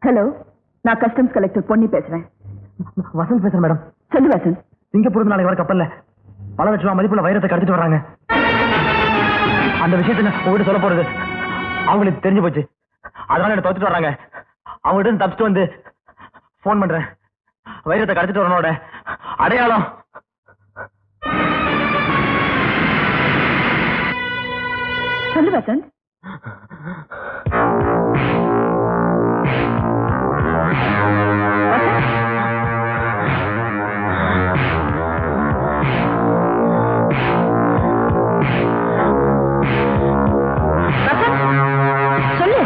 Hello நான் customs collector Ponni பேசுறேன் வசந்த் பேசுறேன் மேடம் சொல்லு வசந்த் சிங்கப்பூர் நாளைக்கு வர கப்பல்ல பல லட்சம் ரூபாய் மதிப்புள்ள வைரத்தை கடத்திட்டு வர்றாங்க அந்த விஷயத்துல உங்ககிட்ட சொல்ல போறது அவங்களுக்கு தெரிஞ்சு போச்சு அதனால என்ன தோத்துட்டு வர்றாங்க அவங்ககிட்ட இருந்து தப்பிச்சுட்டு வந்து ஃபோன் பண்றேன் வைரத்தை கடத்திட்டு வரனோட அடையாளம் சொல்லு வசந்த் வசந்த், சொல்லு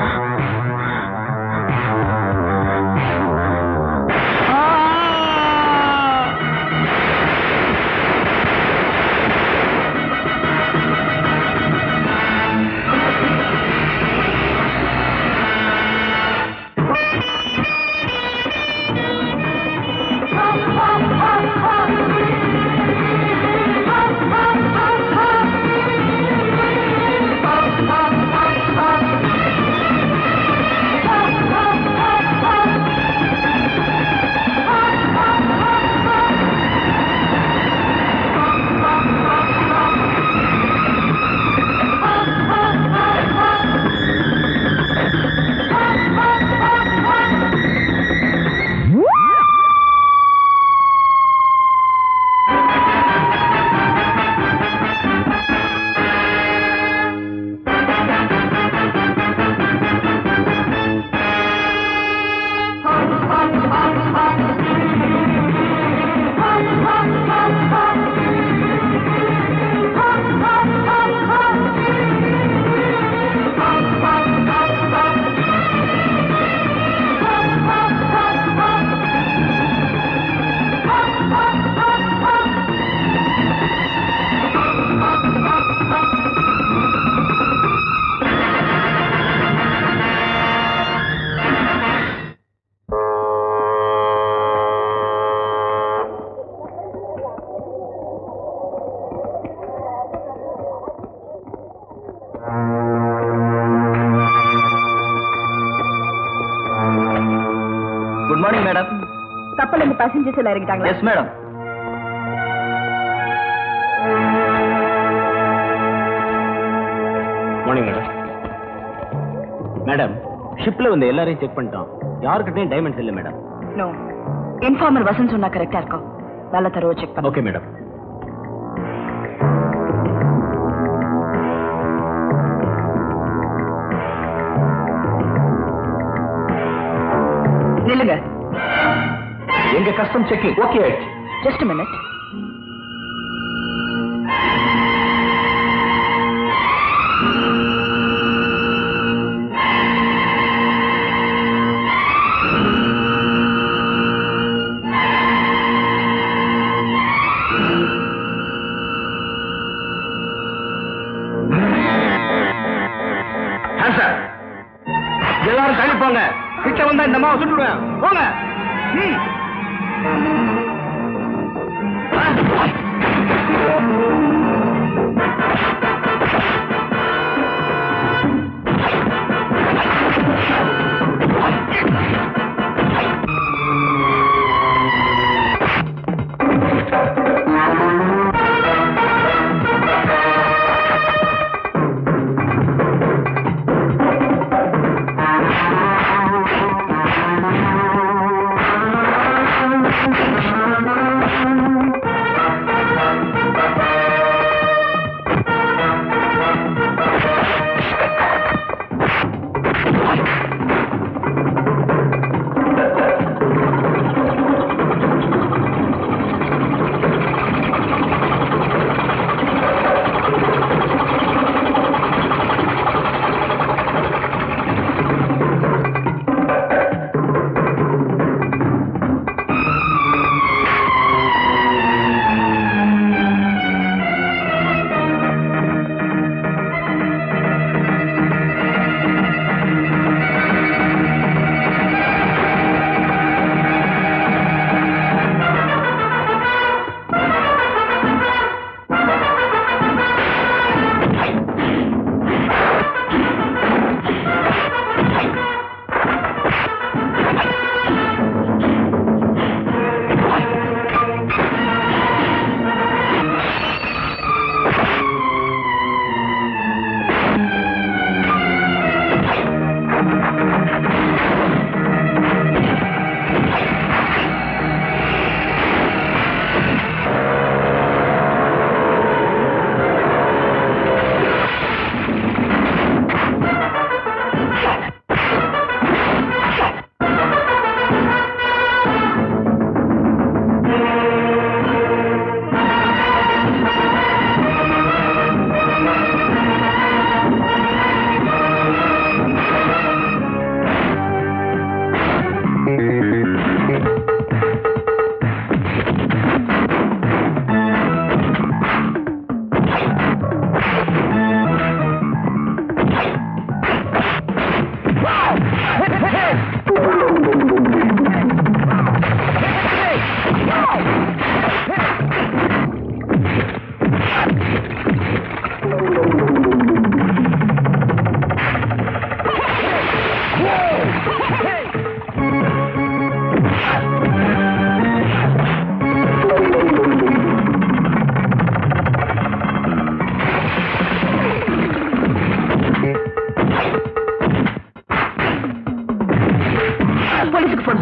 குட் மார்னிங் மேடம் கப்பல் இருந்து பேசஞ்சர்ஸ் எல்லாம் இறங்கிட்டாங்களா yes madam morning madam madam ஷிப்ல வந்து எல்லாரையும் செக் பண்ணிட்டோம் யாருக்கிட்டையும் டைமண்ட்ஸ் இல்லை மேடம் நோ இன்ஃபார்மர் வசந்த் சொன்னா கரெக்டா இருக்கும் நல்ல தரவா செக் பண்ணு ஓகே மேடம் நில்லுங்க எங்க கஸ்டம் செக்கிங் ஓகே ஆயிடுச்சு ஜஸ்ட் மினிட் சார் எல்லாரும் தள்ளி போங்க கிட்ட வந்தா இந்த அம்மாவை சுட்டுடுவேன் போங்க ம்.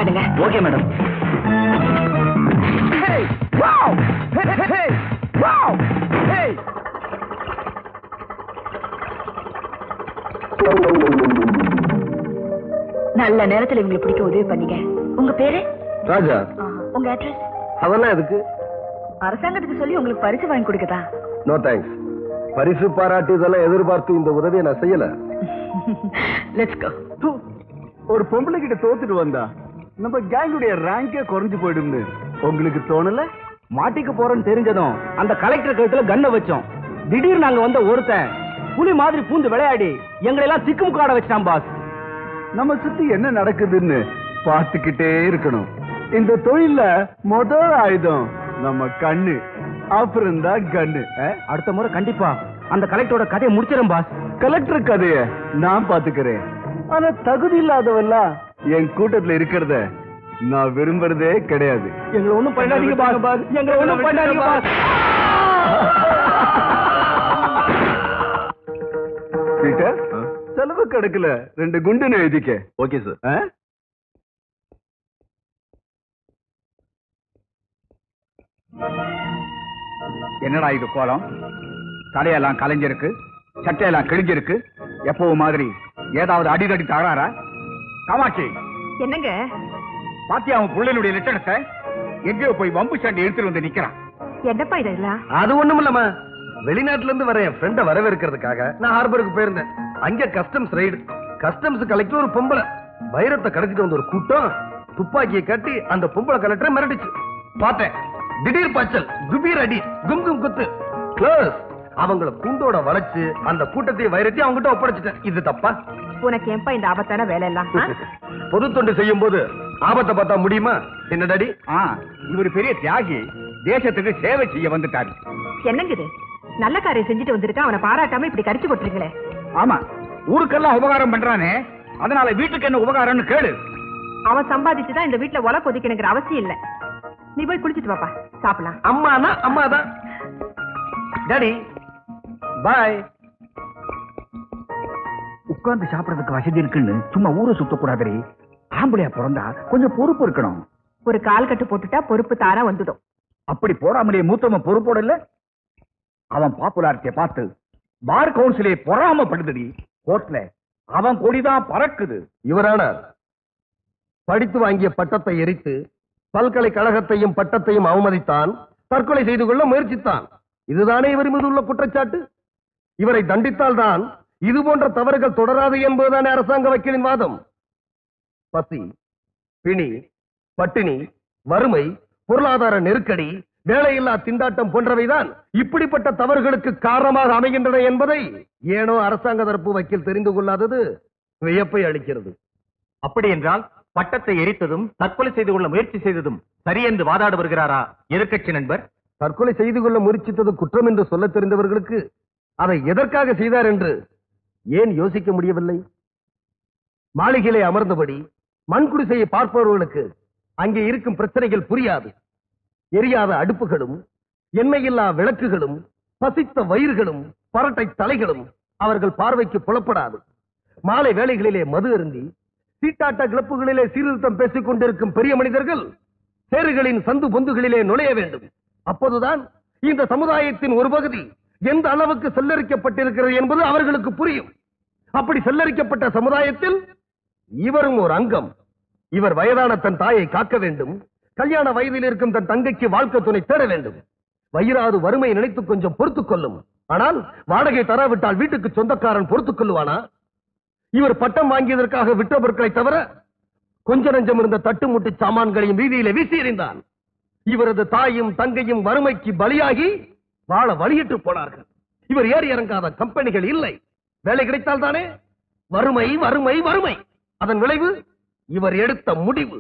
பண்ணுங்க ஓகே மேடம் நல்ல நேரத்துல இவங்களை பிடிக்க உதவி பண்ணீங்க உங்க பேரு ராஜா ஆ, உங்க அட்ரஸ் அதெல்லாம் எதுக்கு அரசாங்கத்துக்கு சொல்லி உங்களுக்கு பரிசு வாங்கி கொடுக்கதா நோ தேங்க்ஸ் பரிசு பாராட்டு இதெல்லாம் எதிர்பார்த்து இந்த உதவியை நான் செய்யல லெட்ஸ் கோ ஒரு பொம்பளை கிட்ட தோத்துட்டு வந்தா நம்ம கேங்குடைய ரேங்கே குறைஞ்சு போயிடும்னு உங்களுக்கு தோணல மாட்டிக்க போறோம்னு தெரிஞ்சதும் அந்த கலெக்டர் கழுத்துல கண்ணை வச்சோம் திடீர்னு அங்க வந்த ஒருத்தன் புலி மாதிரி பூந்து விளையாடி எங்களை எல்லாம் திக்குமுக்காட வச்சிட்டான் பாஸ் நம்ம சுத்தி என்ன நடக்குதுன்னு பார்த்துக்கிட்டே இருக்கணும் இந்த தொழில்ல முதல் ஆயுதம் நம்ம கண்ணு அப்புறம் தான் கண்ணு அடுத்த முறை கண்டிப்பா அந்த கலெக்டரோட கதையை முடிச்சிடும் பாஸ் கலெக்டர் கதைய நான் பாத்துக்கிறேன் ஆனா தகுதி இல்லாதவெல்லாம் என் கூட்டத்துல இருக்கிறத நான் விரும்புறதே கிடையாது எங்களை ஒண்ணும் பண்ணாதீங்க பாஸ் எங்களை ஒண்ணும் பண்ணாதீங்க பாஸ் பீட்டர் செலவு கணக்குல ரெண்டு குண்டுன்னு எழுதிக்க ஓகே சார் ஆ? என்னடா இது கோலம் தலையெல்லாம் கலைஞ்சிருக்கு சட்டையெல்லாம் கிழிஞ்சிருக்கு எப்பவும் மாதிரி ஏதாவது அடிதடி தகராறா காமாட்சி என்னங்க பாத்தியா அவன் புள்ளனுடைய லட்சணத்தை எங்கேயோ போய் வம்பு சண்டை எடுத்துட்டு வந்து நிக்கிறான் என்னப்பா இதெல்லாம் அது ஒண்ணும் இல்லம்மா வெளிநாட்டுல இருந்து வர என் ஃப்ரெண்ட வரவேற்கிறதுக்காக நான் ஹார்பருக்கு போயிருந்தேன் அங்க கஸ்டம்ஸ் ரைடு கஸ்டம்ஸ் கலெக்டர் ஒரு பொம்பளை வைரத்தை கடத்திட்டு வந்த ஒரு கூட்டம் துப்பாக்கியை கட்டி அந்த பொம்பளை கலெக்டரை மிரட்டுச்சு பார்த்தேன் திடீர் பாய்ச்சல் குபீர் அடி கும் கும் குத்து க்ளோஸ் அவங்கள கூண்டோட வளைச்சு அந்த கூட்டத்தை வைரத்தை அவங்ககிட்ட ஒப்படைச்சிட்டேன் இது தப்பா உனக்கு ஏன்பா இந்த ஆபத்தான வேலை எல்லாம் பொது தொண்டு செய்யும் போது ஆபத்தை பார்த்தா முடியுமா என்ன டாடி ஆ இவர் பெரிய தியாகி தேசத்துக்கு சேவை செய்ய வந்துட்டாரு என்னங்க இது நல்ல காரியம் செஞ்சுட்டு வந்திருக்கா அவனை பாராட்டாம இப்படி கடிச்சு போட்டுருங்களே ஆமா ஊருக்கெல்லாம் உபகாரம் பண்றானே அதனால வீட்டுக்கு என்ன உபகாரம்னு கேளு அவன் சம்பாதிச்சு தான் இந்த வீட்டுல ஒலை கொதிக்கணுங்கிற அவசியம் இல்ல நீ போய் குளிச்சிட்டு வாப்பா சாப்பிடலாம் அம்மானா அம்மா தான் டாடி பாய் உட்கார்ந்து சாப்பிடறதுக்கு வசதி இருக்குன்னு சும்மா ஊரை சுத்தக்கூடாதே ஆம்பளையா பிறந்தா கொஞ்சம் பொறுப்பு இருக்கணும் ஒரு கால் கட்டு போட்டுட்டா பொறுப்பு தானா வந்துடும் அப்படி போடாமலே மூத்தவன் பொறுப்போட இல்ல அவன் பாப்புலாரிட்டிய பார்த்து பார் கவுன்சிலே பொறாமப்படுதுடி கோர்ட்ல அவன் கொடிதான் பறக்குது யுவரானர் படித்து வாங்கிய பட்டத்தை எரித்து பல்கலைக்கழகத்தையும் பட்டத்தையும் அவமதித்தான் தற்கொலை செய்து கொள்ள முயற்சித்தான் இதுதானே இவர் மீது உள்ள குற்றச்சாட்டு இவரை தண்டித்தால்தான் இது போன்ற தவறுகள் தொடராது என்பதுதானே அரசாங்க வக்கீலின் வாதம் பசி பிணி பட்டினி வறுமை பொருளாதார நெருக்கடி வேலையில்லா திண்டாட்டம் போன்றவைதான் இப்படிப்பட்ட தவறுகளுக்கு காரணமாக அமைகின்றன என்பதை ஏனோ அரசாங்க தரப்பு வக்கீல் தெரிந்து கொள்ளாதது வியப்பை அளிக்கிறது அப்படி என்றால் பட்டத்தை எரித்ததும் தற்கொலை செய்து கொள்ள முயற்சி செய்ததும் சரி என்று வாதாட வருகிறாரா எதிர்க்கட்சி நண்பர் தற்கொலை செய்து கொள்ள முயற்சித்தது குற்றம் என்று சொல்லத் தெரிந்தவர்களுக்கு அதை எதற்காக செய்தார் என்று ஏன் யோசிக்க முடியவில்லை மாளிகையிலே அமர்ந்தபடி மண் குடிசையை பார்ப்பவர்களுக்கு அங்கே இருக்கும் பிரச்சனைகள் புரியாது எரியாத அடுப்புகளும் எண்ணெயில்லா விளக்குகளும் பசித்த வயிறுகளும் பரட்டை தலைகளும் அவர்கள் பார்வைக்கு புலப்படாது மாலை வேளைகளிலே மது அருந்தி சீட்டாட்ட கிளப்புகளிலே சீர்திருத்தம் பேசிக் கொண்டிருக்கும் பெரிய மனிதர்கள் சேறுகளின் சந்து பொந்துகளிலே நுழைய வேண்டும் அப்போதுதான் இந்த சமுதாயத்தின் ஒரு பகுதி எந்த அளவுக்கு செல்லரிக்கப்பட்டிருக்கிறது என்பது அவர்களுக்கு புரியும் அப்படி செல்லரிக்கப்பட்ட சமுதாயத்தில் இவரும் ஒரு அங்கம் இவர் வயதான தன் தாயை காக்க வேண்டும் கல்யாண வயதில் இருக்கும் தன் தங்கைக்கு வாழ்க்கை துணை தேட வேண்டும் வயிறாது வறுமை நினைத்து கொஞ்சம் பொறுத்துக் கொள்ளும் ஆனால் வாடகை தராவிட்டால் வீட்டுக்கு சொந்தக்காரன் பொறுத்துக் கொள்ளுவானா இவர் பட்டம் வாங்கியதற்காக விற்ற பொருட்களை தவிர கொஞ்ச நஞ்சம் இருந்த தட்டுமுட்டு சாமான்களையும் வீதியிலே வீசி எறிந்தான் இவரது தாயும் தங்கையும் வறுமைக்கு பலியாகி வாழ வழியிட்டு போனார்கள் இவர் ஏறி இறங்காத கம்பெனிகள் இல்லை வேலை கிடைத்தால் தானே வறுமை வறுமை வறுமை அதன் விளைவு இவர் எடுத்த முடிவு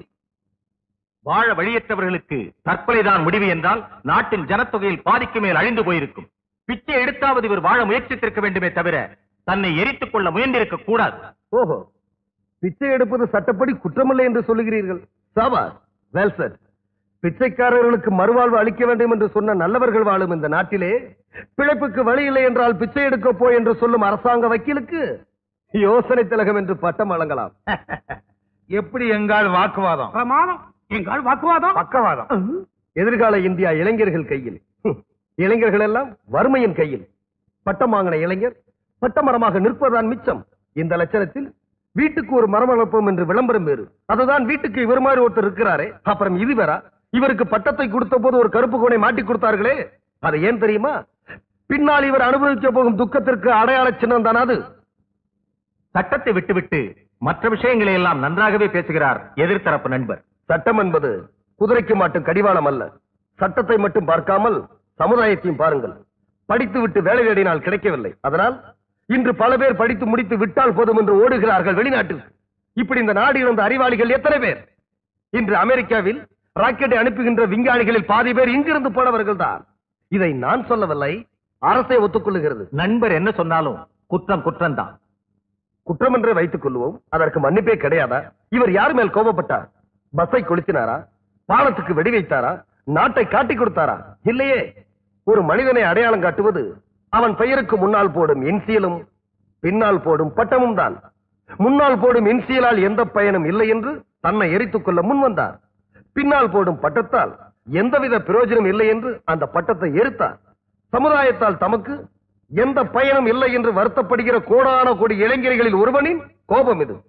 வாழ வழியற்றவர்களுக்கு தற்கொலைதான் முடிவு என்றால் நாட்டின் ஜனத்தொகையில் பாதிக்கு மேல் அழிந்து போயிருக்கும் பிச்சை எடுத்தாவது இவர் வாழ முயற்சித்திருக்க வேண்டுமே தவிர தன்னை எரித்துக் கொள்ள முயன்றிருக்க கூடாது ஓஹோ பிச்சை எடுப்பது சட்டப்படி குற்றமில்லை என்று சொல்லுகிறீர்கள் சாபாஸ் வெல் சார் பிச்சைக்காரர்களுக்கு மறுவாழ்வு அளிக்க வேண்டும் என்று சொன்ன நல்லவர்கள் வாழும் இந்த நாட்டிலே பிழைப்புக்கு வழி இல்லை என்றால் பிச்சை எடுக்க போ என்று சொல்லும் அரசாங்க வக்கீலுக்கு யோசனை திலகம் என்று பட்டம் வழங்கலாம் எப்படி எங்கால் வாக்குவாதம் பிரமாதம் எங்கால் வாக்குவாதம் பக்கவாதம் எதிர்கால இந்தியா இளைஞர்கள் கையில் ஹம். இளைஞர்கள் எல்லாம் வறுமையின் கையில் பட்டம் வாங்கின இளைஞர் பட்டமரமாக நிற்பதுதான் மிச்சம் இந்த லட்சணத்தில் வீட்டுக்கு ஒரு மரம் வளர்ப்போம் என்று விளம்பரம் வேறு அதுதான் வீட்டுக்கு இவர் மாதிரி ஒருத்தர் இருக்கிறாரே அப்புறம் இது வேறா இவருக்கு பட்டத்தை கொடுத்த போது ஒரு கருப்பு கோணை மாட்டி கொடுத்தார்களே அது ஏன் தெரியுமா பின்னால் இவர் அனுபவிக்க போகும் துக்கத்திற்கு அடையாள சின்னம் தானே அது சட்டத்தை விட்டுவிட்டு மற்ற விஷயங்களை எல்லாம் நன்றாகவே பேசுகிறார் எதிர்த்தரப்பு நண்பர் சட்டம் என்பது குதிரைக்கு மாட்டும் கடிவாளம் அல்ல சட்டத்தை மட்டும் பார்க்காமல் சமுதாயத்தையும் பாருங்கள் படித்து விட்டு வேலை தேடினால் கிடைக்கவில்லை அதனால் இன்று பல பேர் படித்து முடித்து விட்டால் போதும் என்று ஓடுகிறார்கள் வெளிநாட்டில் இப்படி இந்த நாடு இழந்த அறிவாளிகள் எத்தனை பேர் இன்று அமெரிக்காவில் ராக்கெட்டை அனுப்புகின்ற விஞ்ஞானிகளில் பாதி பேர் இங்கிருந்து போனவர்கள் தான் இதை நான் சொல்லவில்லை அரசை ஒத்துக்கொள்ளுகிறது நண்பர் என்ன சொன்னாலும் குற்றம் குற்றம்தான் குற்றம் என்று வைத்துக் கொள்வோம் அதற்கு மன்னிப்பே கிடையாதா இவர் யார் மேல் கோபப்பட்டார் பஸ்ஸை கொளுத்தினாரா பாலத்துக்கு வெடி வைத்தாரா நாட்டை காட்டிக் கொடுத்தாரா இல்லையே ஒரு மனிதனை அடையாளம் காட்டுவது அவன் பெயருக்கு முன்னால் போடும் இன்சியலும் பின்னால் போடும் பட்டமும் தான் முன்னால் போடும் இன்சியலால் எந்த பயனும் இல்லை என்று தன்னை எரித்துக் கொள்ள முன் வந்தார் பின்னால் போடும் பட்டத்தால் எந்தவித பிரயோஜனம் இல்லை என்று அந்த பட்டத்தை எரித்தார் சமுதாயத்தால் தமக்கு எந்த பயனும் இல்லை என்று வருத்தப்படுகிற கோடான கோடி இளைஞர்களில் ஒருவனின் கோபம் இது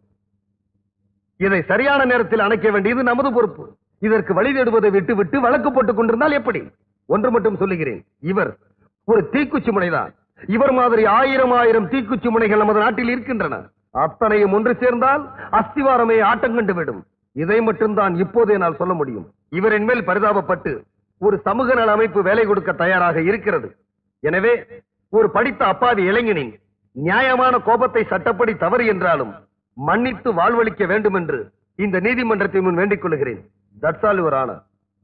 இதை சரியான நேரத்தில் அணைக்க வேண்டியது நமது பொறுப்பு இதற்கு வழி தேடுவதை விட்டு விட்டு வழக்கு போட்டுக் கொண்டிருந்தால் எப்படி ஒன்று மட்டும் சொல்லுகிறேன் இவர் ஒரு தீக்குச்சி முனைதான் இவர் மாதிரி ஆயிரம் ஆயிரம் தீக்குச்சி முனைகள் நமது நாட்டில் இருக்கின்றன அத்தனையும் ஒன்று சேர்ந்தால் அஸ்திவாரமே ஆட்டம் கண்டு விடும் இதை மட்டும்தான் இப்போதே நான் சொல்ல முடியும் இவரின் மேல் பரிதாபப்பட்டு ஒரு சமூக நல அமைப்பு வேலை கொடுக்க தயாராக இருக்கிறது எனவே ஒரு படித்த அப்பாவி இளைஞனின் நியாயமான கோபத்தை சட்டப்படி தவறு என்றாலும் மன்னித்து வாழ்வளிக்க வேண்டும் என்று இந்த நீதிமன்றத்தை முன் வேண்டிக் கொள்கிறேன் தட்ஸ் ஆல் யுவர் ஆனர்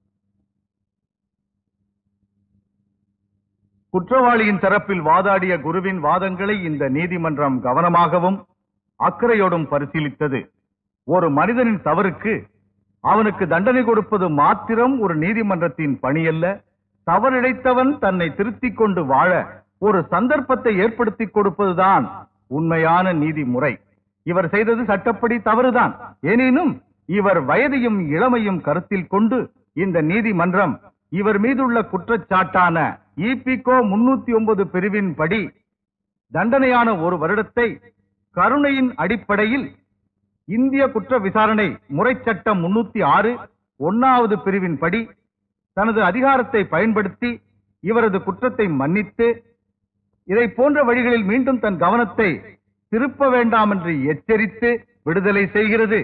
குற்றவாளியின் தரப்பில் வாதாடிய குருவின் வாதங்களை இந்த நீதிமன்றம் கவனமாகவும் அக்கறையோடும் பரிசீலித்தது ஒரு மனிதனின் தவறுக்கு அவனுக்கு தண்டனை கொடுப்பது மாத்திரம் ஒரு நீதிமன்றத்தின் பணியல்ல தவறிழைத்தவன் தன்னை திருத்திக் கொண்டு வாழ ஒரு சந்தர்ப்பத்தை ஏற்படுத்திக் கொடுப்பதுதான் உண்மையான நீதிமுறை இவர் செய்தது சட்டப்படி தவறுதான் எனினும் இவர் வயதையும் இளமையும் கருத்தில் கொண்டு இந்த நீதிமன்றம் இவர் மீதுள்ள குற்றச்சாட்டான இபிகோ முன்னூத்தி ஒன்பது பிரிவின் படி தண்டனையான ஒரு வருடத்தை கருணையின் அடிப்படையில் இந்திய குற்ற விசாரணை முறை சட்டம் முன்னூத்தி ஆறு ஒன்னாவது பிரிவின் படி தனது அதிகாரத்தை பயன்படுத்தி இவரது குற்றத்தை மன்னித்து இதை போன்ற வழிகளில் மீண்டும் தன் கவனத்தை திருப்ப வேண்டாம் என்று எச்சரித்து விடுதலை செய்கிறது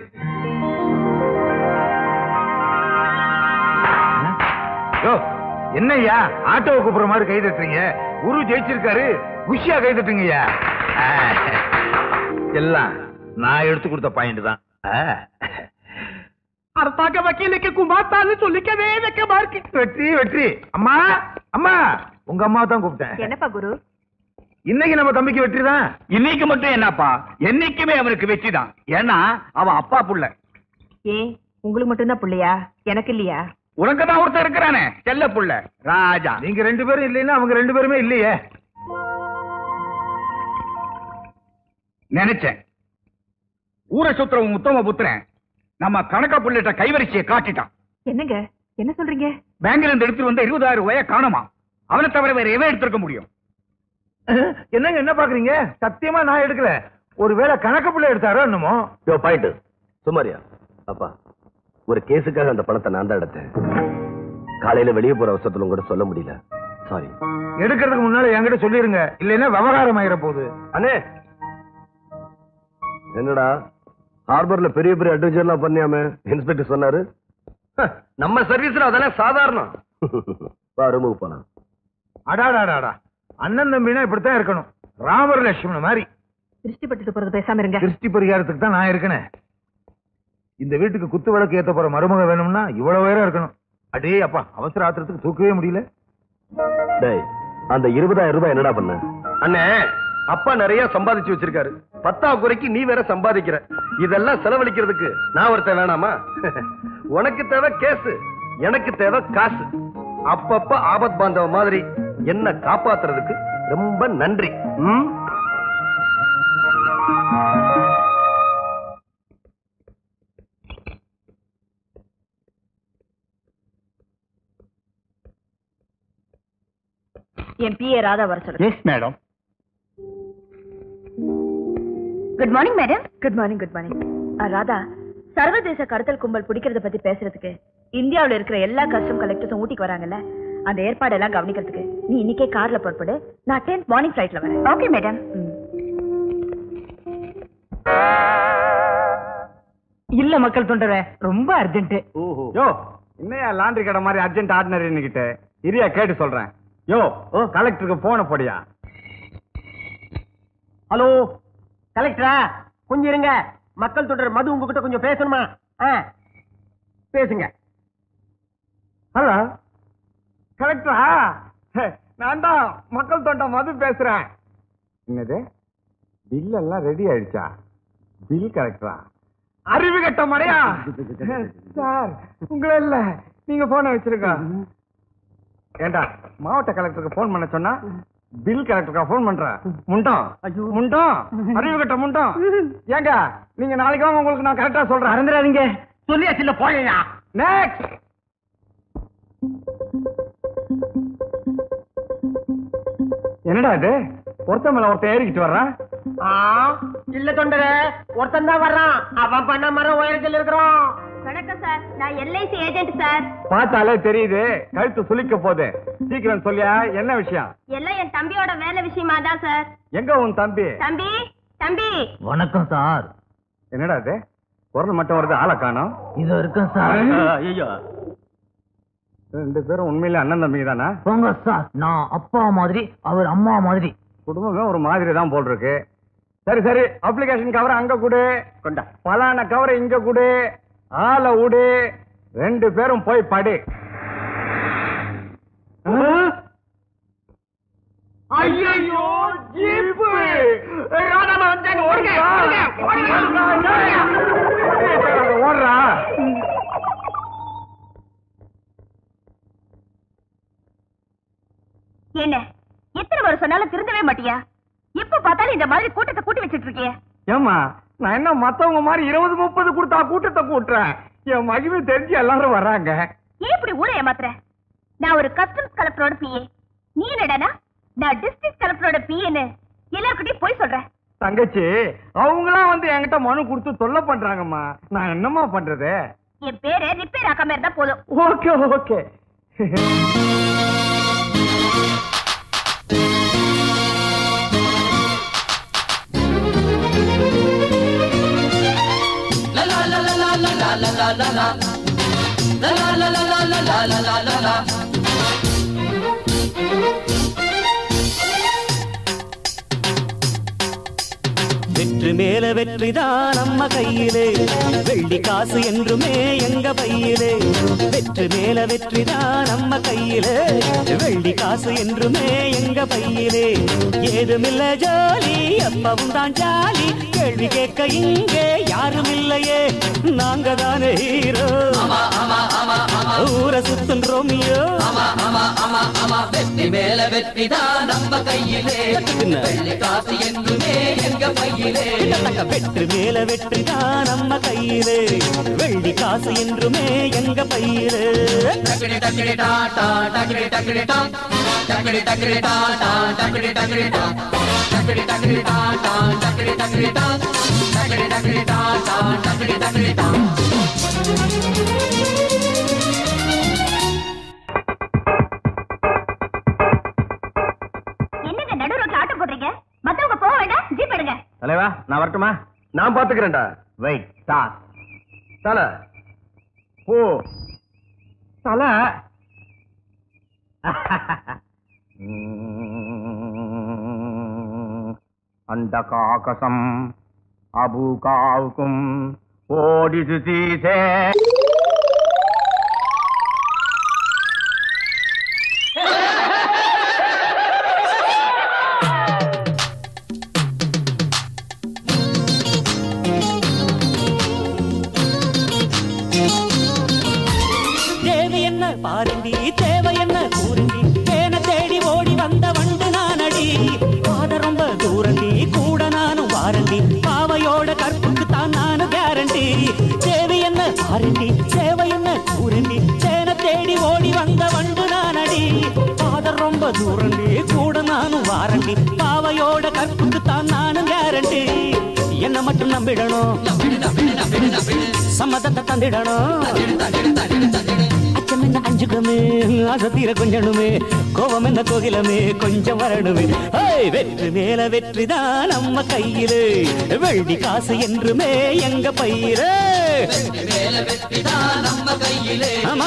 என்னய்யா ஆட்டோவை கூப்பிடுற மாதிரி கை தட்டுறீங்க குரு ஜெயிச்சிருக்காரு குஷியா கை தட்டுங்கய்யா எல்லாம் நான் எடுத்து கொடுத்த பாயிண்ட் தான் அர்த்தாக்க வக்கீலுக்கு குமாத்தான்னு சொல்லிக்கவே வைக்கமா இருக்கு வெற்றி வெற்றி அம்மா அம்மா உங்க அம்மா தான் கூப்பிட்டேன் என்னப்பா குரு இன்னைக்கு நம்ம தம்பிக்கு வெற்றி தான் இன்னைக்கு மட்டும் என்னப்பா என்னைக்குமே அவனுக்கு வெற்றி தான் ஏன்னா அவன் அப்பா புள்ள ஏன் உங்களுக்கு மட்டும்தான் பிள்ளையா எனக்கு இல்லையா உனக்கு தான் ஒருத்தர் இருக்கிறானே செல்ல புள்ள ராஜா நீங்க ரெண்டு பேரும் இல்லைன்னா அவங்க ரெண்டு பேருமே இல்லையே நினைச்சேன் ஊரை சுத்துறவன் உத்தம புத்திரன் நம்ம கணக்க புள்ளிட்ட கைவரிசையை காட்டிட்டான் என்னங்க என்ன சொல்றீங்க பேங்க்ல இருந்து எடுத்து வந்த இருபதாயிரம் ரூபாய காணுமா அவனை தவிர வேற எவன் எடுத்திருக்க முடியும் என்னங்க என்ன பாக்குறீங்க சத்தியமா நான் எடுக்கல ஒருவேளை கணக்க புள்ள எடுத்தாரோ என்னமோ யோ பாயிண்ட் சுமாரியா அப்பா ஒரு கேஸுக்காக அந்த பணத்தை நான் தான் எடுத்தேன் காலையில வெளியே போற அவசரத்துல கூட சொல்ல முடியல சாரி எடுக்கிறதுக்கு முன்னால என்கிட்ட சொல்லிருங்க இல்லைன்னா விவகாரம் ஆயிர போகுது அண்ணே என்னடா ஹார்பர்ல பெரிய பெரிய அட்வென்ச்சர் எல்லாம் பண்ணியாம இன்ஸ்பெக்டர் சொன்னாரு ஹ, நம்ம சர்வீஸ்ல அதெல்லாம் சாதாரணம் வா ரூமுக்கு போலாம் அடாடாடாடா அண்ணன் தம்பினா இப்படித்தான் இருக்கணும் ராமர் லட்சுமணன் மாதிரி திருஷ்டி பட்டுட்டு போறது பேசாம இருங்க திருஷ்டி பரிகாரத்துக்கு தான் நான் இருக்கேன் இந்த வீட்டுக்கு குத்து விளக்கு ஏத்த போற மருமக வேணும்னா இவ்வளவு உயரம் இருக்கணும் அடே அப்பா அவசர ஆத்திரத்துக்கு தூக்கவே முடியல டேய் அந்த இருபதாயிரம் ரூபாய் என்னடா பண்ண அண்ணே அப்பா நிறைய சம்பாதிச்சு வச்சிருக்காரு பத்தா குறைக்கு நீ வேற சம்பாதிக்கிற இதெல்லாம் செலவழிக்கிறதுக்கு நான் ஒருத்தன் வேணாமா உனக்கு தேவை கேஸ் எனக்கு தேவை காசு அப்பப்ப ஆபத் பாந்தவ மாதிரி என்ன காப்பாத்துறதுக்கு ரொம்ப நன்றி ம்? என் பிஏ ராதா வர சொல்லுங்க yes madam good morning madam good morning good morning Radha சர்வதேச கடத்தல் கும்பல் பிடிக்கிறத பத்தி பேசுறதுக்கு இந்தியாவுல இருக்கிற எல்லா கஸ்டம் கலெக்டர்ஸும் ஊட்டிக்கு வராங்கல்ல அந்த ஏற்பாடெல்லாம் கவனிக்கிறதுக்கு நீ இன்னைக்கே கார்ல புறப்படு நான் டென்த் மார்னிங் ஃபிளைட்ல வரேன் ஓகே மேடம் இல்ல மக்கள் தொண்டரே ரொம்ப அர்ஜென்ட் யோ என்னையா லாண்டரி கடை மாதிரி அர்ஜென்ட் ஆர்டினரி கிட்ட இரியா கேட்டு சொல்றேன் யோ ஓ கலெக்டருக்கு போன போடியா ஹலோ கலெக்டரா கொஞ்சம் இருங்க மக்கள் தொடர் மது உங்ககிட்ட கொஞ்சம் பேசணுமா ஆ, பேசுங்க ஹலோ கலெக்டரா நான் தான் மக்கள் தொண்ட மது பேசுறேன் என்னது பில் எல்லாம் ரெடி ஆயிடுச்சா பில் கலெக்டரா அறிவு கட்ட மடையா சார் உங்களை இல்ல நீங்க போன வச்சிருக்க ஏண்டா மாவட்ட கலெக்டருக்கு போன் பண்ண சொன்னா பில் கலெக்டருக்கு போன் பண்ற முண்டம் முண்டம் அறிவு கட்ட முண்டம் ஏங்க நீங்க நாளைக்கு வாங்க உங்களுக்கு நான் கரெக்டா சொல்றேன் மறந்துடாதீங்க சொல்லியாச்சு இல்ல போயா நெக்ஸ்ட் என்னடா இது ஒருத்த மேல ஒருத்தன் ஏறிக்கிட்டு வர்றான் இல்ல தொண்டரே ஒருத்தன் தான் வர்றான் அவன் பண்ண மரம் உயரத்தில் இருக்கிறான் வணக்கம் சார் நான் எல்ஐசி ஏஜென்ட் சார் பார்த்தாலே தெரியுது கழுத்து சுளிக்க போகுது சீக்கிரம் சொல்லியா என்ன விஷயம் எல்லாம் என் தம்பியோட வேலை விஷயமா தான் சார் எங்க உன் தம்பி தம்பி தம்பி வணக்கம் சார் என்னடா இது குரல் மட்டும் வருது ஆளை காணோம் இது இருக்கும் சார் ஐயோ ரெண்டு பேரும் உண்மையிலே அண்ணன் தம்பி தானா போங்க சார் நான் அப்பா மாதிரி அவர் அம்மா மாதிரி குடும்பமே ஒரு மாதிரி தான் போல் இருக்கு சரி சரி அப்ளிகேஷன் கவர் அங்க கொடு கொண்டா பலான கவரை இங்க கொடு ஆளை விடு ரெண்டு பேரும் போய் படு ஐயோ ஜீப்பு ஓடுறா என்ன எத்தனை வருஷம் சொன்னாலும் திருந்தவே மாட்டியா எப்ப பார்த்தாலும் இந்த மாதிரி கூட்டத்தை கூட்டி வச்சிட்டு இருக்கிய ஏமா நான் என்ன மத்தவங்க மாதிரி இருபது முப்பது கொடுத்தா கூட்டத்தை கூட்டுறேன் என் மகிமை தெரிஞ்சு எல்லாரும் வர்றாங்க ஏன் இப்படி ஊரை ஏமாத்துற நான் ஒரு கஸ்டம்ஸ் கலெக்டரோட பிஏ நீ என்னடானா நான் டிஸ்ட்ரிக்ட் கலெக்டரோட பிஏன்னு எல்லார்கிட்டயும் போய் சொல்றேன் தங்கச்சி அவங்களாம் வந்து என்கிட்ட மனு கொடுத்து தொல்லை பண்றாங்கம்மா நான் என்னம்மா பண்றது என் பேரை ரிப்பேர் ஆக்காம இருந்தா போதும் ஓகே ஓகே வெற்றி மேல வெற்றிதான் நம்ம கையிலே வெள்ளி காசு என்றுமே எங்க பையிலே வெற்றி மேல வெற்றிதான் நம்ம கையிலே வெள்ளி காசு என்றுமே எங்க பையிலே ஏதுமில்ல ஜோலி எப்பவும் தான் ஜாலி கேள்வி கேட்க இங்கே யாரும் இல்லையே நாங்க தானே ஹீரோ ஊரை சுத்தும் ரோமியோ வெற்றி மேல வெற்றிதான் நம்ம கையிலே வெள்ளி காசு என்றுமே எங்க பையிலே வெற்றி மேல வெற்றிதான் நம்ம கையிலே வெள்ளி காசு என்றுமே எங்க பையிலே டக்கிடி டக்கிடி டா டா டக்கிடி டக்கிடி டா டக்கிடி டக்கிடி டா டா டக்கிடி டக்கிடி டா டக்கிடி டக்கிடி டா டா டக்கிடி டக்கிடி டா டக்கிடி டக்கிடி டா டா டக்கிடி டக்கிடி டா என்னங்க நடு ரோட்ல ஆட்டம் போடுறீங்க மத்தவங்க போக வேண்டாம் ஜீப் எடுங்க தலைவா நான் வரட்டுமா நான் பாத்துக்கிறேன்டா வெயிட் ஸ்டார்ட் தல ஓ தல அண்டகாகசம் அபுகாவுக்கும் ஓடிது சீசே தேவி என்ன பாருண்டி தேவை என்ன கூறுண்டி தேன தேடி ஓடி வந்த வண்டு நானடி பாத ரொம்ப தூரண்டி கூட நானும் வாரண்டி பாவையோட கற்புக்கு தான் நானும் கேரண்டி தேவி என்ன பாருண்டி என்ன மட்டும் நம்பிடணும் சம்மதத்தை தந்திடணும் அச்சம் என்ன அஞ்சுகமே ஆசை தீர கொஞ்சணுமே கோபம் என்ன கோகிலமே கொஞ்சம் வரணுமே ஏய், வெற்றி மேல வெற்றி தான் நம்ம கையிலே வெள்ளி காசு என்றுமே எங்க பையிலே ஆமா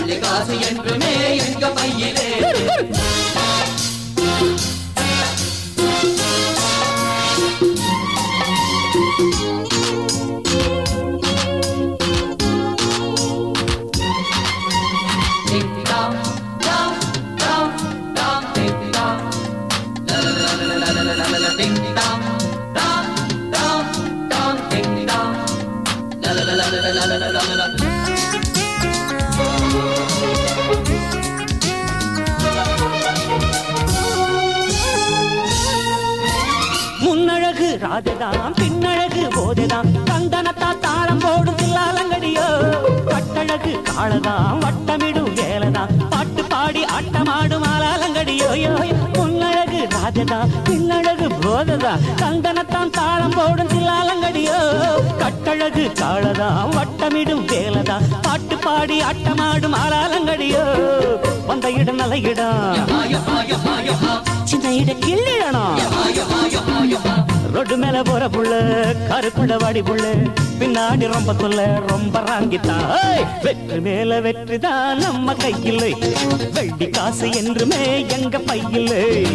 முன்னழகு ராஜதான் பின்னழகு போதைதான் கந்தனத்தா தாளம் போடும் தில்லாலங்கடியோ பட்டழகு காளதான் வட்டமிடும் வேலைதான் பாட்டு பாடி ஆட்டமாடும் ஆலாலங்கடியோ யோ, யோ. முன்னழகு ராஜதான் பின்னழகு போதைதான் கந்தனத்தான் தாளம் போடும் தில்லாலங்கடியோ கட்டழகு காளதான் வட்டமிடும் வேலைதான் பாட்டு பாடி ஆட்டமாடும் ஆலாலங்கடியோ வந்த இடம் நல்ல இடம் சின்ன இடம் கிள்ளிடணும் ரோட்டு மேல போற புள்ள கருக்குள்ள வாடி புள்ள பின்னாடி ரொம்ப தொல்ல ரொம்ப ராங்கித்தான் ஏய், வெற்றி மேல வெற்றி தான் நம்ம கையில் வெள்ளி காசு என்றுமே எங்க பையில்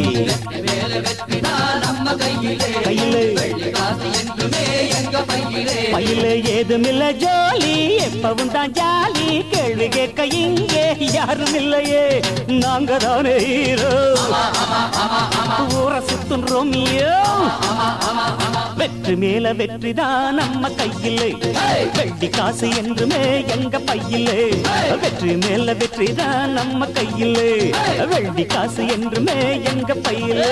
கையில் பையில ஏதுமில்ல ஜோலி எப்பவும் தான் ஜாலி கேள்வி கேட்க இங்கே யாரும் இல்லையே நாங்க தானே ஹீரோ ஊரை சுத்தும் ரோமியோ வெற்றி மேல வெற்றி தான் நம்ம கையில் வெள்ளி காசு என்றுமே எங்க பையில் வெற்றி மேல வெற்றி தான் நம்ம கையில் வெள்ளி காசு என்றுமே எங்க பையில்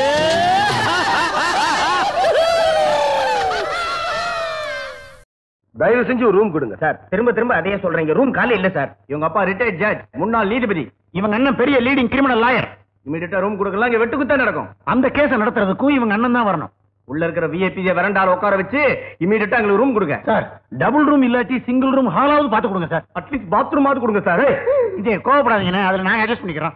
தயவு செஞ்சு ஒரு ரூம் கொடுங்க சார் திரும்ப திரும்ப அதையே சொல்றீங்க ரூம் காலி இல்ல சார் இவங்க அப்பா ரிட்டையர்ட் ஜட்ஜ் முன்னாள் நீதிபதி இவங்க அண்ணன் பெரிய லீடிங் கிரிமினல் லாயர் இமீடியட்டா ரூம் கொடுக்கலாம் இங்க வெட்டுக்குத்தா நடக்கும் அந்த கேஸ நடத்துறதுக்கும் இவங்க அண்ணன் தான் வரணும் உள்ள இருக்கிற விஐபி வரண்டால உட்கார வச்சு இமீடியட்டா எங்களுக்கு ரூம் கொடுங்க சார் டபுள் ரூம் இல்லாட்டி சிங்கிள் ரூம் ஹாலாவது பாத்து கொடுங்க சார் அட்லீஸ்ட் பாத்ரூம் ஆவது கொடுங்க சார் இதே கோவப்படாதீங்கண்ணே அதுல நான் அட்ஜஸ்ட் பண்ணிக்கிறோம்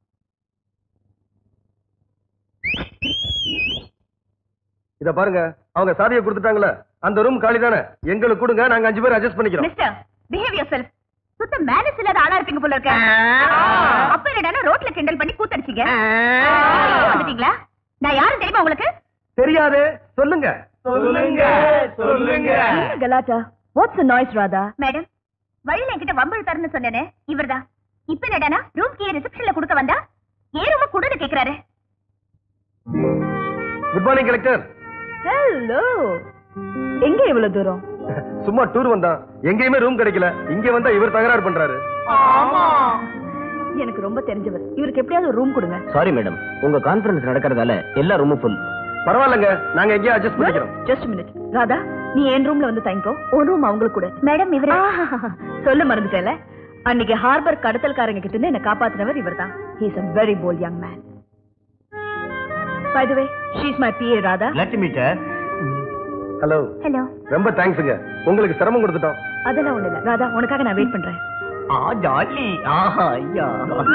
இத பாருங்க அவங்க சாவியை கொடுத்துட்டாங்களே அந்த ரூம் காலி தானே எங்களுக்கு கொடுங்க நாங்க அஞ்சு பேர் அட்ஜஸ்ட் பண்ணிக்கிறோம் மிஸ்டர் பிஹேவ் யுவர் செல்ஃப் சுத்த மேனஸ் இல்லாத ஆளா இருப்பீங்க போல இருக்க அப்ப என்னடா ரோட்ல கிண்டல் பண்ணி கூத்தடிச்சீங்க வந்துட்டீங்களா நான் யாரும் தெரியுமா உங்களுக்கு தெரியாது சொல்லுங்க சொல்லுங்க சொல்லுங்க கலாட்டா வாட்ஸ் நாய்ஸ் ராதா மேடம் வழியில என்கிட்ட வம்பு தரன்னு சொன்னேனே இவர்தான் இப்ப என்னடானா ரூம் கீ ரிசப்ஷன்ல கொடுக்க வந்தா ஏன் ரூம் கொடுன்னு கேக்குறாரு குட் மார்னிங் கலெக்டர் ஹலோ எங்க இவ்வளவு தூரம் சும்மா டூர் வந்தான் எங்கேயுமே ரூம் கிடைக்கல இங்க வந்தா இவர் தகராறு பண்றாரு எனக்கு ரொம்ப தெரிஞ்சவர் இவருக்கு எப்படியாவது ரூம் கொடுங்க சாரி மேடம் உங்க கான்ஃபரன்ஸ் நடக்கிறதால எல்லா ரூமும் ஃபுல் பரவாயில்லங்க நாங்க எங்கேயும் அட்ஜஸ்ட் பண்ணிக்கிறோம் ஜஸ்ட் மினிட் ராதா நீ என் ரூம்ல வந்து தங்கிக்கோ உன் ரூம் அவங்களுக்கு கூட மேடம் இவர் சொல்ல மறந்துட்டேல அன்னைக்கு ஹார்பர் கடத்தல்காரங்க கிட்ட இருந்து என்ன காப்பாத்தினவர் இவர்தான் he is a very bold young man by the way she is my PA Radha let meet her hello hello ரொம்ப தேங்க்ஸுங்க உங்களுக்கு சிரமம் கொடுத்துட்டோம் அதெல்லாம் ஒண்ணு இல்ல ராதா உனக்காக நான் வெயிட் பண்றேன் ஆ ஜாலி ஆஹா ஐயா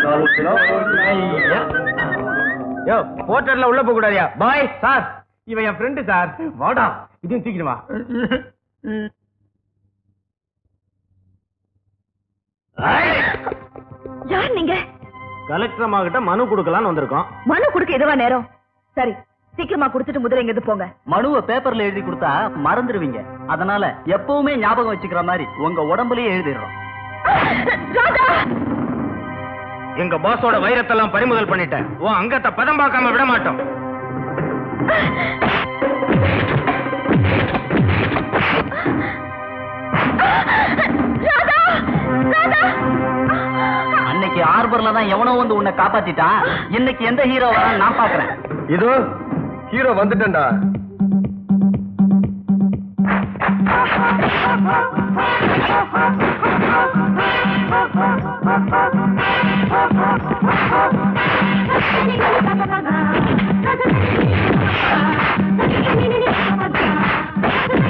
யோ போட்டர்ல உள்ள போக கூடாதியா பாய் சார் இவன் என் ஃப்ரெண்டு சார் வாடா இதையும் தூக்கிட்டு வா யார் நீங்க கலெக்டர் அம்மா கிட்ட மனு கொடுக்கலாம்னு வந்திருக்கோம் மனு கொடுக்க இதுவா நேரம் சரி சீக்கிரமா கொடுத்துட்டு முதல்ல இங்க போங்க மனுவை பேப்பர்ல எழுதி கொடுத்தா மறந்துடுவீங்க அதனால எப்பவுமே ஞாபகம் வச்சுக்கிற மாதிரி உங்க உடம்புலயே எழுதிடுறோம் ராதா எங்க பாஸோட வைரத்தெல்லாம் பறிமுதல் பண்ணிட்டேன் ஓ அங்கத்தை பதம் பார்க்காம விட மாட்டோம் அன்னைக்கு ஹார்பர்ல தான் எவனோ வந்து உன்னை காப்பாத்திட்டான் இன்னைக்கு எந்த ஹீரோ வரான்னு நான் பாக்குறேன் இதோ ஹீரோ வந்துட்டேன்டா Thank you.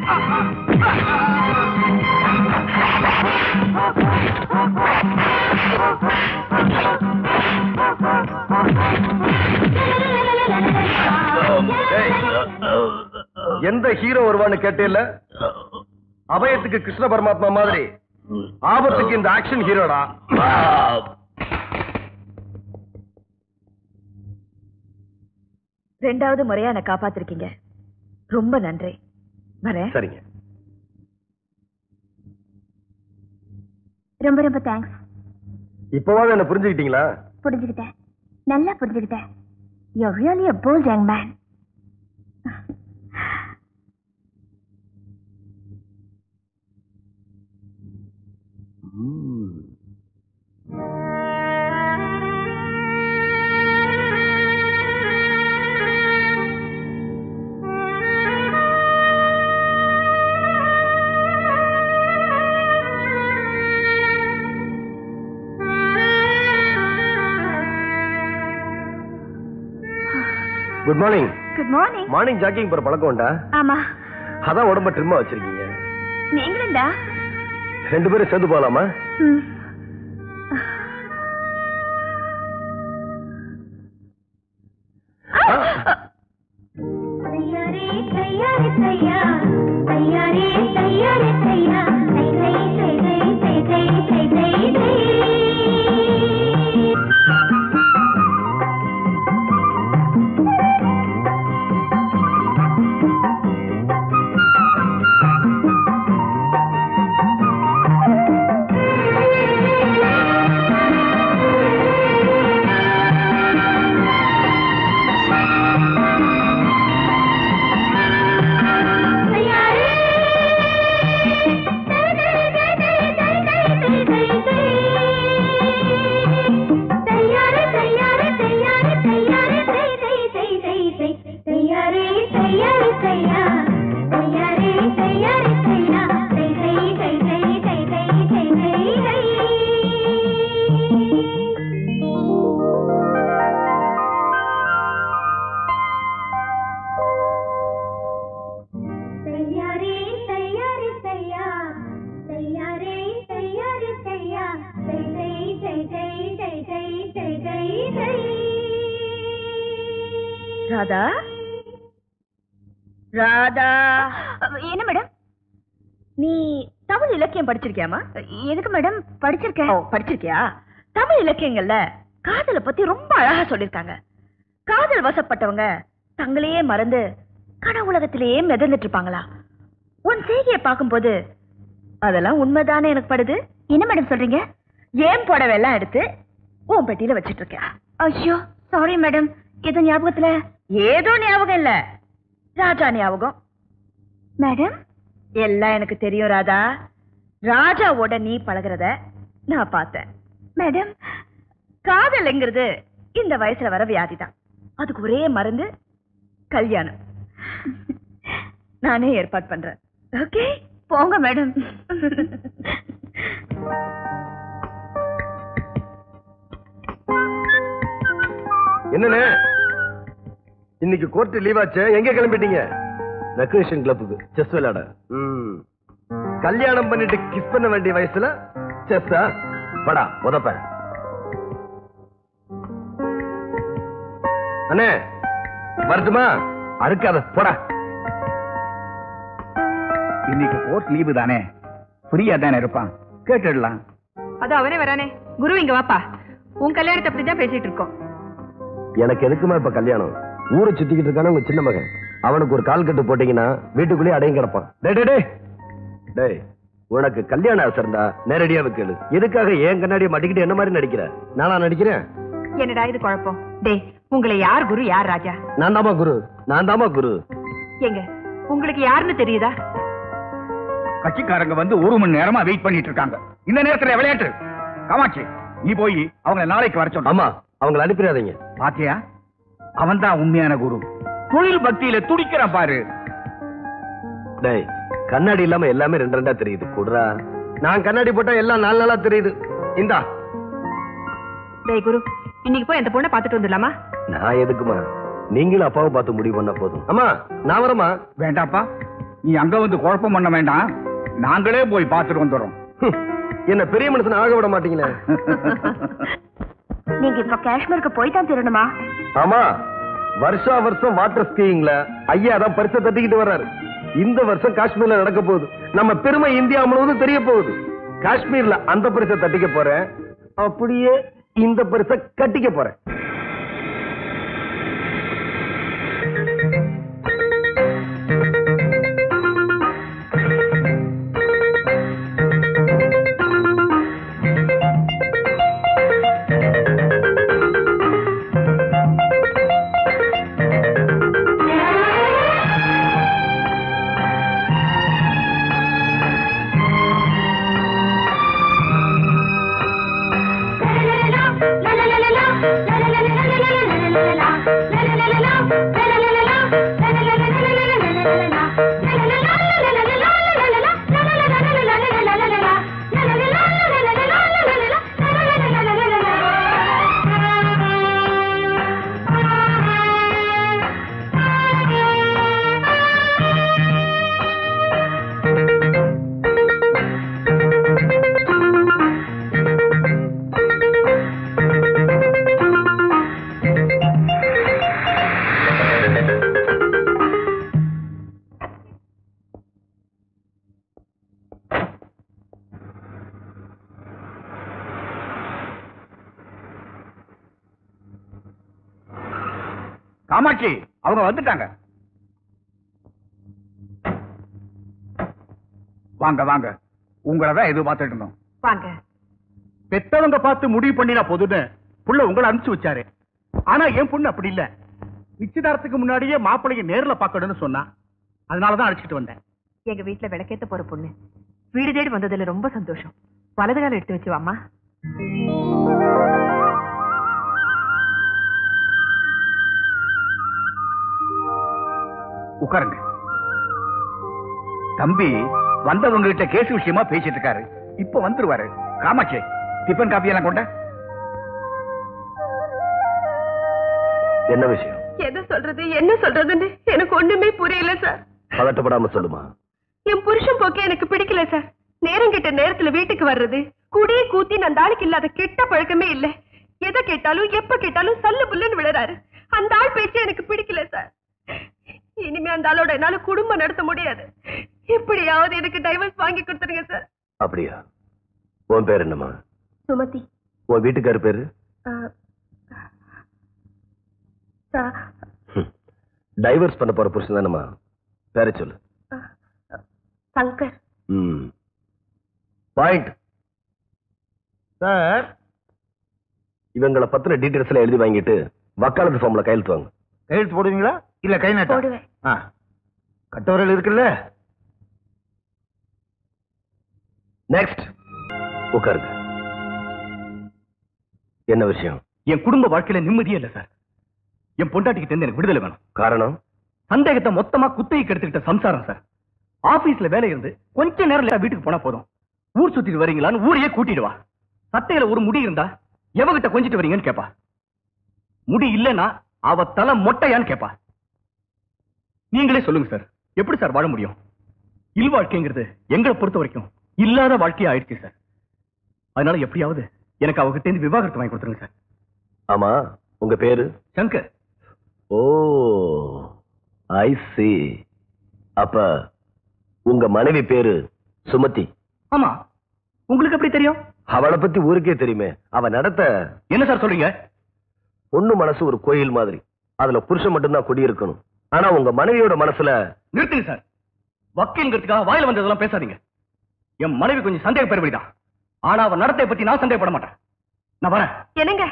ஏய், எந்த ஹீரோ வருவான்னு கேட்டேல்ல அபயத்துக்கு கிருஷ்ண பரமாத்மா மாதிரி ஆபத்துக்கு இந்த ஆக்ஷன் ஹீரோடா ரெண்டாவது முறையா என்னை காப்பாத்திருக்கீங்க ரொம்ப நன்றி வரேன் சரிங்க ரொம்ப ரொம்ப தேங்க்ஸ் இப்பவாவது என்ன புரிஞ்சுக்கிட்டீங்களா புரிஞ்சுக்கிட்டேன் நல்லா புரிஞ்சுக்கிட்டேன் you really a bold young man good morning good morning morning jogging போற பழக்கம் உண்டா ஆமா அதான் உடம்ப ட்ரிம்மா வச்சிருக்கீங்க நீங்களும்டா ரெண்டு பேரும் சேர்ந்து போகலாமா ம். தயாரே தயாரே தயா தயாரே தயாரே தயா தை தை தை தை தை தை தை தை तैयारी तैयारी तैया तैयारी तैयारी तैया जय जय जय जय जय जय जय जय जय ராதா ராதா என்ன மேடம் நீ தமிழ் இலக்கியம் படிச்சிருக்கியாமா எதுக்கு மேடம் படிச்சிருக்கேன் ஓ படிச்சிருக்கியா தமிழ் இலக்கியங்கள்ல காதலை பத்தி ரொம்ப அழகா சொல்லிருக்காங்க காதல் வசப்பட்டவங்க தங்களையே மறந்து கனவுலகத்திலேயே மிதந்துட்டு இருப்பாங்களா உன் செய்தியை பார்க்கும்போது அதெல்லாம் உண்மைதானே எனக்கு படுது என்ன மேடம் சொல்றீங்க ஏன் புடவை எல்லாம் எடுத்து உன் பெட்டியில வச்சிட்டு இருக்கேன் ஐயோ சாரி மேடம் ஏதோ ஞாபகத்துல ஏதோ ஞாபகம் இல்ல ராஜா ஞாபகம் மேடம் எல்லாம் எனக்கு தெரியும் ராதா ராஜாவோட நீ பழகுறத நான் பார்த்தேன் மேடம் காதல்ங்கிறது இந்த வயசுல வர வியாதி தான் அதுக்கு ஒரே மருந்து கல்யாணம் நானே ஏற்பாடு பண்றேன் ஓகே போங்க மேடம் என்னண்ணே இன்னைக்கு கோர்ட் லீவ் ஆச்சு எங்க கிளம்பிட்டீங்க ரெக்ரேஷன் கிளப்புக்கு செஸ் விளையாட ம். கல்யாணம் பண்ணிட்டு கிஸ் பண்ண வேண்டிய வயசுல செஸ்ஸா படா உதப்ப அண்ணே வரட்டுமா அறுக்காத போடா இன்னைக்கு கோர்ட் லீவு தானே ஃப்ரீயா தானே இருப்பான் கேட்டுடலாம் அது அவனே வரானே குரு இங்க வாப்பா உன் கல்யாணத்தை பத்தி தான் பேசிட்டு இருக்கோம் எனக்கு எதுக்குமா இப்ப கல்யாணம் ஊரை சுத்திக்கிட்டு இருக்கானே உங்க சின்ன மகன் அவனுக்கு ஒரு கால் கட்டு போட்டீங்கன்னா வீட்டுக்குள்ளேயே அடையும் கிடப்பான் டேய் டேய் டேய் டேய் உனக்கு கல்யாணம் ஆசை இருந்தா நேரடியாவே கேளு எதுக்காக ஏன் கண்ணாடியை மாட்டிக்கிட்டு என்ன மாதிரி நடிக்கிற நானா நடிக்கிறேன் என்னடா இது குழப்பம் டேய் உங்களை யார் குரு யார் ராஜா நான் தாமா குரு நான் தாமா குரு எங்க உங்களுக்கு யாருன்னு தெரியுதா கட்சிக்காரங்க வந்து ஒரு மணி நேரமா வெயிட் பண்ணிட்டு இருக்காங்க இந்த நேரத்துல விளையாட்டு காமாட்சி நீ போய் அவங்களை நாளைக்கு வர சொல்ல ஆமா அவங்கள அனுப்பிடாதீங்க பாத்தியா அவன் தான் உண்மையான குரு தொழில் பக்தியில துடிக்கிறான் பாரு டேய் கண்ணாடி இல்லாம எல்லாமே ரெண்டு ரெண்டா தெரியுது குடுறா நான் கண்ணாடி போட்டா எல்லாம் நாலு நாளா தெரியுது இந்தா டேய் குரு இன்னைக்கு போய் அந்த பொண்ணை பார்த்துட்டு வந்துடலாமா நான் எதுக்குமா நீங்களும் அப்பாவை பார்த்து முடிவு பண்ண போதும் அம்மா நான் வரமா வேண்டாப்பா நீ அங்க வந்து குழப்பம் பண்ண வேண்டாம் நாங்களே போய் பார்த்துட்டு வந்துடுறோம் ஹம், என்ன பெரிய மனுஷன் ஆக விட மாட்டீங்களே நீங்க இப்ப காஷ்மீருக்கு போய் தான் திருணுமா ஆமா வருஷா வருஷம் வாட்டர் ஸ்கீயிங்ல ஐயா தான் பரிசை தட்டிக்கிட்டு வர்றாரு இந்த வருஷம் காஷ்மீர்ல நடக்க போகுது நம்ம பெருமை இந்தியா முழுவதும் தெரிய போகுது காஷ்மீர்ல அந்த பரிசை தட்டிக்க போறேன் அப்படியே இந்த பரிசை கட்டிக்க போறேன் காமாட்சி அவங்க வந்துட்டாங்க வாங்க வாங்க உங்களை தான் எதிர்பார்த்துட்டு இருந்தோம் வாங்க பெத்தவங்க பார்த்து முடிவு பண்ணினா போதுன்னு புள்ள உங்களை அனுப்பிச்சு வச்சாரு ஆனா என் பொண்ணு அப்படி இல்ல நிச்சயதாரத்துக்கு முன்னாடியே மாப்பிள்ளைய நேர்ல பார்க்கணும்னு சொன்னா அதனாலதான் அழைச்சிட்டு வந்தேன் எங்க வீட்டுல விளக்கேத்த போற பொண்ணு வீடு தேடி வந்ததுல ரொம்ப சந்தோஷம் வலது காலம் எடுத்து வச்சு வாம்மா உட்காருங்க தம்பி வந்தவங்க கிட்ட கேஸ் விஷயமா பேசிட்டு இருக்காரு இப்ப வந்துருவாரு காமாட்சி டிஃபன் காபி எல்லாம் கொண்ட என்ன விஷயம் எதை சொல்றது என்ன சொல்றதுன்னு எனக்கு ஒண்ணுமே புரியல சார் பதட்டப்படாம சொல்லுமா என் புருஷன் போக்கே எனக்கு பிடிக்கல சார் நேரம் கிட்ட நேரத்துல வீட்டுக்கு வர்றது குடி கூத்தி அந்த ஆளுக்கு இல்லாத கெட்ட பழக்கமே இல்ல எதை கேட்டாலும் எப்ப கேட்டாலும் சல்லு புல்லுன்னு விழுறாரு அந்த ஆள் பேச்சு எனக்கு பிடிக்கல சார் இனிமே அந்த ஆளோட என்னால குடும்பம் நடத்த முடியாது எப்படியாவது எனக்கு டைவர்ஸ் வாங்கி கொடுத்துருங்க சார் அப்படியா உன் பேர் என்னம்மா சுமதி உன் வீட்டுக்கார் பேரு டைவர்ஸ் பண்ண போற புருஷன் தானம்மா பேர சொல்லு சங்கர் ம் பாயிண்ட் சார் இவங்கள பத்தின டீடைல்ஸ் எல்லாம் எழுதி வாங்கிட்டு வக்காலத்து ஃபார்ம்ல கையெழுத்து வாங்க கையெழுத்து போடுவீங்களா இல்ல கை நட்டா போடுவேன் ஆ. கட்டவரையில் இருக்குல்ல நெக்ஸ்ட் உட்காருங்க என்ன விஷயம் என் குடும்ப வாழ்க்கையில நிம்மதியே இல்ல சார் என் பொண்டாட்டிக்கிட்ட இருந்து எனக்கு விடுதலை வேணும் காரணம் சந்தேகத்தை மொத்தமா குத்தகைக்கு எடுத்துக்கிட்ட சம்சாரம் சார் ஆபீஸ்ல வேலை இருந்து கொஞ்ச நேரம் லேட்டா வீட்டுக்கு போனா போதும் ஊர் சுத்திட்டு வரீங்களான்னு ஊரையே கூட்டிடுவா சட்டையில ஒரு முடி இருந்தா எவகிட்ட கொஞ்சிட்டு வரீங்கன்னு கேப்பா முடி இல்லைன்னா அவ தலை மொட்டையான்னு கேப்பா நீங்களே சொல்லுங்க சார் எப்படி சார் வாழ முடியும் இல் வாழ்க்கைங்கிறது எங்களை பொறுத்த வரைக்கும் இல்லாத வாழ்க்கையா ஆயிடுச்சு சார் அதனால எப்படியாவது எனக்கு அவகிட்ட இருந்து விவாகரத்து வாங்கி கொடுத்துருங்க சார் ஆமா உங்க பேரு சங்கர் ஓ ஐ சி அப்ப உங்க மனைவி பேரு சுமதி ஆமா உங்களுக்கு எப்படி தெரியும் அவளை பத்தி ஊருக்கே தெரியுமே அவ நடத்த என்ன சார் சொல்றீங்க பொண்ணு மனசு ஒரு கோயில் மாதிரி அதுல புருஷன் மட்டும்தான் குடியிருக்கணும் ஆனா உங்க மனைவியோட மனசுல நிறுத்துங்க சார் வக்கீல்ங்கிறதுக்காக வாயில வந்ததெல்லாம் பேசாதீங்க என் மனைவி கொஞ்சம் சந்தேக பெருவழிதான் ஆனா அவன் நடத்தை பத்தி நான் சந்தேகப்பட மாட்டேன் நான் வரேன் என்னங்க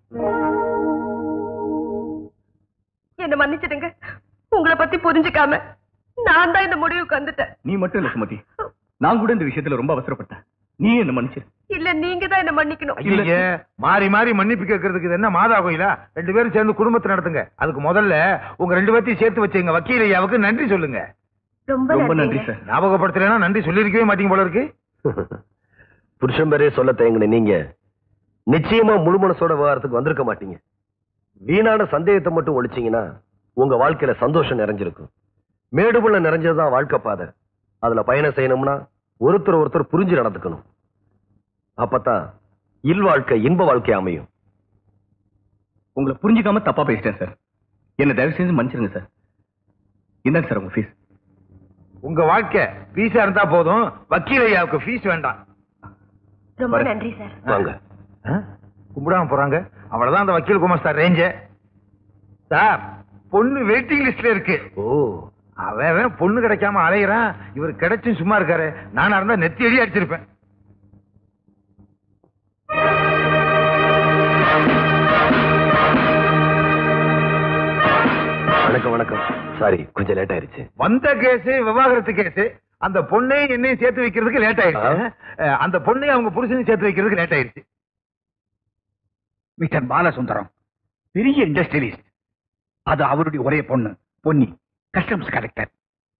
என்ன மன்னிச்சிடுங்க உங்களை பத்தி புரிஞ்சுக்காம நான் தான் இந்த முடிவுக்கு வந்துட்டேன் நீ மட்டும் இல்ல சுமதி நான் கூட இந்த விஷயத்துல ரொம்ப அவசரப்பட்டேன் நீ என்ன மன்னிச்சிரு இல்ல நீங்க தான் என்ன மன்னிக்கணும் இல்ல. மாறி மாறி மன்னிப்பு கேட்கறதுக்கு இது என்ன மாதா கோயிலா ரெண்டு பேரும் சேர்ந்து குடும்பத்தை நடத்துங்க அதுக்கு முதல்ல உங்க ரெண்டு பேர்த்தையும் சேர்த்து வச்சுங்க வக்கீல் ஐயாவுக்கு நன்றி சொல்லுங்க ரொம்ப ரொம்ப நன்றி நன்றிங்க. சார் ஞாபகப்படுத்தலைன்னா நன்றி சொல்லியிருக்கவே மாட்டீங்க போல இருக்கு புருஷன் பேரே சொல்ல தயங்கின நீங்க நிச்சயமா முழு மனசோட விவகாரத்துக்கு வந்திருக்க மாட்டீங்க வீணான சந்தேகத்தை மட்டும் ஒழிச்சீங்கன்னா உங்க வாழ்க்கையில சந்தோஷம் நிறைஞ்சிருக்கும் மேடுபுள்ள நிறைஞ்சதுதான் வாழ்க்கை பாதை அதுல பயணம் செய்யணும்னா ஒருத்தர் ஒருத்தர் புரிஞ்சு நடந்துக்கணும் அப்பதான் இல்வாழ்க்கை இன்ப வாழ்க்கை அமையும் உங்களை புரிஞ்சுக்காம தப்பா பேசிட்டேன் சார் என்ன தயவு செஞ்சு மன்னிச்சிருங்க சார் என்னங்க சார் உங்க ஃபீஸ் உங்க வாழ்க்கை ஃபீஸா இருந்தா போதும் வக்கீல் ஐயாவுக்கு ஃபீஸ் வேண்டாம் ரொம்ப நன்றி சார் வாங்க ஆ? கும்பிடாம போறாங்க அவ்வளவுதான் அந்த வக்கீல் குமார் ரேஞ்ச சார் பொண்ணு வெயிட்டிங் லிஸ்ட்ல இருக்கு ஓ அவன் அவன் பொண்ணு கிடைக்காம அலையிறான் இவர் கிடைச்சும் சும்மா இருக்காரு நானா இருந்தா நெத்தி அடி அடிச்சிருப்பேன் வணக்கம் வணக்கம் சாரி கொஞ்சம் லேட் ஆயிருச்சு வந்த கேஸ் விவாகரத்து கேஸ் அந்த பொண்ணையும் என்னையும் சேர்த்து வைக்கிறதுக்கு லேட் ஆயிடுச்சு அஹ், அந்த பொண்ணையும் அவங்க புருஷனையும் சேர்த்து வைக்கிறதுக்கு லேட் ஆயிடுச்சு மிஸ்டர் பாலசுந்தரம் பெரிய இண்டஸ்ட்ரியலிஸ்ட் அது அவருடைய ஒரே பொண்ணு பொன்னி கஸ்டம்ஸ் கலெக்டர்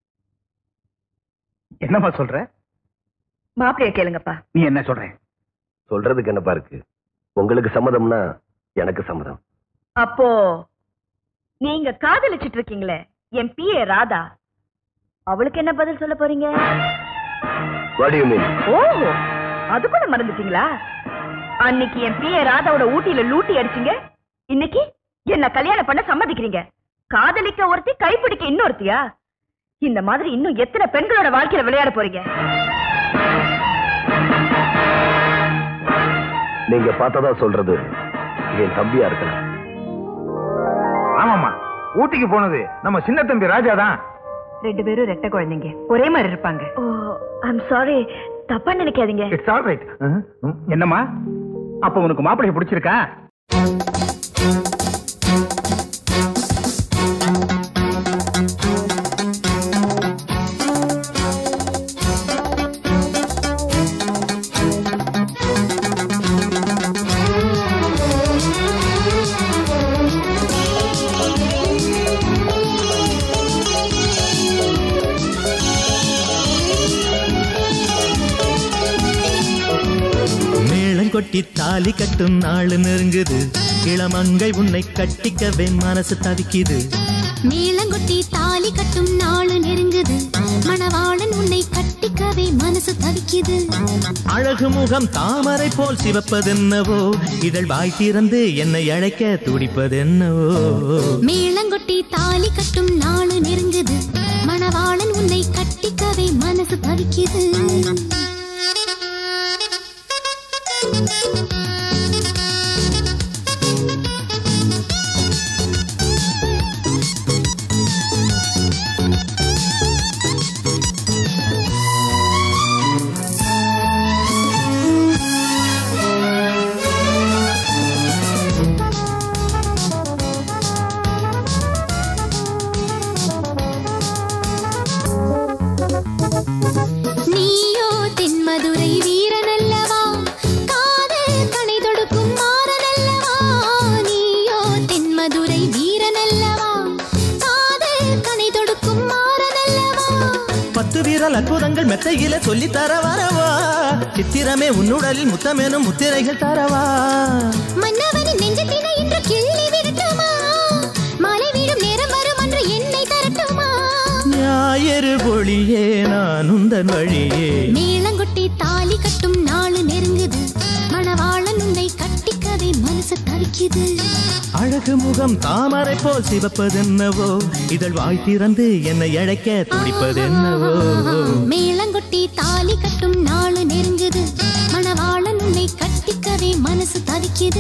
என்னம்மா சொல்ற மாப்பிளைய கேளுங்கப்பா நீ என்ன சொல்ற சொல்றதுக்கு என்னப்பா இருக்கு உங்களுக்கு சம்மதம்னா எனக்கு சம்மதம் அப்போ நீங்க காதலிச்சிட்டு இருக்கீங்களே என் பிஏ ராதா அவளுக்கு என்ன பதில் சொல்ல போறீங்க வாட் யூ மீன் ஓ அது கூட மறந்துட்டீங்களா அன்னைக்கு என் பிஏ ராதாவோட ஊட்டியில லூட்டி அடிச்சீங்க இன்னைக்கு என்ன கல்யாணம் பண்ண சம்மதிக்கிறீங்க காதலிக்க ஒருத்தி கைப்பிடிக்க இன்னொருத்தியா இந்த மாதிரி இன்னும் எத்தனை பெண்களோட வாழ்க்கையில விளையாட போறீங்க நீங்க பார்த்ததா சொல்றது என் தம்பியா இருக்கலாம் ஆமாமா ஊட்டிக்கு போனது நம்ம சின்ன தம்பி ராஜா தான் ரெண்டு பேரும் ரெட்டை குழந்தைங்க ஒரே மாதிரி இருப்பாங்க ஓ ஐம் சாரி தப்பா நினைக்காதீங்க இட்ஸ் ஆல் ரைட் என்னம்மா அப்ப உனக்கு மாப்பிளைய பிடிச்சிருக்கா மேளம் கொட்டி தாலி கட்டும் நாள் நெருங்குது இளமங்கை உன்னை கட்டிக்கவே மனசு தவிக்குது மேளங்கொட்டி தாலி கட்டும் நாள் நெருங்குது மணவாளன் உன்னை கட்டிக்கவே மனசு தவிக்குது அழகு முகம் தாமரை போல் சிவப்பதென்னவோ இதழ் வாய் திறந்து என்னை அழைக்க துடிப்பதென்னவோ மேளங்கொட்டி தாலி கட்டும் நாள் நெருங்குது மணவாளன் உன்னை கட்டிக்கவே மனசு தவிக்குது நீயோ தென்மதுரை வீரனல்லவா காதல் கனை தொடுக்கும் மாறனல்லவா நீயோ தென்மதுரை வீரனல்லவா காதல் கனை தொடுக்கும் மாறனல்லவா பத்து வீரல் அற்புதங்கள் மெத்தையில சொல்லி தர வரவா சித்திரமே உன்னுடலில் முத்தமேனும் முத்திரைகள் தரவா மன்னவனின் நெஞ்சத்தினை இன்று கிள்ளி விரட்டுமா மாலை வீடும் நேரம் வரும் அன்று என்னை தரட்டுமா ஞாயிறு பொழியே நான் உந்தன் வழியே மேளங்கொட்டி தாலி கட்டும் நாள் நெருங்குது மணவாளன் உன்னை கட்டிக்கவே மனசு தவிக்குது அழகு முகம் தாமரை போல் சிவப்பதென்னவோ இதழ் வாய் திறந்து என்னை அழைக்க துடிப்பதென்னவோ மேளங்கொட்டி தாலி கட்டும் நாள் நெருங்குது மணவாளன் உன்னை கட்டிக்கவே மனசு தவிக்குது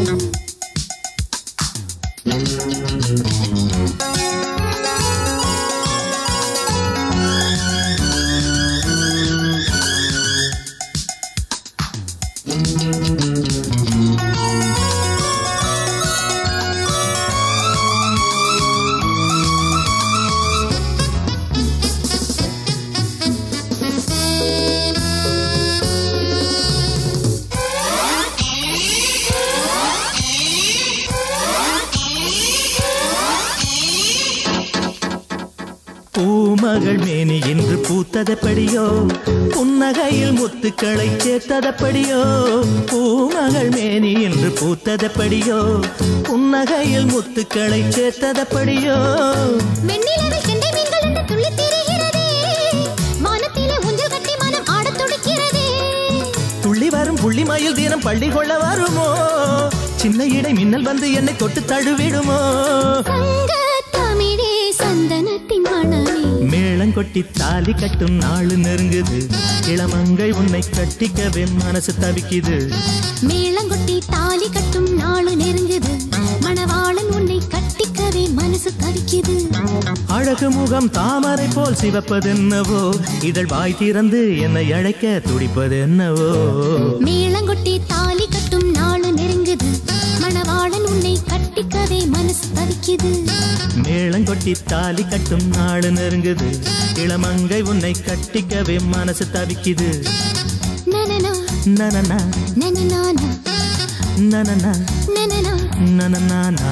பூமகள் மேனி என்று பூத்ததப்படியோ புன்னகையில் முத்துக்களை சேர்த்ததப்படியோ பூமகள் மேனி என்று பூத்ததப்படியோ புன்னகையில் முத்துக்களை சேர்த்ததப்படியோ வெண்ணிலவில் கெண்டை மீன்கள் என்று துள்ளி திரிகிறதே வானத்திலே ஊஞ்சல் கட்டி மனம் ஆடத் துடிக்கிறதே துள்ளி வரும் புள்ளி மயில் தினம் பள்ளி கொள்ள வருமோ சின்ன இடை மின்னல் வந்து என்னை தொட்டு தழுவிடுமோ சங்க தமிழே சந்தனத்தின் மணமே மேளங்கொட்டி தாலி கட்டும் நாள் நெருங்குது இளமங்கை உன்னை கட்டிக்கவே மனசு தவிக்குது மேளங்கொட்டி தாலி கட்டும் நாளு நெருங்குது மணவாளன் உன்னை கட்டிக்கவே மனசு தவிக்குது அழகு முகம் தாமரை போல் சிவப்பதென்னவோ இதழ் வாய் திறந்து என்னை அழைக்க துடிப்பதென்னவோ மேளங்கொட்டி தாலி கட்டும் நாளு நெருங்குது மணவாளன் உன்னை கட்டிக்கவே மனசு தவிக்குது மேளங்கொட்டி தாலி கட்டும் நாள் நெருங்குது இளமங்கை உன்னை கட்டிக்கவே மனசு தவிக்குது நனனா நனனா நனனானா நனனா நனனா நனனானா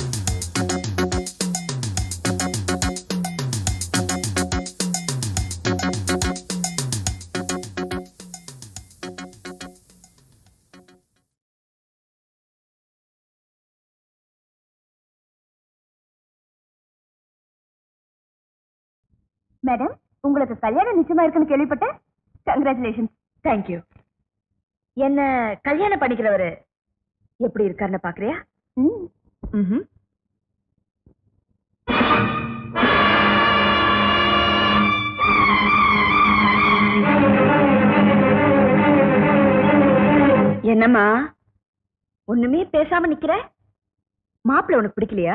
மேடம் உங்களுக்கு கல்யாணம் நிச்சயமா இருக்குன்னு கேள்விப்பட்டேன் கங்க்ராச்சுலேஷன் தேங்க்யூ என்ன கல்யாணம் பண்ணிக்கிறவரு எப்படி இருக்காருன்னு பாக்குறியா ம் என்னம்மா ஒண்ணுமே பேசாம நிக்கிற மாப்பிள்ள உனக்கு பிடிக்கலையா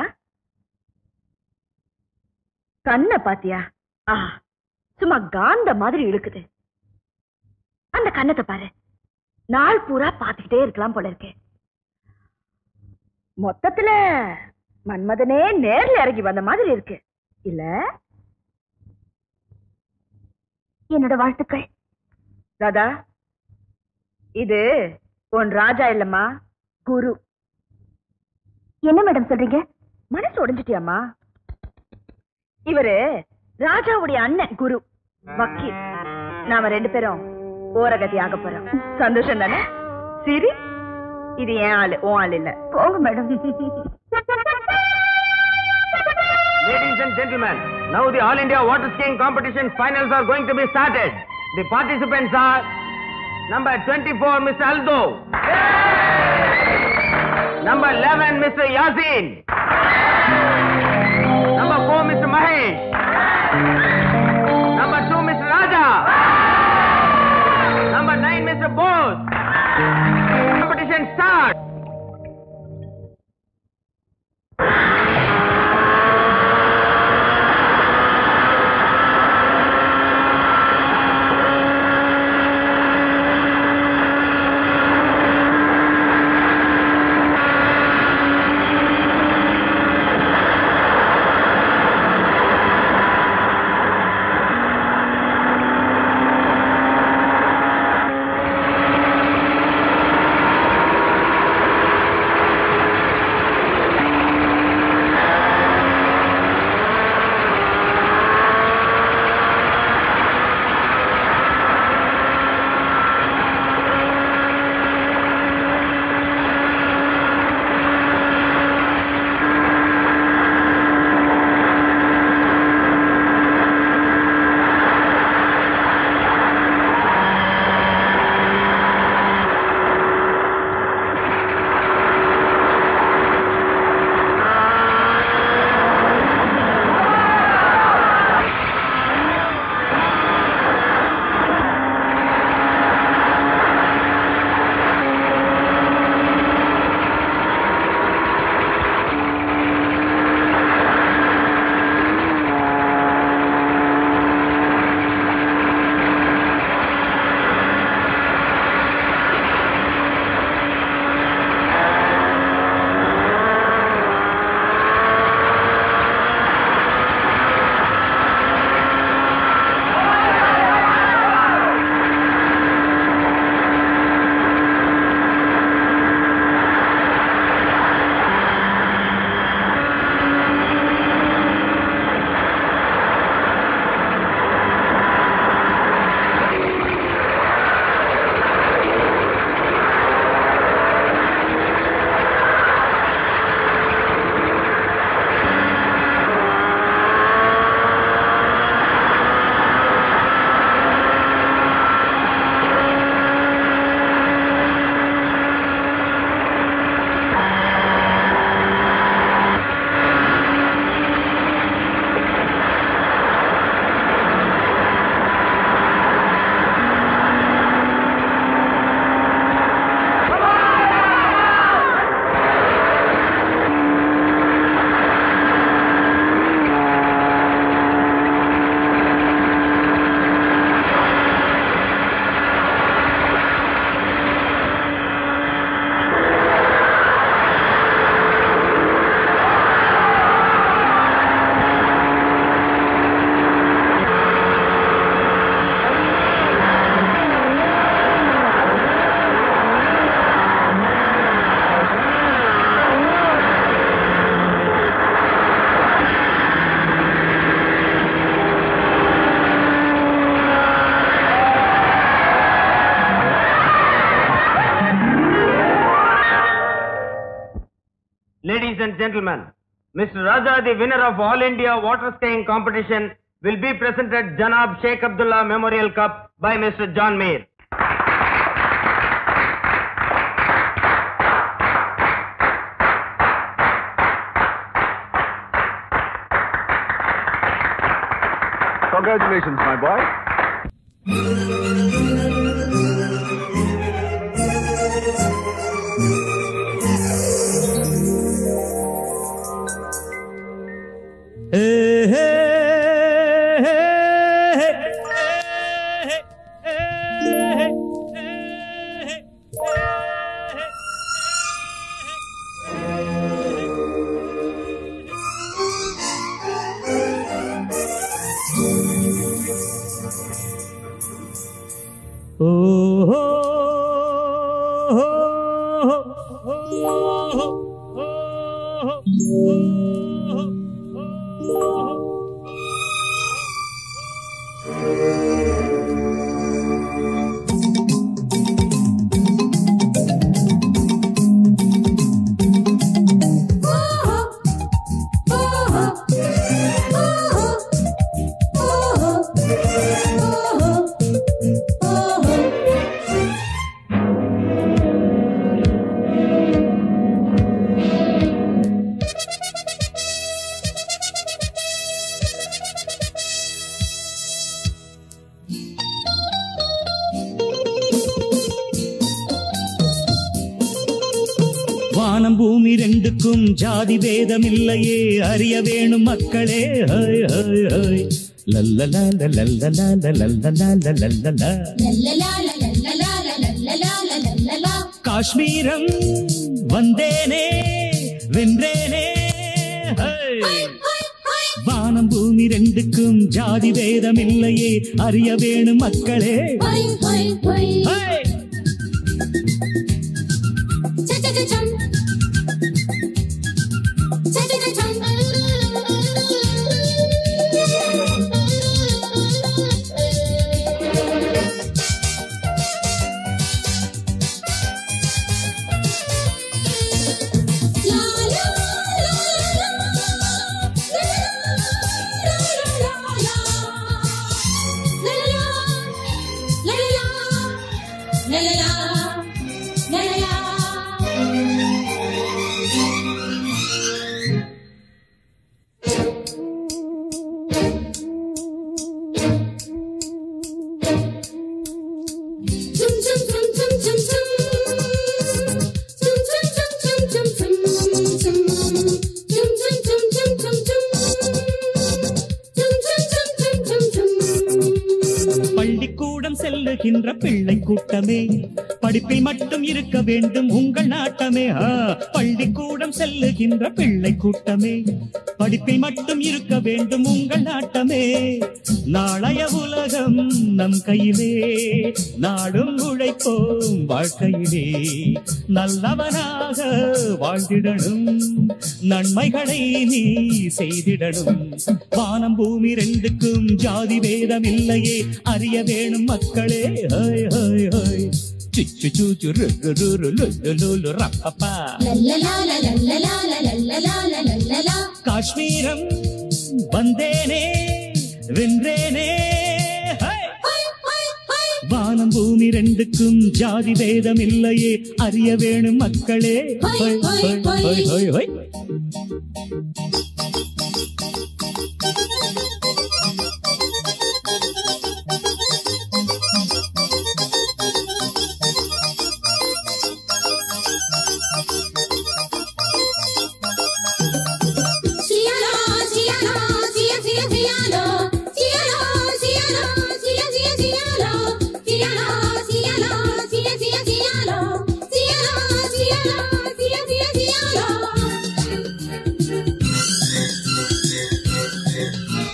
கண்ணை பாத்தியா ஆ சும்மா காந்த மாதிரி இழுக்குது அந்த கண்ணத்தை பாரு நாள் பூரா பாத்துக்கிட்டே இருக்கலாம் போல இருக்கே மொத்தத்துல மன்மதனே நேர்ல இறங்கி வந்த மாதிரி இருக்கு இல்ல என்னோட வாழ்த்துக்கள் ராதா இது உன் ராஜா இல்லம்மா குரு என்ன மேடம் சொல்றீங்க மனசு உடைஞ்சிட்டியாம்மா இவரு ராஜாவுடைய அண்ணன் குரு வக்கீல் நாம ரெண்டு பேரும் ஓரகதி ஆக போறோம் சந்தோஷம் தானே சரி இது என் ஆளு உன் ஆள் இல்ல போங்க madam Ladies and gentlemen, now the All India Water Skiing Competition finals are going to be started. The participants are number 24, Mr. Aldo. Number 11, Mr. Yasin. Number 4, Mr. Mahesh. Number 2, Mr. Raja. Number 9, Mr. Bose. Competition start. and gentlemen, Mr. Raja, the winner of All India Water Skiing Competition, will be presented Janab Sheikh Abdullah Memorial Cup by Mr. John Meir. Congratulations, my boy. வானம் பூமி ரெண்டுக்கும் ஜாதி பேதம் இல்லையே அறிய வேணும் மக்களே ஹை ஹை ஹை லல்லலா லல்லலா லல்லலா லல்லலா காஷ்மீரம் வந்தேனே வென்றேனே ஹை. வானம் பூமி ரெண்டுக்கும் ஜாதி பேதம் இல்லையே அறிய வேணும் மக்களே ஹை. பள்ளிக்கூடம் செல்லுகின்ற பிள்ளை கூட்டமே படிப்பில் மட்டும் இருக்க வேண்டும் உங்கள் நாட்டமே ஆ, பள்ளிக்கூடம் செல்லுகின்ற பிள்ளை கூட்டமே படிப்பில் மட்டும் இருக்க வேண்டும் உங்கள் நாட்டமே நாளைய உலகம் நம் கையிலே நாடும் உழைப்போம் வாழ்க்கையிலே நல்லவனாக வாழ்ந்திடணும் நன்மைகளை நீ செய்திடணும் வானம் பூமி ரெண்டுக்கும் ஜாதி பேதம் இல்லையே அறிய வேணும் மக்களே ஹாய் ஹாய் ஹாய் சுச்சு சூச்சு ருரு ருரு லுல்லு லுல்லு ரப்பப்பா காஷ்மீரம் வந்தேனே வென்றேனே ஹை! வானம் பூமி ரெண்டுக்கும் ஜாதி பேதம் இல்லையே அறிய வேணும் மக்களே ஹை, ஹை, ஹை, ஹை, ஹை. Cielo,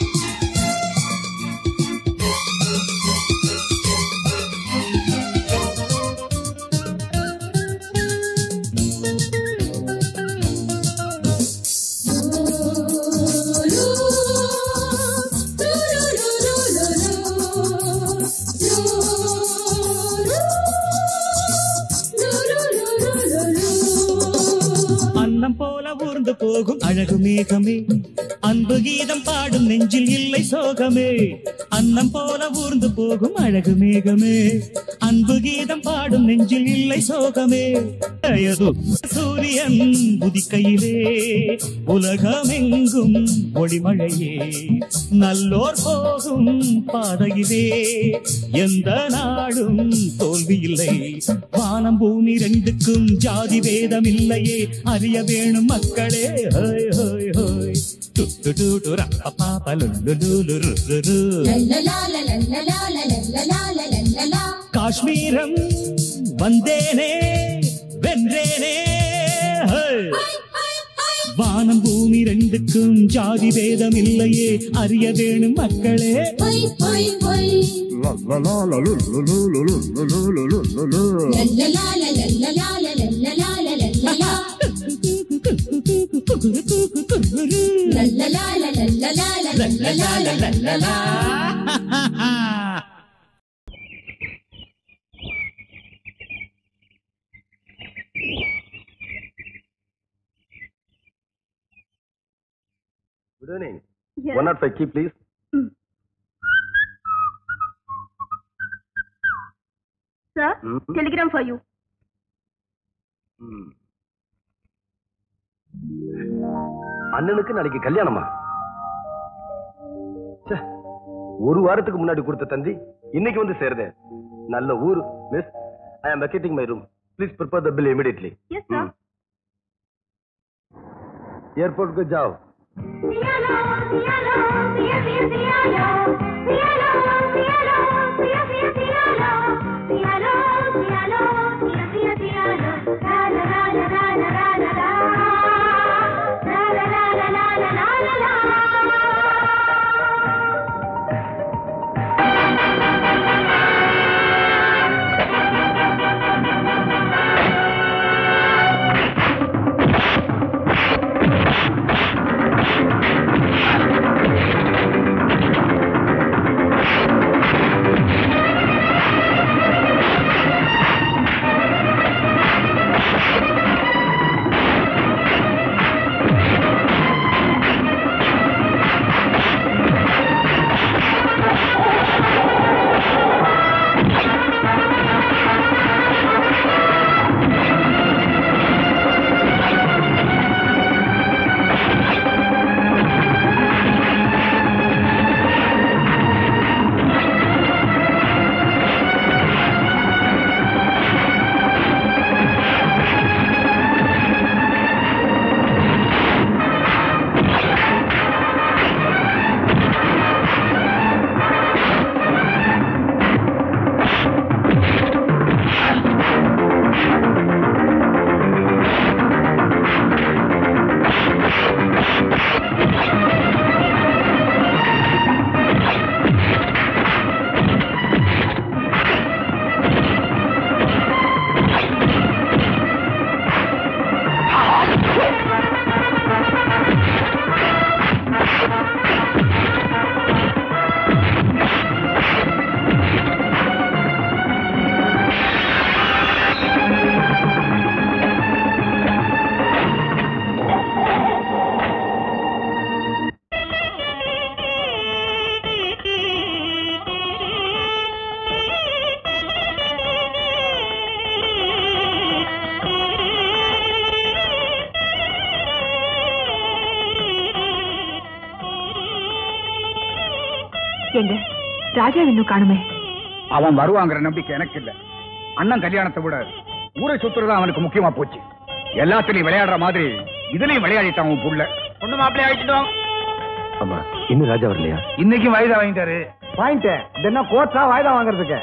கொண்டு போகும் அழகு மேகமே அன்பு கீதம் பாடும் நெஞ்சில் இல்லை சோகமே அன்னம் போல ஊர்ந்து போகும் அழகு மேகமே அன்பு கீதம் பாடும் நெஞ்சில் இல்லை சோகமே அயது சூரியன் உதிக்கையிலே உலகமெங்கும் ஒளிமழையே நல்லோர் போகும் பாதையிலே எந்த நாடும் தோல்வி இல்லை வானம் பூமி ரெண்டுக்கும் ஜாதி வேதம் இல்லையே அறிய வேணும் மக்களே ஹோய் ஹோய் ஹோய் டு டு டு டு ர ப ப ப லு லு லு லு ரு ரு ரு. காஷ்மீரம் வந்தேனே வென்றேனே ஹோய். வானம் பூமி ரெண்டுக்கும் ஜாதி வேதம் இல்லையே அறிய வேணும் மக்களே Good evening. One not five key, please. Sir hmm. Telegram for you அண்ணனுக்கு நாளைக்கு கல்யாணமா ச்சே, ஒரு வாரத்துக்கு முன்னாடி கொடுத்த தந்தி இன்னைக்கு வந்து சேருதே நல்ல ஊர் miss I am vacating my room please prepare the bill immediately yes sir airport को जाओ எங்க ராஜா இன்னும் காணுமே அவன் வருவாங்கிற நம்பிக்கை எனக்கு இல்ல அண்ணன் கல்யாணத்தை விட ஊரை சுத்துறது அவனுக்கு முக்கியமா போச்சு எல்லாத்துலயும் விளையாடுற மாதிரி இதுலயும் விளையாடிட்டான் அவன் புள்ள பொண்ணு மாப்பிள்ளை அழைச்சிட்டோம் ஆமா இன்னும் ராஜா வரலையா இன்னைக்கும் வாய்தா வாங்கிட்டாரு பாயிண்ட் இது என்ன கோச்சா வாய்தா வாங்குறதுக்கு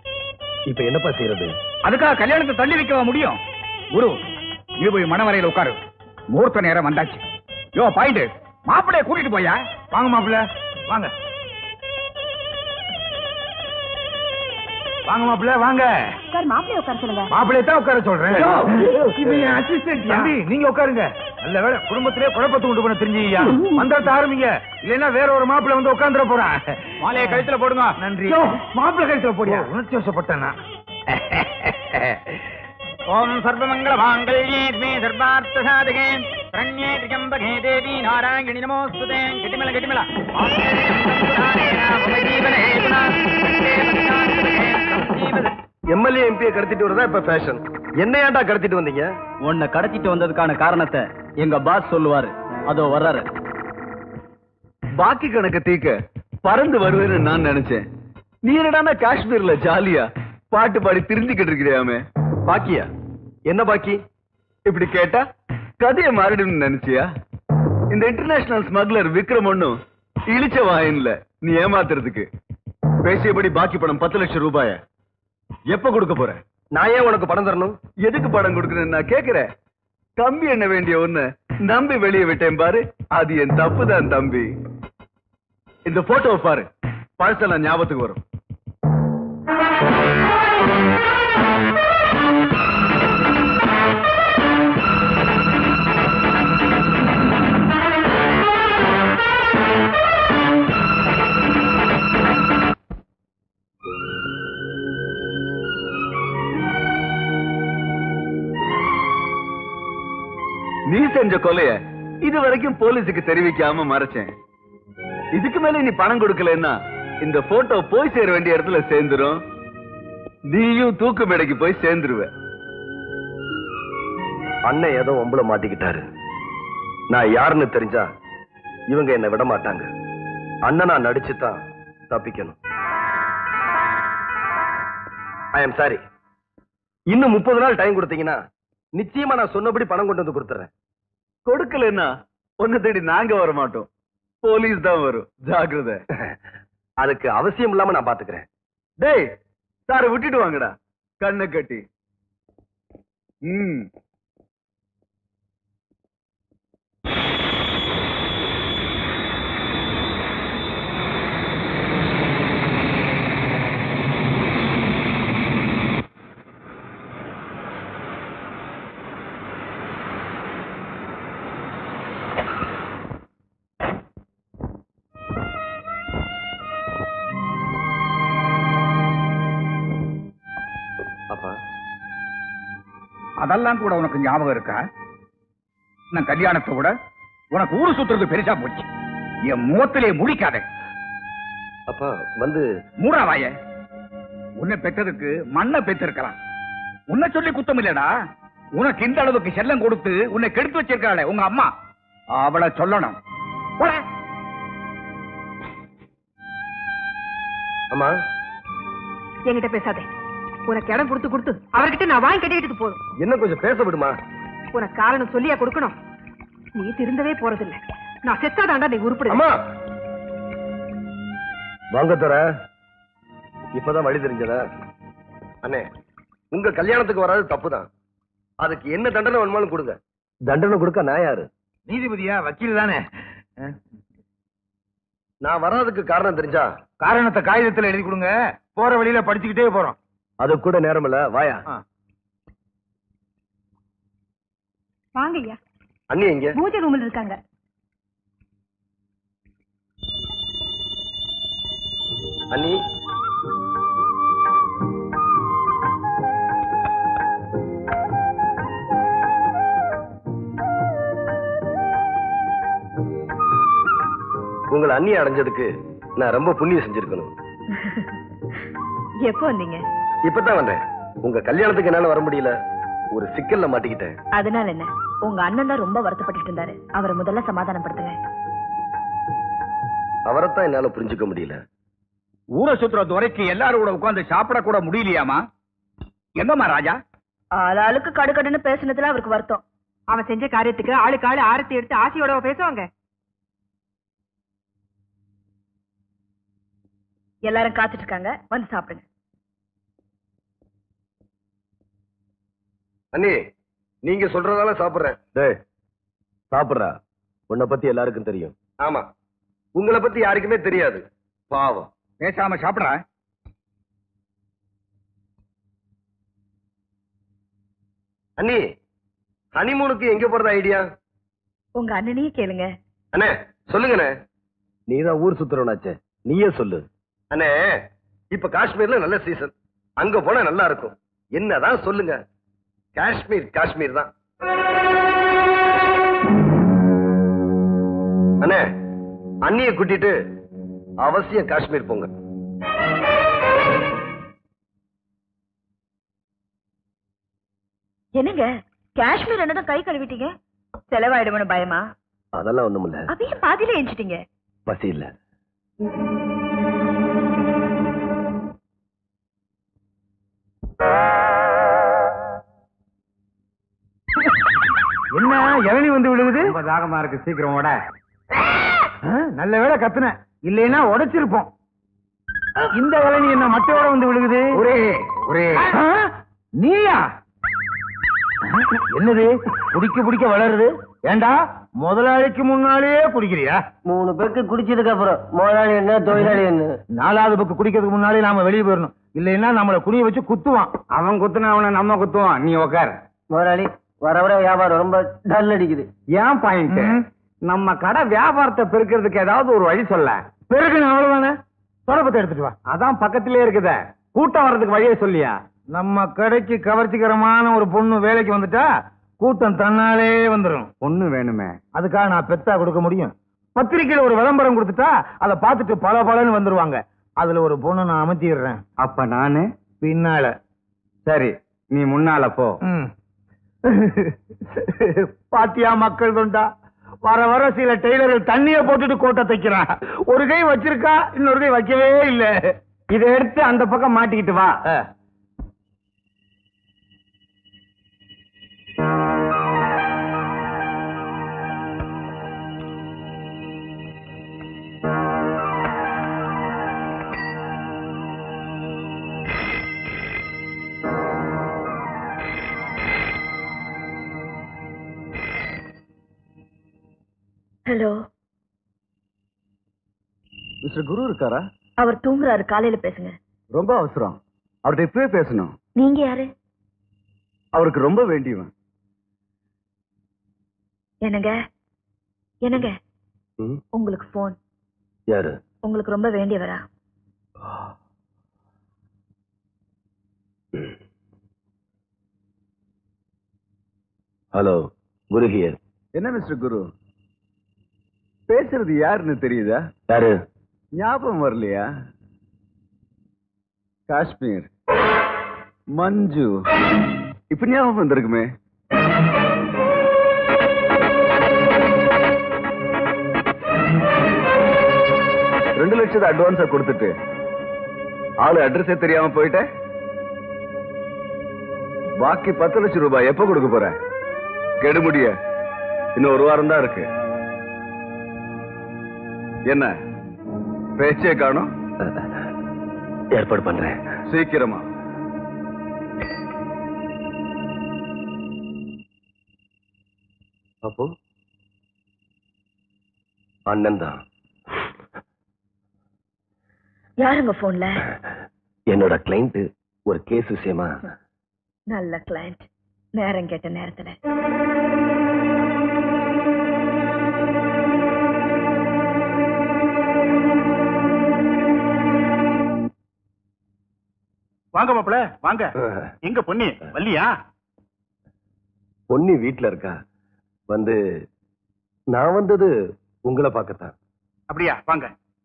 இப்ப என்னப்பா செய்யறது அதுக்காக கல்யாணத்தை தள்ளி வைக்கவா முடியும் குரு நீ போய் மணவரையில உட்காரு முகூர்த்த நேரம் வந்தாச்சு யோ பாயிண்ட் மாப்பிளைய கூட்டிட்டு போயா வாங்க மாப்பிள்ள வாங்க வாங்க மாப்பிள்ள வாங்க சார் மாப்பிள்ளைய உட்கார சொல்லுங்க மாப்பிள்ளைய தான் உட்கார சொல்றேன் யோ, இவன் என் assistant யா. தம்பி நீங்க உட்காருங்க நல்ல வேலை குடும்பத்திலே குழப்பத்தை உண்டு பண்ண தெரிஞ்சீங்க மந்திரத்தை ஆரம்பிங்க இல்லைன்னா வேற ஒரு மாப்பிள்ளை வந்து உட்காந்துட போறான் மாலையை கழுத்துல போடுங்க நன்றி மாப்பிள்ளை கழுத்துல போடியா உணர்ச்சி வசப்பட்டேனா ஓம் சர்வமங்கள மாங்கல்யே ஸ்மே சர்வார்த்த சாதகே பிரண்யே திரியம்பகே தேவி நாராயணி நமோஸ்துதே கெட்டிமல கெட்டிமல எம்எல்ஏ எம்பியை கடத்திட்டு வரதா இப்ப ஃபேஷன் என்ன ஏன்டா கடத்திட்டு வந்தீங்க உன்னை கடத்திட்டு வந்ததுக்கான காரணத்தை எங்க பாஸ் சொல்லுவாரு அதோ வர்றாரு பாக்கி கணக்க தீக்க பறந்து வருவேன்னு நான் நினைச்சேன் நீ என்னடா காஷ்மீர்ல ஜாலியா பாட்டு பாடி திருந்திக்கிட்டு இருக்கிறியாமே பாக்கியா என்ன பாக்கி இப்படி கேட்டா கதையை மாறிடும்னு நினைச்சியா இந்த இன்டர்நேஷனல் ஸ்மக்லர் விக்ரம் ஒண்ணும் இழிச்ச வாயின்ல நீ ஏமாத்துறதுக்கு பேசியபடி பாக்கி பணம் பத்து லட்சம் ரூபாய எப்ப கொடுக்க போற நான் ஏன் உனக்கு பணம் தரணும் எதுக்கு பணம் கொடுக்கணும்னு நான் கேக்குறேன் தம்பி என்ன வேண்டிய ஒண்ணு நம்பி வெளியே விட்டேன் பாரு அது என் தப்பு தான் தம்பி இந்த போட்டோவை பாரு பழசெல்லாம் ஞாபகத்துக்கு வரும் நீ செஞ்ச கொலைய இது வரைக்கும் போலீஸுக்கு தெரிவிக்காம மறைச்சேன் இதுக்கு மேல நீ பணம் கொடுக்கலன்னா இந்த போட்டோ போய் சேர வேண்டிய இடத்துல சேர்ந்துரும் நீயும் தூக்கு மேடைக்கு போய் சேர்ந்துருவ அண்ணன் ஏதோ ஒம்புல மாட்டிக்கிட்டாரு நான் யாருன்னு தெரிஞ்சா இவங்க என்ன விட மாட்டாங்க அண்ணனா நடிச்சுதான் தப்பிக்கணும் ஐ எம் சாரி இன்னும் முப்பது நாள் டைம் கொடுத்தீங்கன்னா நிச்சயமா நான் சொன்னபடி பணம் கொண்டு வந்து கொடுத்துறேன் கொடுக்கலன்னா ஒன்னு தேடி நாங்க வர மாட்டோம் போலீஸ் தான் வரும் ஜாக்கிரதை அதுக்கு அவசியம் இல்லாம நான் பாத்துக்கிறேன் டேய் சார விட்டுட்டு வாங்கடா கண்ணை கட்டி ம் அப்பா அதெல்லாம் கூட உனக்கு ஞாபகம் இருக்கா நான் கல்யாணத்தை விட உனக்கு ஊரு சுத்துறது பெருசா போச்சு என் முகத்திலே முடிக்காத அப்பா வந்து மூடா வாய உன்னை பெற்றதுக்கு மண்ணை பெற்றிருக்கலாம் உன்னை சொல்லி குத்தம் இல்லடா உனக்கு இந்த அளவுக்கு செல்லம் கொடுத்து உன்னை கெடுத்து வச்சிருக்காளே உங்க அம்மா அவளை சொல்லணும் போடா. அம்மா என்கிட்ட பேசாதே உனக்கு இடம் கொடுத்து கொடுத்து அவர்கிட்ட நான் வாங்கி கட்டிக்கிட்டு போதும் என்ன கொஞ்சம் பேச விடுமா உனக்கு காரணம் சொல்லியா கொடுக்கணும் நீ திருந்தவே போறதில்ல நான் செத்தாதாண்டா நீ உருப்பிடு அம்மா வாங்க தர இப்பதான் வழி தெரிஞ்சதா அண்ணே உங்க கல்யாணத்துக்கு வராது தப்புதான் அதுக்கு என்ன தண்டனை வேணுமாலும் கொடுங்க தண்டனை கொடுக்க நான் யாரு நீதிபதியா வக்கீல் தானே நான் வராதுக்கு காரணம் தெரிஞ்சா காரணத்தை காகிதத்துல எழுதி கொடுங்க போற வழியில படிச்சுக்கிட்டே போறோம் அது கூட நேரம் இல்ல வாயா வாங்க ஐயா அண்ணி எங்க பூஜை ரூமில் இருக்காங்க அண்ணி உங்களை அண்ணி அடைஞ்சதுக்கு நான் ரொம்ப புண்ணியம் செஞ்சிருக்கணும் எப்போ வந்தீங்க இப்பதான் வந்தேன் உங்க கல்யாணத்துக்கு என்னால வர முடியல ஒரு சிக்கல்ல மாட்டிக்கிட்டேன் அதனால என்ன உங்க அண்ணன் தான் ரொம்ப வருத்தப்பட்டு இருந்தாரு அவரை முதல்ல சமாதானப்படுத்துங்க அவரைத்தான் என்னால புரிஞ்சுக்க முடியல ஊரை சுத்துறது வரைக்கும் எல்லாரும் கூட உட்கார்ந்து சாப்பிட கூட முடியலையாமா என்னம்மா ராஜா ஆளாளுக்கு கடுக்கடுன்னு பேசுனதுல அவருக்கு வருத்தம் அவன் செஞ்ச காரியத்துக்கு ஆளுக்கு ஆளு ஆரத்தி எடுத்து ஆசையோட பேசுவாங்க எல்லாரும் காத்துட்டு இருக்காங்க வந்து சாப்பிடுங்க அண்ணி நீங்க சொல்றதால சாப்பிடுறேன் டேய் சாப்பிடுறா உன்னை பத்தி எல்லாருக்கும் தெரியும் ஆமா உங்களை பத்தி யாருக்குமே தெரியாது பாவம் பேசாம சாப்பிட அண்ணி ஹனிமூனுக்கு எங்க போறது ஐடியா உங்க அண்ணனையே கேளுங்க அண்ணே சொல்லுங்கண்ணே நீதான் ஊர் சுத்துறவனாச்சே நீயே சொல்லு அண்ணே இப்ப காஷ்மீர்ல நல்ல சீசன் அங்க போனா நல்லா இருக்கும் என்னதான் சொல்லுங்க காஷ்மீர் காஷ்மீர் தான் அண்ணே அண்ணிய கூட்டிட்டு அவசியம் காஷ்மீர் போங்க என்னங்க காஷ்மீர் என்னதான் கை கழுவிட்டீங்க செலவாயிடுமனு பயமா அதெல்லாம் ஒண்ணுமில்ல அப்படியே பாதியில எஞ்சிட்டீங்க பசி இல்ல என்ன இளநி வந்து விழுகுது ரொம்ப தாகமா இருக்கு சீக்கிரம் ஓட ஆ, நல்ல வேளை கத்துன இல்லைன்னா உடைச்சிருப்போம் இந்த இளநி என்ன மட்டையோட வந்து விழுகுது ஒரே ஒரே ஆ, நீயா என்னது குடிக்க குடிக்க வளருது ஏண்டா முதலாளிக்கு முன்னாலேயே குடிக்கிறியா மூணு பேருக்கு குடிச்சதுக்கு அப்புறம் முதலாளி என்ன தொழிலாளி என்ன நாலாவது பக்கம் குடிக்கிறதுக்கு முன்னாலே நாம வெளியே போயிடணும் இல்லைன்னா நம்மள குனிய வச்சு குத்துவான் அவன் குத்துனா அவனை நம்ம குத்துவான் நீ உக்கார் முதலாளி வர வர வியாபாரம் ரொம்ப டல் அடிக்குது ஏன் பாயிண்ட் நம்ம கடை வியாபாரத்தை பெருக்கிறதுக்கு ஏதாவது ஒரு வழி சொல்ல பெருக்கணும் அவ்வளவுதானே தொடப்பத்தை எடுத்துட்டு வா அதான் பக்கத்திலே இருக்குதே கூட்டம் வர்றதுக்கு வழியே சொல்லியா நம்ம கடைக்கு கவர்ச்சிகரமான ஒரு பொண்ணு வேலைக்கு வந்துட்டா கூட்டம் தன்னாலே வந்துடும் ஒண்ணு வேணுமே அதுக்காக நான் பெத்தா கொடுக்க முடியும் பத்திரிக்கையில ஒரு விளம்பரம் கொடுத்துட்டா அதை பார்த்துட்டு பல பலன்னு வந்துருவாங்க அதுல ஒரு பொண்ணு நான் அமைத்திடுறேன் அப்ப நானு பின்னால சரி நீ முன்னால போ ம். பாத்தியா மக்கள் தொண்டா வர வர சில டெய்லர்கள் தண்ணிய போட்டுட்டு கோட்டை தைக்கிறான் ஒரு கை வச்சிருக்கா இன்னொரு கை வைக்கவே இல்ல இதை எடுத்து அந்த பக்கம் மாட்டிக்கிட்டு வா ஹலோ மிஸ்டர் குரு இருக்காரா அவர் தூங்குறாரு காலையில பேசுங்க ரொம்ப அவசரம் அவர்கிட்ட இப்பவே பேசணும் நீங்க யாரு அவருக்கு ரொம்ப வேண்டியவன் என்னங்க என்னங்க ம், உங்களுக்கு போன் யாரு உங்களுக்கு ரொம்ப வேண்டியவரா ஹலோ குரு ஹியர் என்ன மிஸ்டர் குரு பேசுறது யாருன்னு தெரியுதா யாரு ஞாபகம் வரலையா காஷ்மீர் மஞ்சு இப்ப ஞாபகம் வந்திருக்குமே ரெண்டு லட்சத்தை அட்வான்ஸா கொடுத்துட்டு ஆளு அட்ரஸே தெரியாம போயிட்ட பாக்கி பத்து லட்சம் ரூபாய் எப்ப கொடுக்க போற கெடு முடிய இன்னும் ஒரு வாரம் தான் இருக்கு என்ன பேச்சே காணும் ஏற்பாடு பண்றேன் சீக்கிரமா அப்போ அண்ணன் தான் யாருங்க போன்ல என்னோட கிளைண்ட் ஒரு கேஸ் விஷயமா நல்ல கிளைண்ட் நேரம் கேட்ட நேரத்துல வாங்க மாப்பிள வாங்க எங்க பொண்ணு வள்ளியா பொன்னி வீட்ல இருக்கா வந்து நான் வந்தது உங்களை பார்க்கத்தான் அப்படியா வாங்க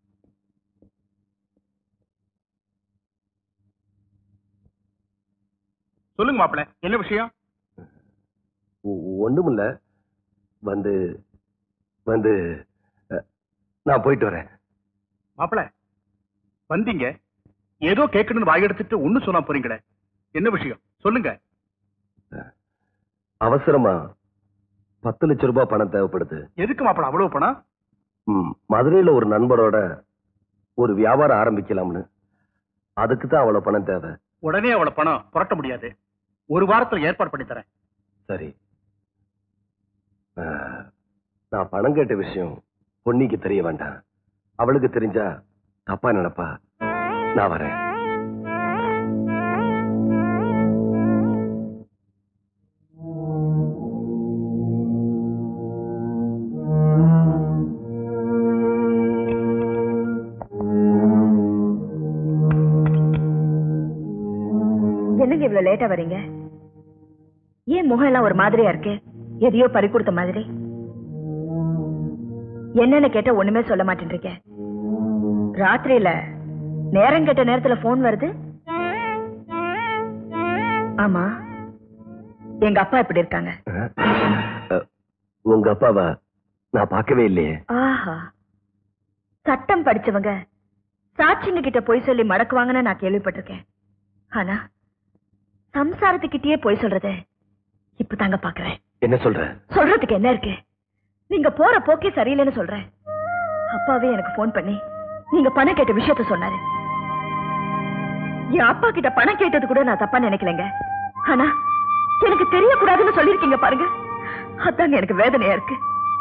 சொல்லுங்க மாப்பிள என்ன விஷயம் ஒ- ஒண்ணுமில்ல வந்து வந்து அஹ், நான் போயிட்டு வரேன் மாப்பிள வந்தீங்க ஏதோ கேட்கணும்னு வாய் எடுத்துட்டு ஒண்ணு சொல்லாம போறீங்களே என்ன விஷயம் சொல்லுங்க அவசரமா பத்து லட்சம் ரூபாய் பணம் தேவைப்படுது எதுக்கு மாப்பிள அவ்வளவு பணம் ம், மதுரையில ஒரு நண்பரோட ஒரு வியாபாரம் ஆரம்பிக்கலாம்னு அதுக்கு தான் அவ்வளவு பணம் தேவை உடனே அவளை பணம் புரட்ட முடியாது ஒரு வாரத்துல ஏற்பாடு பண்ணி தரேன் சரி அஹ், நான் பணம் கேட்ட விஷயம் பொன்னிக்கு தெரிய வேண்டாம் அவளுக்கு தெரிஞ்சா தப்பா நினைப்பா நான் வரேன் என்னங்க இவ்வளவு லேட்டா வரீங்க ஏன் முகம் எல்லாம் ஒரு மாதிரியா இருக்கு எதையோ பறி கொடுத்த மாதிரி என்னன்னு கேட்டா ஒண்ணுமே சொல்ல மாட்டேன்றீங்க ராத்திரியில நேரம் கேட்ட நேரத்துல போன் வருது ஆமா எங்க அப்பா இப்படி இருக்காங்க உங்க அப்பாவா நான் பார்க்கவே இல்லையே ஆஹா சட்டம் படிச்சவங்க சாட்சிங்க கிட்ட பொய் சொல்லி மடக்குவாங்கன்னு நான் கேள்விப்பட்டிருக்கேன் ஆனா சம்சாரத்துக்கிட்டயே பொய் சொல்றத இப்ப தாங்க பாக்குறேன் என்ன சொல்ற சொல்றதுக்கு என்ன இருக்கு நீங்க போற போக்கே சரியில்லைன்னு சொல்றேன் அப்பாவே எனக்கு போன் பண்ணி நீங்க பணம் கேட்ட விஷயத்த சொன்னாரு என் அப்பா கிட்ட பணம் கேட்டது கூட நான் தப்பா நினைக்கலைங்க ஆனா எனக்கு தெரியக்கூடாதுன்னு சொல்லிருக்கீங்க பாருங்க அதாங்க எனக்கு வேதனையா இருக்கு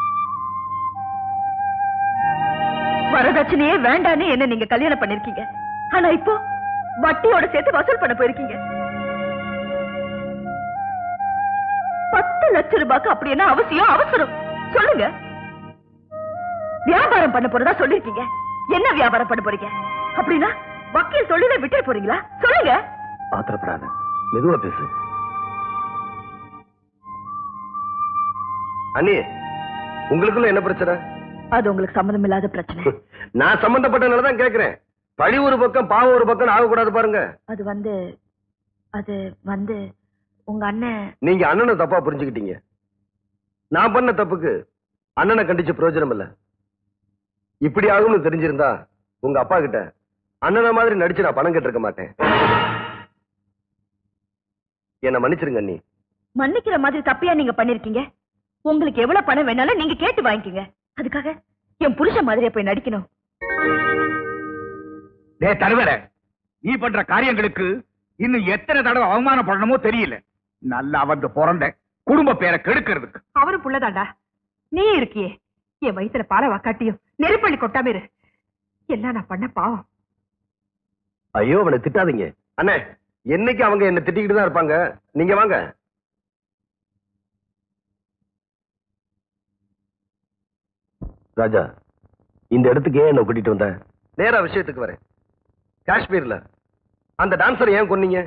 வரதட்சணையே வேண்டான்னு என்ன நீங்க கல்யாணம் பண்ணிருக்கீங்க ஆனா இப்போ வட்டியோட சேர்த்து வசூல் பண்ண போயிருக்கீங்க பத்து லட்சம் ரூபாய்க்கு அப்படி என்ன அவசியம் அவசரம் சொல்லுங்க வியாபாரம் பண்ண போறதா சொல்லிருக்கீங்க என்ன வியாபாரம் பண்ண போறீங்க அப்படின்னா வக்கீல் தொழிலை விட்டு போறீங்களா சொல்லுங்க ஆத்திரப்படாத மெதுவா பேசு அண்ணி உங்களுக்குள்ள என்ன பிரச்சனை அது உங்களுக்கு சம்மந்தம் இல்லாத பிரச்சனை நான் சம்பந்தப்பட்டனால தான் கேக்குறேன் பழி ஒரு பக்கம் பாவம் ஒரு பக்கம் ஆகக்கூடாது பாருங்க அது வந்து அது வந்து உங்க அண்ணன் நீங்க அண்ணனை தப்பா புரிஞ்சுக்கிட்டீங்க நான் பண்ண தப்புக்கு அண்ணனை கண்டிச்சு பிரயோஜனம் இல்ல இப்படி ஆகும்னு தெரிஞ்சிருந்தா உங்க அப்பா கிட்ட அண்ணனை மாதிரி நடிச்சு நான் பணம் கேட்டிருக்க மாட்டேன் என்ன மன்னிச்சிருங்க அண்ணி மன்னிக்கிற மாதிரி தப்பியா நீங்க பண்ணிருக்கீங்க உங்களுக்கு எவ்வளவு பணம் வேணாலும் நீங்க கேட்டு வாங்கிக்கங்க அதுக்காக என் புருஷன் மாதிரியா போய் நடிக்கணும் டே தருவர நீ பண்ற காரியங்களுக்கு இன்னும் எத்தனை தடவை அவமானப்படணுமோ தெரியல நல்லா வந்து பிறந்த குடும்ப பேரை கெடுக்கிறதுக்கு அவரும் புள்ளதாண்டா நீ இருக்கியே என் வயித்துல பாலை வக்காட்டியும் நெருப்பள்ளி கொட்டாம இரு எல்லாம் நான் பண்ண பாவம் ஐயோ அவனை திட்டாதீங்க அண்ணே என்னைக்கு அவங்க என்ன திட்டிக்கிட்டு தான் இருப்பாங்க நீங்க வாங்க ராஜா இந்த இடத்துக்கு ஏன் என்ன கூட்டிட்டு வந்த நேரா விஷயத்துக்கு வரேன் காஷ்மீர்ல அந்த டான்சர் ஏன் கொன்னீங்க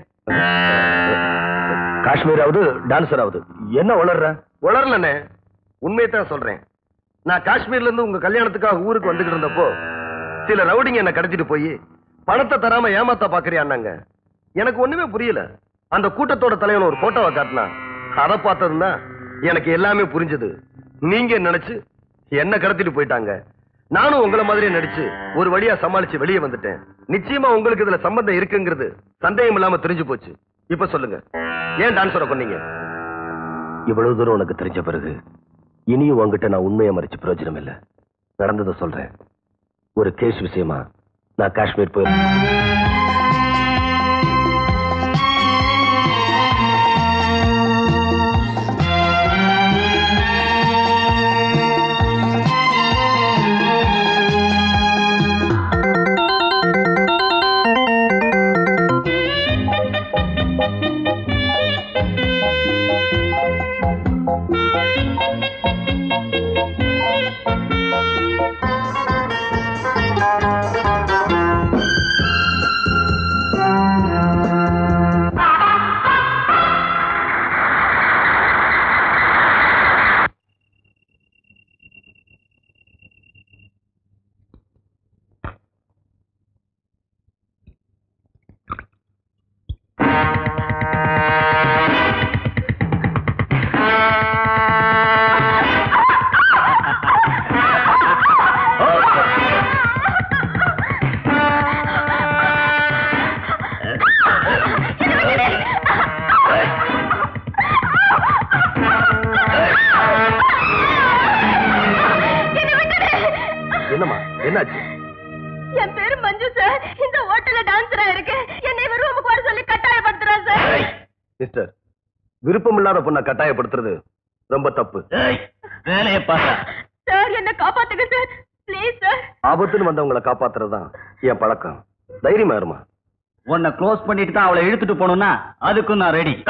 காஷ்மீர் ஆகுது டான்சர் ஆகுது என்ன உளர்ற உளரலண்ணே உண்மையை தான் சொல்றேன் நான் காஷ்மீர்ல இருந்து உங்க கல்யாணத்துக்காக ஊருக்கு வந்துகிட்டு இருந்தப்போ சில ரவுடிங்க என்ன கடத்திட்டு போய் பணத்தை தராம ஏமாத்த பாக்குறியான்னாங்க எனக்கு ஒண்ணுமே புரியல அந்த கூட்டத்தோட தலைவன் ஒரு போட்டோவை காட்டினா அதை பார்த்ததுன்னா எனக்கு எல்லாமே புரிஞ்சது நீங்க நினைச்சு என்ன கடத்திட்டு போயிட்டாங்க நானும் உங்கள மாதிரியே நடிச்சு ஒரு வழியா சமாளிச்சு வெளியே வந்துட்டேன் நிச்சயமா உங்களுக்கு இதுல சம்பந்தம் இருக்குங்கிறது சந்தேகம் இல்லாம தெரிஞ்சு போச்சு இப்ப சொல்லுங்க ஏன் டான்ஸரை கொன்னீங்க இவ்வளவு தூரம் உனக்கு தெரிஞ்ச பிறகு இனியும் உங்ககிட்ட நான் உண்மையை மறைச்சு பிரயோஜனம் இல்ல நடந்ததை சொல்றேன் ஒரு கேஸ் விஷயமா நான் காஷ்மீர் போய் என்னம்மா என்னாச்சு என் பேரு மஞ்சு சார் இந்த ஹோட்டல்ல டான்ஸரா இருக்கு என்னை இவர் ரூமுக்கு வர சொல்லி கட்டாயப்படுத்துறான் சார் மிஸ்டர் விருப்பம் இல்லாத பொண்ணை கட்டாயப்படுத்துறது ரொம்ப தப்பு வேலையை பார்த்தா சார் என்ன காப்பாத்துங்க சார் ப்ளீஸ் சார் ஆபத்துன்னு வந்தவங்களை காப்பாத்துறது தான் என் பழக்கம் தைரியமா இருமா உன்னை க்ளோஸ் பண்ணிட்டு தான் அவளை இழுத்துட்டு போகணும்னா அதுக்கும் நான் ரெடி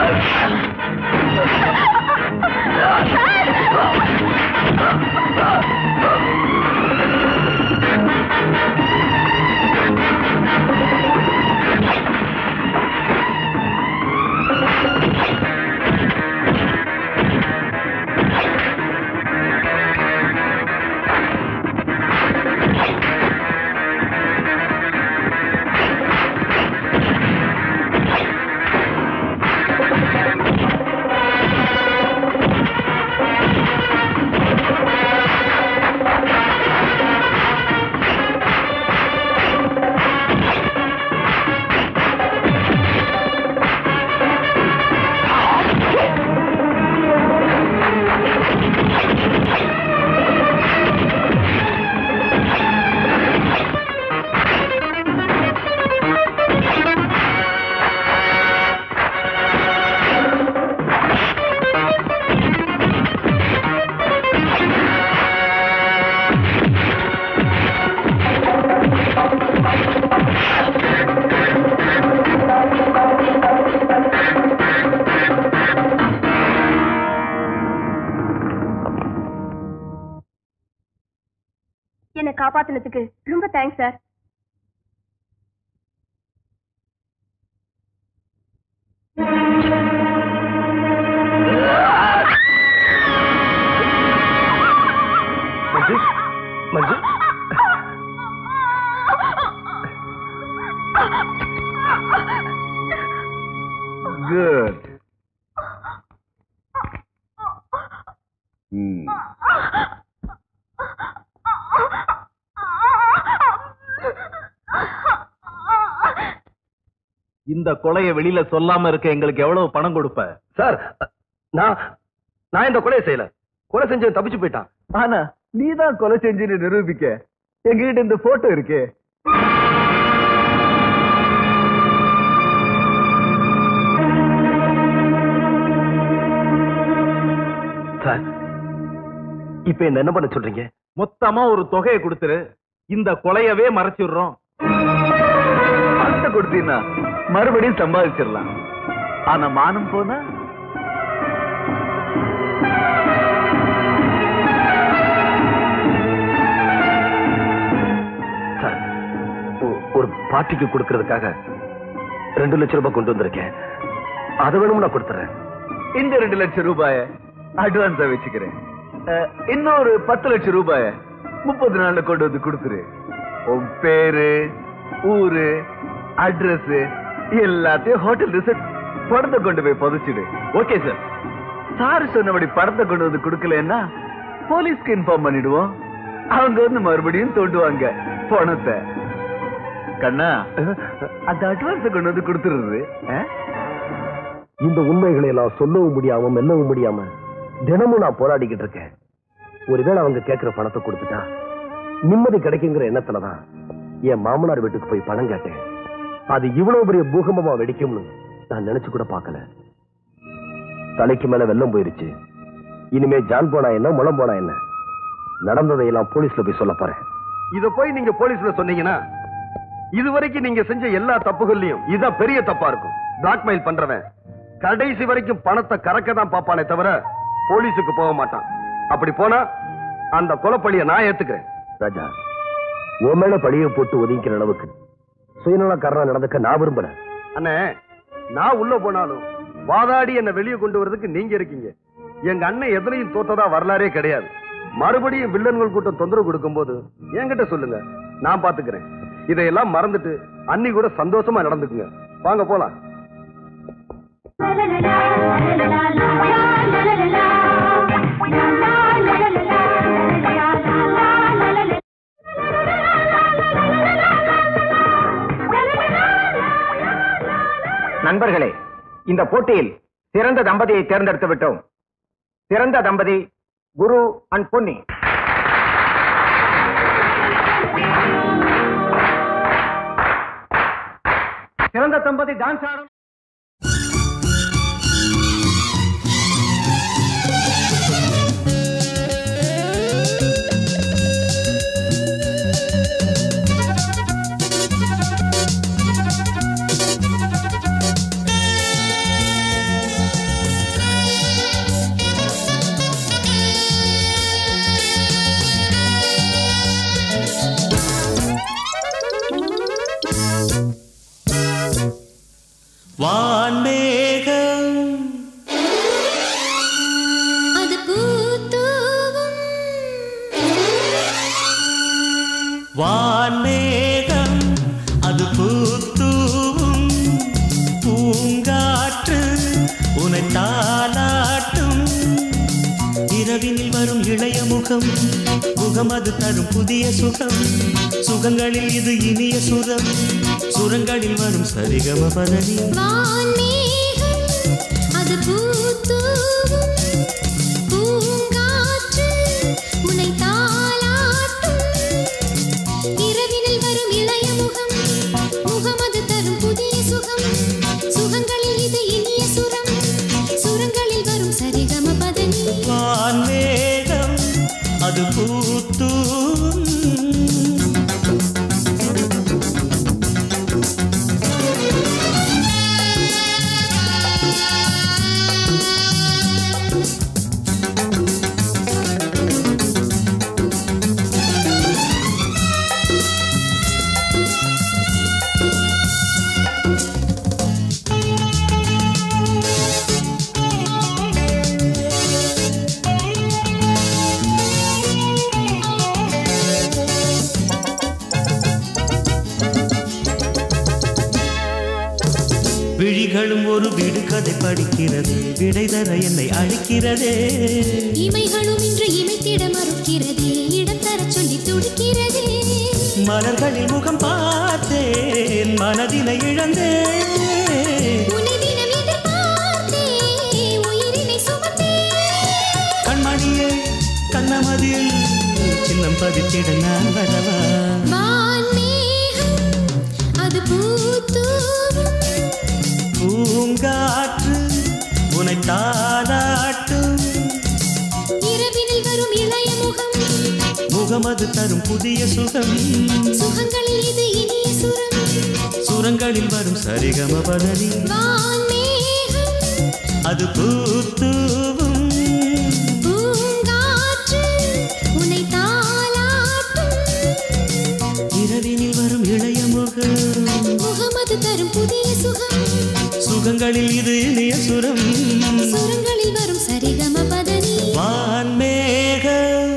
சார் காப்பாத்துனதுக்கு ரொம்ப thanks sir Manju Manju good hmm இந்த கொலையை வெளியில சொல்லாம இருக்க எங்களுக்கு எவ்வளவு பணம் கொடுப்ப சார் நான் நான் இந்த கொலையை செய்யல கொலை செஞ்சவன் தப்பிச்சு போயிட்டான் ஆனா நீதான் கொலை செஞ்சுன்னு நிரூபிக்க எங்ககிட்ட இந்த போட்டோ இருக்கே சார் இப்ப என்ன என்ன பண்ண சொல்றீங்க மொத்தமா ஒரு தொகையை கொடுத்துரு இந்த கொலையவே மறைச்சிடுறோம் பணத்தை கொடுத்தீங்கன்னா மறுபடியும் சம்பாதிச்சிடலாம் ஆனா மானம் போனா சார் ஒ- ஒரு பார்ட்டிக்கு கொடுக்கறதுக்காக ரெண்டு லட்சம் ரூபாய் கொண்டு வந்திருக்கேன் அதை வேணும் நான் கொடுத்துறேன் இந்த ரெண்டு லட்சம் ரூபாய அட்வான்ஸா வச்சுக்கிறேன் அஹ், இன்னொரு பத்து லட்சம் ரூபாய முப்பது நாள்ல கொண்டு வந்து கொடுத்துரு உன் பேரு ஊரு அட்ரஸ் எல்லாத்தையும் ஹோட்டல் ரிசர்ட் படத்தை கொண்டு போய் புதைச்சிடு ஓகே சார் சார் சொன்னபடி படத்தை கொண்டு வந்து கொடுக்கலன்னா போலீஸ்க்கு இன்ஃபார்ம் பண்ணிடுவோம் அவங்க வந்து மறுபடியும் தோண்டுவாங்க பணத்தை கண்ணா அந்த அட்வான்ஸை கொண்டு வந்து கொடுத்துருது இந்த உண்மைகளை எல்லாம் சொல்லவும் முடியாம மெல்லவும் முடியாம தினமும் நான் போராடிக்கிட்டு இருக்கேன் ஒருவேளை அவங்க கேட்கிற பணத்தை கொடுத்துட்டா நிம்மதி கிடைக்குங்கிற எண்ணத்துலதான் என் மாமனார் வீட்டுக்கு போய் பணம் கேட்டேன் அது இவ்வளவு பெரிய பூகம்பமா வெடிக்கும்னு நான் நினைச்சு கூட பார்க்கல தலைக்கு மேல வெள்ளம் போயிருச்சு இனிமே ஜான் போனா என்ன முளம் போனா என்ன நடந்ததையெல்லாம் போலீஸ்ல போய் சொல்ல போறேன் இத போய் நீங்க போலீஸ்ல சொன்னீங்கன்னா இதுவரைக்கும் நீங்க செஞ்ச எல்லா தப்புகள்லயும் இதான் பெரிய தப்பா இருக்கும் பிளாக்மெயில் பண்றவன் கடைசி வரைக்கும் பணத்தை கறக்க தான் பாப்பானே தவிர போலீஸுக்கு போக மாட்டான் அப்படி போனா அந்த கொலைப்பழிய நான் ஏத்துக்கிறேன் ராஜா உன் மேல பழிய போட்டு ஒதுங்கிற அளவுக்கு சுயநலக்காரனா நடந்துக்க நான் விரும்பல அண்ணே நான் உள்ள போனாலும் வாதாடி என்ன வெளியே கொண்டு வரதுக்கு நீங்க இருக்கீங்க எங்க அண்ணன் எதுலையும் தோத்ததா வரலாறே கிடையாது மறுபடியும் வில்லன்கள் கூட்டம் தொந்தரவு கொடுக்கும்போது என்கிட்ட சொல்லுங்க நான் பாத்துக்கிறேன் இதையெல்லாம் மறந்துட்டு அன்னி கூட சந்தோஷமா நடந்துக்குங்க வாங்க போலாம் நண்பர்களே இந்த போட்டியில் சிறந்த தம்பதியை தேர்ந்தெடுத்து விட்டோம் சிறந்த தம்பதி குரு அண்ட் பொன்னி சிறந்த தம்பதி டான்ஸ் ஆடும் வான்மேகம் அது பூத்தூவும் வான்மேகம் அது பூத்தூவும் பூங்காற்று உனை தாலாட்டும் இரவினில் வரும் இளைய முகம் முகம் அது தரும் புதிய சுகம் சுகங்களில் இது இனிய சுரம் சுரங்களில் வரும் சரிகம பதனி வான்மேகம் அது பூத்தூவும் பூங்காற்று உன்னை தாலாட்டும் இரவினில் வரும் இளைய முகம் முகம் அது தரும் புதிய சுகம் சுகங்களில் இது இனிய சுரம் சுரங்களில் வரும் சரிகம பதனி வான்மேகம் அது பூத்தூவும் விடுகதை படிக்கிறது விடை தர என்னை அழைக்கிறதே இமைகளும் இன்று இமைத்திட மறுக்கிறதே இடம் தர சொல்லி துடிக்கிறதே மலர்களில் முகம் பார்த்தேன் மனதினை இழந்தேன் உன்னை தினம் எதிர்பார்த்தே உயிரினை சுமந்தே கண்மணியே கண்ணமதில் சின்னம் பதித்திட நான் வரவா வான்மேகம் அது பூத்தூவும் பூங்காற்று உனை தாளாட்டும் இரவினில் வரும் இளைய முகம் முகமது தரும் புதிய சுகம் சுகங்களில் இது இனிய சுரம் சுரங்களில் வரும் சரிகம பதனி வான்மேகம் அது பூத்தூவும் பூங்காற்று உன்னை தாளாட்டும் இரவினில் வரும் இளைய முகம் முகமது தரும் புதிய சுகம் சுகங்களில் இது இனிய சுரம் சுரங்களில் வரும் சரிகம பதனி வான்மேகம்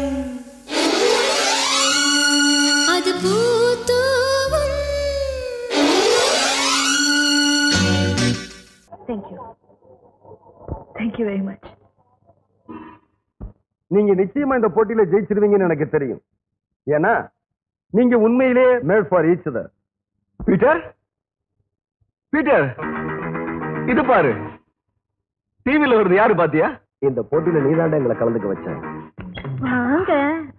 அது பூத்தூவும் தேங்க்யூ தேங்க்யூ வெரி மச் நீங்க நிச்சயமா இந்த போட்டியில ஜெயிச்சிருவீங்கன்னு எனக்கு தெரியும் ஏன்னா நீங்க உண்மையிலே made for each other Peter Peter இது பாரு டிவில வருது யாரு பாத்தியா இந்த போட்டியில நீதாண்டா எங்களை கலந்துக்க வச்ச வாங்க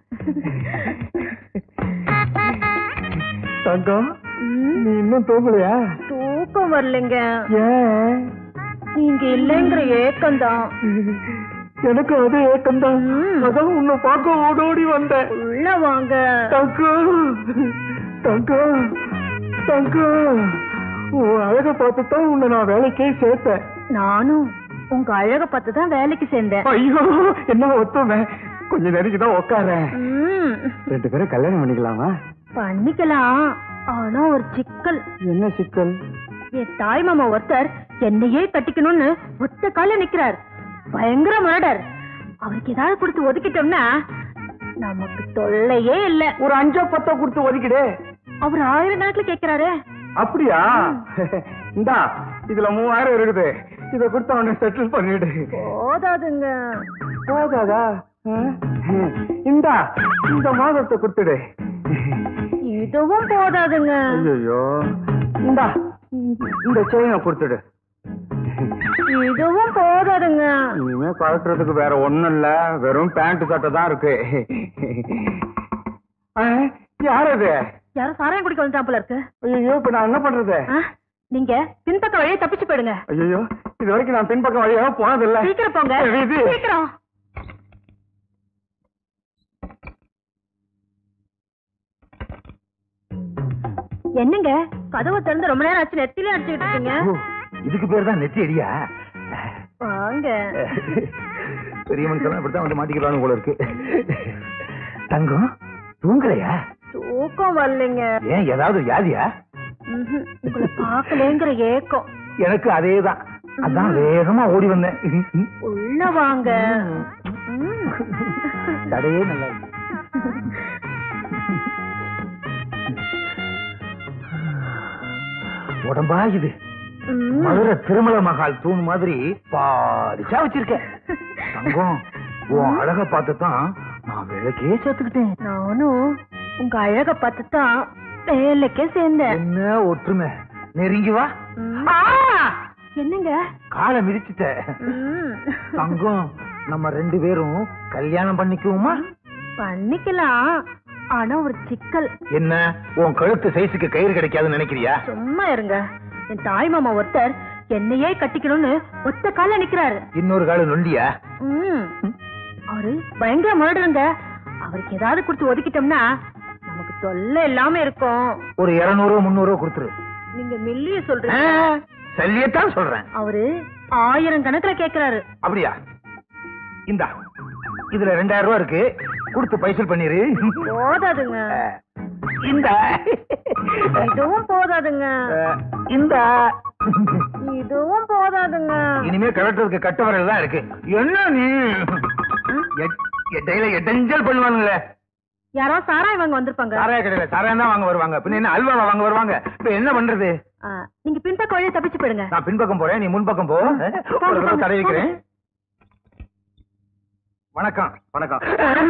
தங்கம் நீ இன்னும் தூங்கலையா தூக்கம் வரலைங்க ஏன் நீங்க இல்லைங்கிற ஏக்கம்தான் எனக்கு அது ஏக்கம்தான் அதான் உன்னை பார்க்க ஓடோடி வந்தேன் உள்ள வாங்க தங்கம் தங்கம் தங்கம் உன் அழக பார்த்துதான் உன்னை நான் வேலைக்கே சேர்த்தேன் நானும் உங்க அழக பார்த்து தான் வேலைக்கு சேர்ந்தேன் ஐயோ என்ன ஒத்துமை கொஞ்ச நேரம் தான் உட்காரேன் ம், ரெண்டு பேரும் கல்யாணம் பண்ணிக்கலாமா பண்ணிக்கலாம் ஆனா ஒரு சிக்கல் என்ன சிக்கல் என் தாய் மாமா ஒருத்தர் என்னையே கட்டிக்கணும்னு ஒத்த கால நிக்கிறார் பயங்கர மர்டர் அவருக்கு ஏதாவது கொடுத்து ஒதுக்கிட்டோம்னா நமக்கு தொல்லையே இல்ல ஒரு அஞ்சோ பத்தோ கொடுத்து ஒதுக்கிடு அவர் ஆயிரம் கணக்குல கேக்குறாரே அப்படியா இந்தா இதுல மூவாயிரம் இருக்குது இத கொடுத்து அவனை செட்டில் பண்ணிடு போதாதுங்க போதாதா ஆ? இந்தா இந்த மாதத்தை கொடுத்துடு இதுவும் போதாதுங்க ஐயோ இந்தா இந்த செயினை கொடுத்துடு இதுவும் போதாதுங்க இனிமே கழட்டுறதுக்கு வேற ஒண்ணும் இல்ல வெறும் பேண்ட் சட்டை தான் இருக்கு ஆ, யார் அது யாரும் சாராயம் குடிக்க வந்துட்டா போல இருக்கு ஐயோ இப்ப நான் என்ன பண்றது ஆ, நீங்க பின்பக்க வழியே தப்பிச்சு போயிடுங்க ஐயோ இது வரைக்கும் நான் பின்பக்கம் வழியாக போனதில்ல சீக்கிரம் போங்க இது சீக்கிரம் என்னங்க கதவை திறந்து ரொம்ப நேரம் ஆச்சு நெத்திலே அடிச்சுக்கிட்டு இருக்கீங்க இதுக்கு பேர் தான் நெத்தி அடியா வாங்க பெரிய மனுஷன் இப்படித்தான் வந்து மாட்டிக்கலாம்னு போல இருக்கு தங்கம் தூங்கலையா தூக்கம் வரலைங்க ஏன் ஏதாவது வியாதியா ம்ஹும். உங்களை பார்க்கலேங்கிற ஏக்கம் எனக்கு அதேதான் அதான் வேகமா ஓடி வந்தேன் உள்ள வாங்க ம். தடையே நல்லா இருக்கு. உடம்பா இது ம். மதுரை திருமல மகால் தூண் மாதிரி பாரிச்சா வச்சிருக்க தங்கம் உன் அழக பார்த்து தான் நான் விளக்கே சேர்த்துக்கிட்டேன் நானும் உங்க அழக பார்த்து தான் வேலைக்கே சேர்ந்தேன் என்ன ஒற்றுமை நெருங்கி வா ம். என்னங்க காலை மிதிச்சுட்ட ம். தங்கம் நம்ம ரெண்டு பேரும் கல்யாணம் பண்ணிக்குவோமா பண்ணிக்கலாம் ஆனா ஒரு சிக்கல் என்ன உன் கழுத்து சைஸுக்கு கயிறு கிடைக்காதுன்னு நினைக்கிறியா சும்மா இருங்க என் தாய் மாமா ஒருத்தர் என்னையே கட்டிக்கணும்னு ஒத்த கால நிக்கிறாரு இன்னொரு காலம் நொண்டியா ம். அவரு பயங்கர மர்டருங்க அவருக்கு ஏதாவது கொடுத்து ஒதுக்கிட்டோம்னா நமக்கு தொல்லை இல்லாம இருக்கும் ஒரு இருநூறு முந்நூறு கொடுத்துரு நீங்க மில்லிய சொல்றீங்க சல்லியத்தான் சொல்றேன் அவரு ஆயிரம் கணக்குல கேக்குறாரு அப்படியா இந்தா இதுல ரெண்டாயிரம் ரூபாய் இருக்கு கொடுத்து பைசல் பண்ணிரு போதாதுங்க இந்த இதுவும் போதாதுங்க இந்த இதுவும் போதாதுங்க இனிமே கலட்டுறதுக்கு கட்ட வரல் தான் இருக்கு என்ன நீ எட்- எட்டையில எட்டஞ்சல் பண்ணுவானுங்களே யாரோ சாராய் வாங்க வந்திருப்பாங்க சாராய கடையில சாராயம் தான் வாங்க வருவாங்க பின்ன என்ன அல்வாவா வாங்க வருவாங்க இப்ப என்ன பண்றது ஆ, நீங்க பின்பக்க வழியா தப்பிச்சு போயிடுங்க நான் பின்பக்கம் போறேன் நீ முன்பக்கம் போ ஒரு தடவை தடை வைக்கிறேன் வணக்கம் வணக்கம்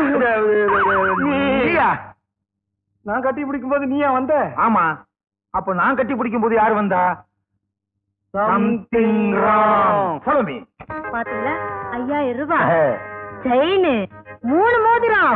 நீயா நான் கட்டி பிடிக்கும் போது நீயா வந்த ஆமா அப்ப நான் கட்டி பிடிக்கும் போது யார் வந்தா சம்திங் ராங் ஃபாலோ மீ பாத்தீங்களா ஐயாயிரம் ரூபாய் செயின் மூணு மோதிரம்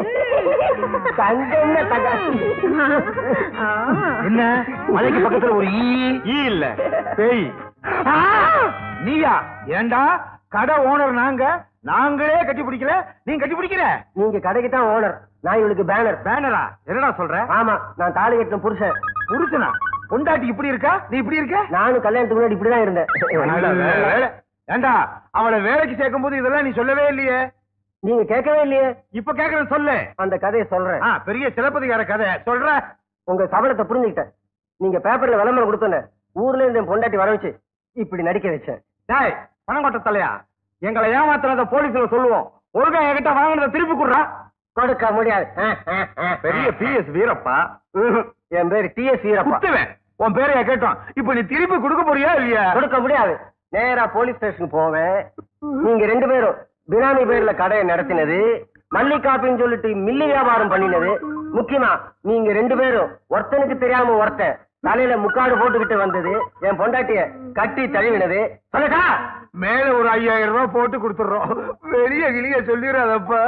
என்ன மலைக்கு பக்கத்துல ஒரு ஈ ஈ இல்ல பேய் ஆ! நீயா ஏண்டா கடை ஓனர் நாங்க நாங்களே கட்டி பிடிக்கல நீ கட்டி பிடிக்கிற நீங்க கடைக்கு தான் ஓனர் நான் இவளுக்கு பேனர் பேனரா என்னடா சொல்ற ஆமா நான் தாலி கட்டின புருஷன் புருஷனா பொண்டாட்டி இப்படி இருக்கா நீ இப்படி இருக்க நானும் கல்யாணத்துக்கு முன்னாடி இப்படிதான் நல்ல இருந்தேன் வேலை. ஏண்டா அவளை வேலைக்கு சேர்க்கும் போது இதெல்லாம் நீ சொல்லவே இல்லையே நீங்க கேட்கவே இல்லையே இப்ப கேக்குறேன் சொல்லு அந்த கதையை சொல்றேன் ஆ, பெரிய சிலப்பதிகார கதை சொல்ற உங்க சபலத்தை புரிஞ்சுக்கிட்டேன் நீங்க பேப்பர்ல விளம்பரம் கொடுத்தோன்னே ஊர்ல இருந்து என் பொண்டாட்டி வர வச்சு இப்படி நடிக்க வச்சேன் டேய் பணங்கொட்ட தலையா எங்களை ஏமாத்துறத போலீஸ்ல சொல்லுவோம் ஒழுங்கா என்கிட்ட வாங்கினத திருப்பி குடுறா கொடுக்க முடியாது பெரிய பிஎஸ் வீரப்பா ம்ஹும். என் பேரு டிஎஸ் வீரப்பா குத்துவேன் உன் பேரையா கேட்டோம் இப்ப நீ திருப்பி கொடுக்க போறியா இல்லையா கொடுக்க முடியாது நேரா போலீஸ் ஸ்டேஷனுக்கு போவேன் நீங்க ரெண்டு பேரும் பினாமி பேர்ல கடையை நடத்தினது மல்லிகாப்பின்னு சொல்லிட்டு மில்லி வியாபாரம் பண்ணினது முக்கியமா நீங்க ரெண்டு பேரும் ஒருத்தனுக்கு தெரியாம ஒருத்தன் தலையில முக்காடு போட்டுக்கிட்டு வந்தது என் பொண்டாட்டிய கட்டி தழுவினது சொல்லட்டா மேல ஒரு ஐயாயிரம் ரூபாய் போட்டு கொடுத்துடுறோம் வெளிய கிளிய சொல்லிடாதப்பா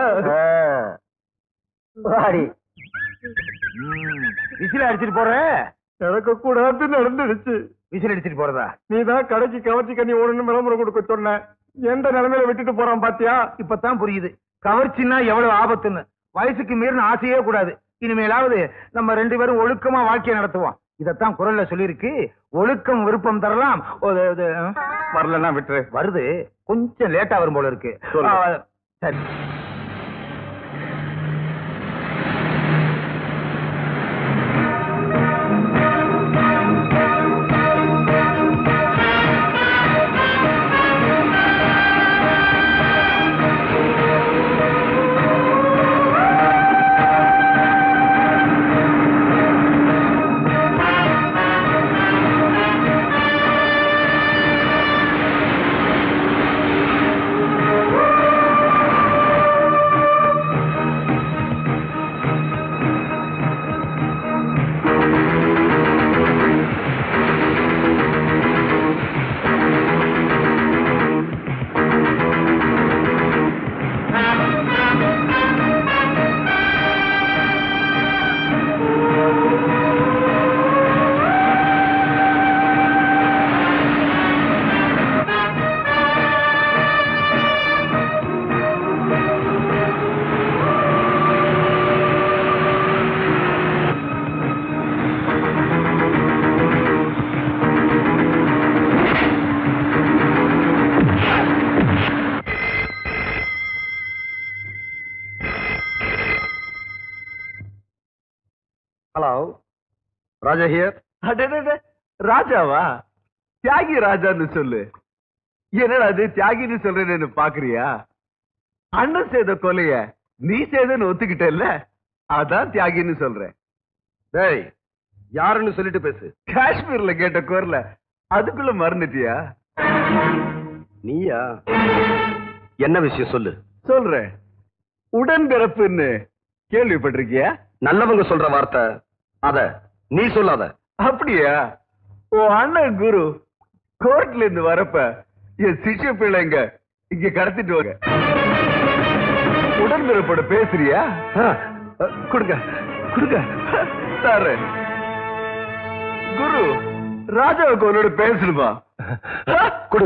வாடி விசில் அடிச்சிட்டு போற எனக்கு கூடாது நடந்துடுச்சு விசில் அடிச்சிட்டு போறதா நீ தான் கடைக்கு கவர்ச்சி கண்ணி ஓடணும் விளம்பரம் கொடுக்க சொன்ன எந்த நிலைமையில விட்டுட்டு போறான் பாத்தியா இப்பதான் புரியுது கவர்ச்சின்னா எவ்வளவு ஆபத்துன்னு வயசுக்கு மீறின ஆசையே கூடாது இனிமேலாவது நம்ம ரெண்டு பேரும் ஒழுக்கமா வாழ்க்கையை நடத்துவோம் இதத்தான் குரல்ல சொல்லியிருக்கு ஒழுக்கம் விருப்பம் தரலாம் ஒரு- இது, அஹ், வரலன்னா விட்டுரு வருது கொஞ்சம் லேட்டா வரும் போல இருக்கு சொல்லு. ஆ, சரி ஹலோ ராஜா ஹியர் அடடட, ராஜாவா தியாகி ராஜான்னு சொல்லு என்னடா அது தியாகின்னு சொல்றேன்னு பாக்குறியா அண்ணன் செய்த கொலைய நீ செய்தன்னு ஒத்துக்கிட்டல்ல அதான் தியாகின்னு சொல்றேன் டேய் யாருன்னு சொல்லிட்டு பேசு காஷ்மீர்ல கேட்ட குரல அதுக்குள்ள மறந்துட்டியா நீயா என்ன விஷயம் சொல்லு சொல்றேன் உடன்பிறப்புன்னு கேள்விப்பட்டிருக்கியா நல்லவங்க சொல்ற வார்த்தை அத நீ சொல்லாத அப்படியா உன் அண்ணன் குரு கோர்ட்ல இருந்து வரப்ப என் சிஷ்ய பிள்ளைங்க இங்க கடத்திட்டு வாங்க உடன்பிறப்போட பேசுறியா கொடுங்க கொடுங்க தரேன் குரு ராஜாவுக்கு உன்னோட பேசணுமா கொடு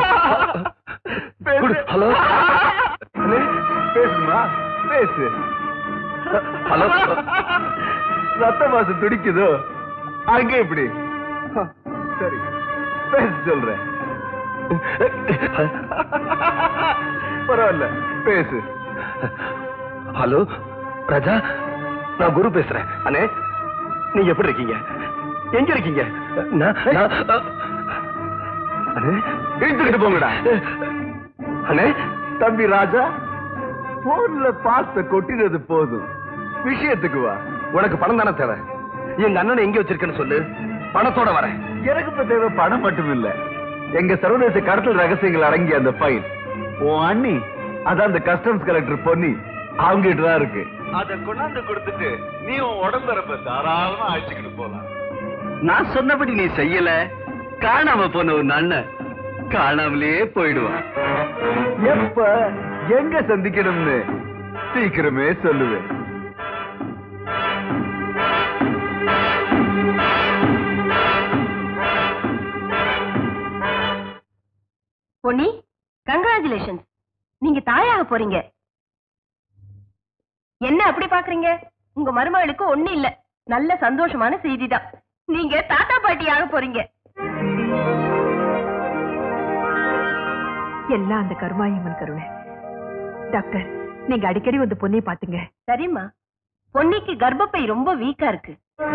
பேசு. ஹலோ அண்ணே, பேசணுமா பேசு ஹலோ ரத்த மாசம் துடிக்குதோ அங்க இப்படி சரி பேச சொல்றேன் பரவாயில்ல பேசு ஹலோ ராஜா நான் குரு பேசுறேன் அண்ணே நீங்க எப்படி இருக்கீங்க எங்க இருக்கீங்க நான் நான்- அண்ணே இழுத்துக்கிட்டு போங்கடா அண்ணே தம்பி ராஜா போன்ல பாஸ்த கொட்டினது போதும் விஷயத்துக்கு வா உனக்கு பணம் தானே தேவை எங்க அண்ணனை எங்க வச்சிருக்கேன்னு சொல்லு பணத்தோட வரேன் எனக்கு இப்ப தேவை பணம் மட்டும் இல்ல எங்க சர்வதேச கடத்தல் ரகசியங்கள் அடங்கிய அந்த ஃபைல் உன் அண்ணி அதான் அந்த கஸ்டம்ஸ் கலெக்டர் பொன்னி அவங்க தான் இருக்கு அத கொண்டாந்து கொடுத்துட்டு நீ உன் உடம்பரப்ப தாராளமா அழைச்சுக்கிட்டு போலாம் நான் சொன்னபடி நீ செய்யல காணாம போன உன் அண்ணன் காணாமலேயே போயிடுவான் எப்ப எங்க சந்திக்கணும்னு சீக்கிரமே சொல்லுவேன் பொன்னி கங்க்ராச்சுலேஷன் நீங்க தாயாக போறீங்க என்ன அப்படி பாக்குறீங்க உங்க மருமகளுக்கு ஒண்ணு இல்ல நல்ல சந்தோஷமான செய்திதான் நீங்க தாத்தா பாட்டியாக போறீங்க எல்லாம் அந்த கருமாயம்மன் கருணை டாக்டர் நீங்க அடிக்கடி வந்து பொண்ணை பாத்துங்க சரிம்மா பொன்னிக்கு கர்ப்பப்பை ரொம்ப வீக்கா இருக்கு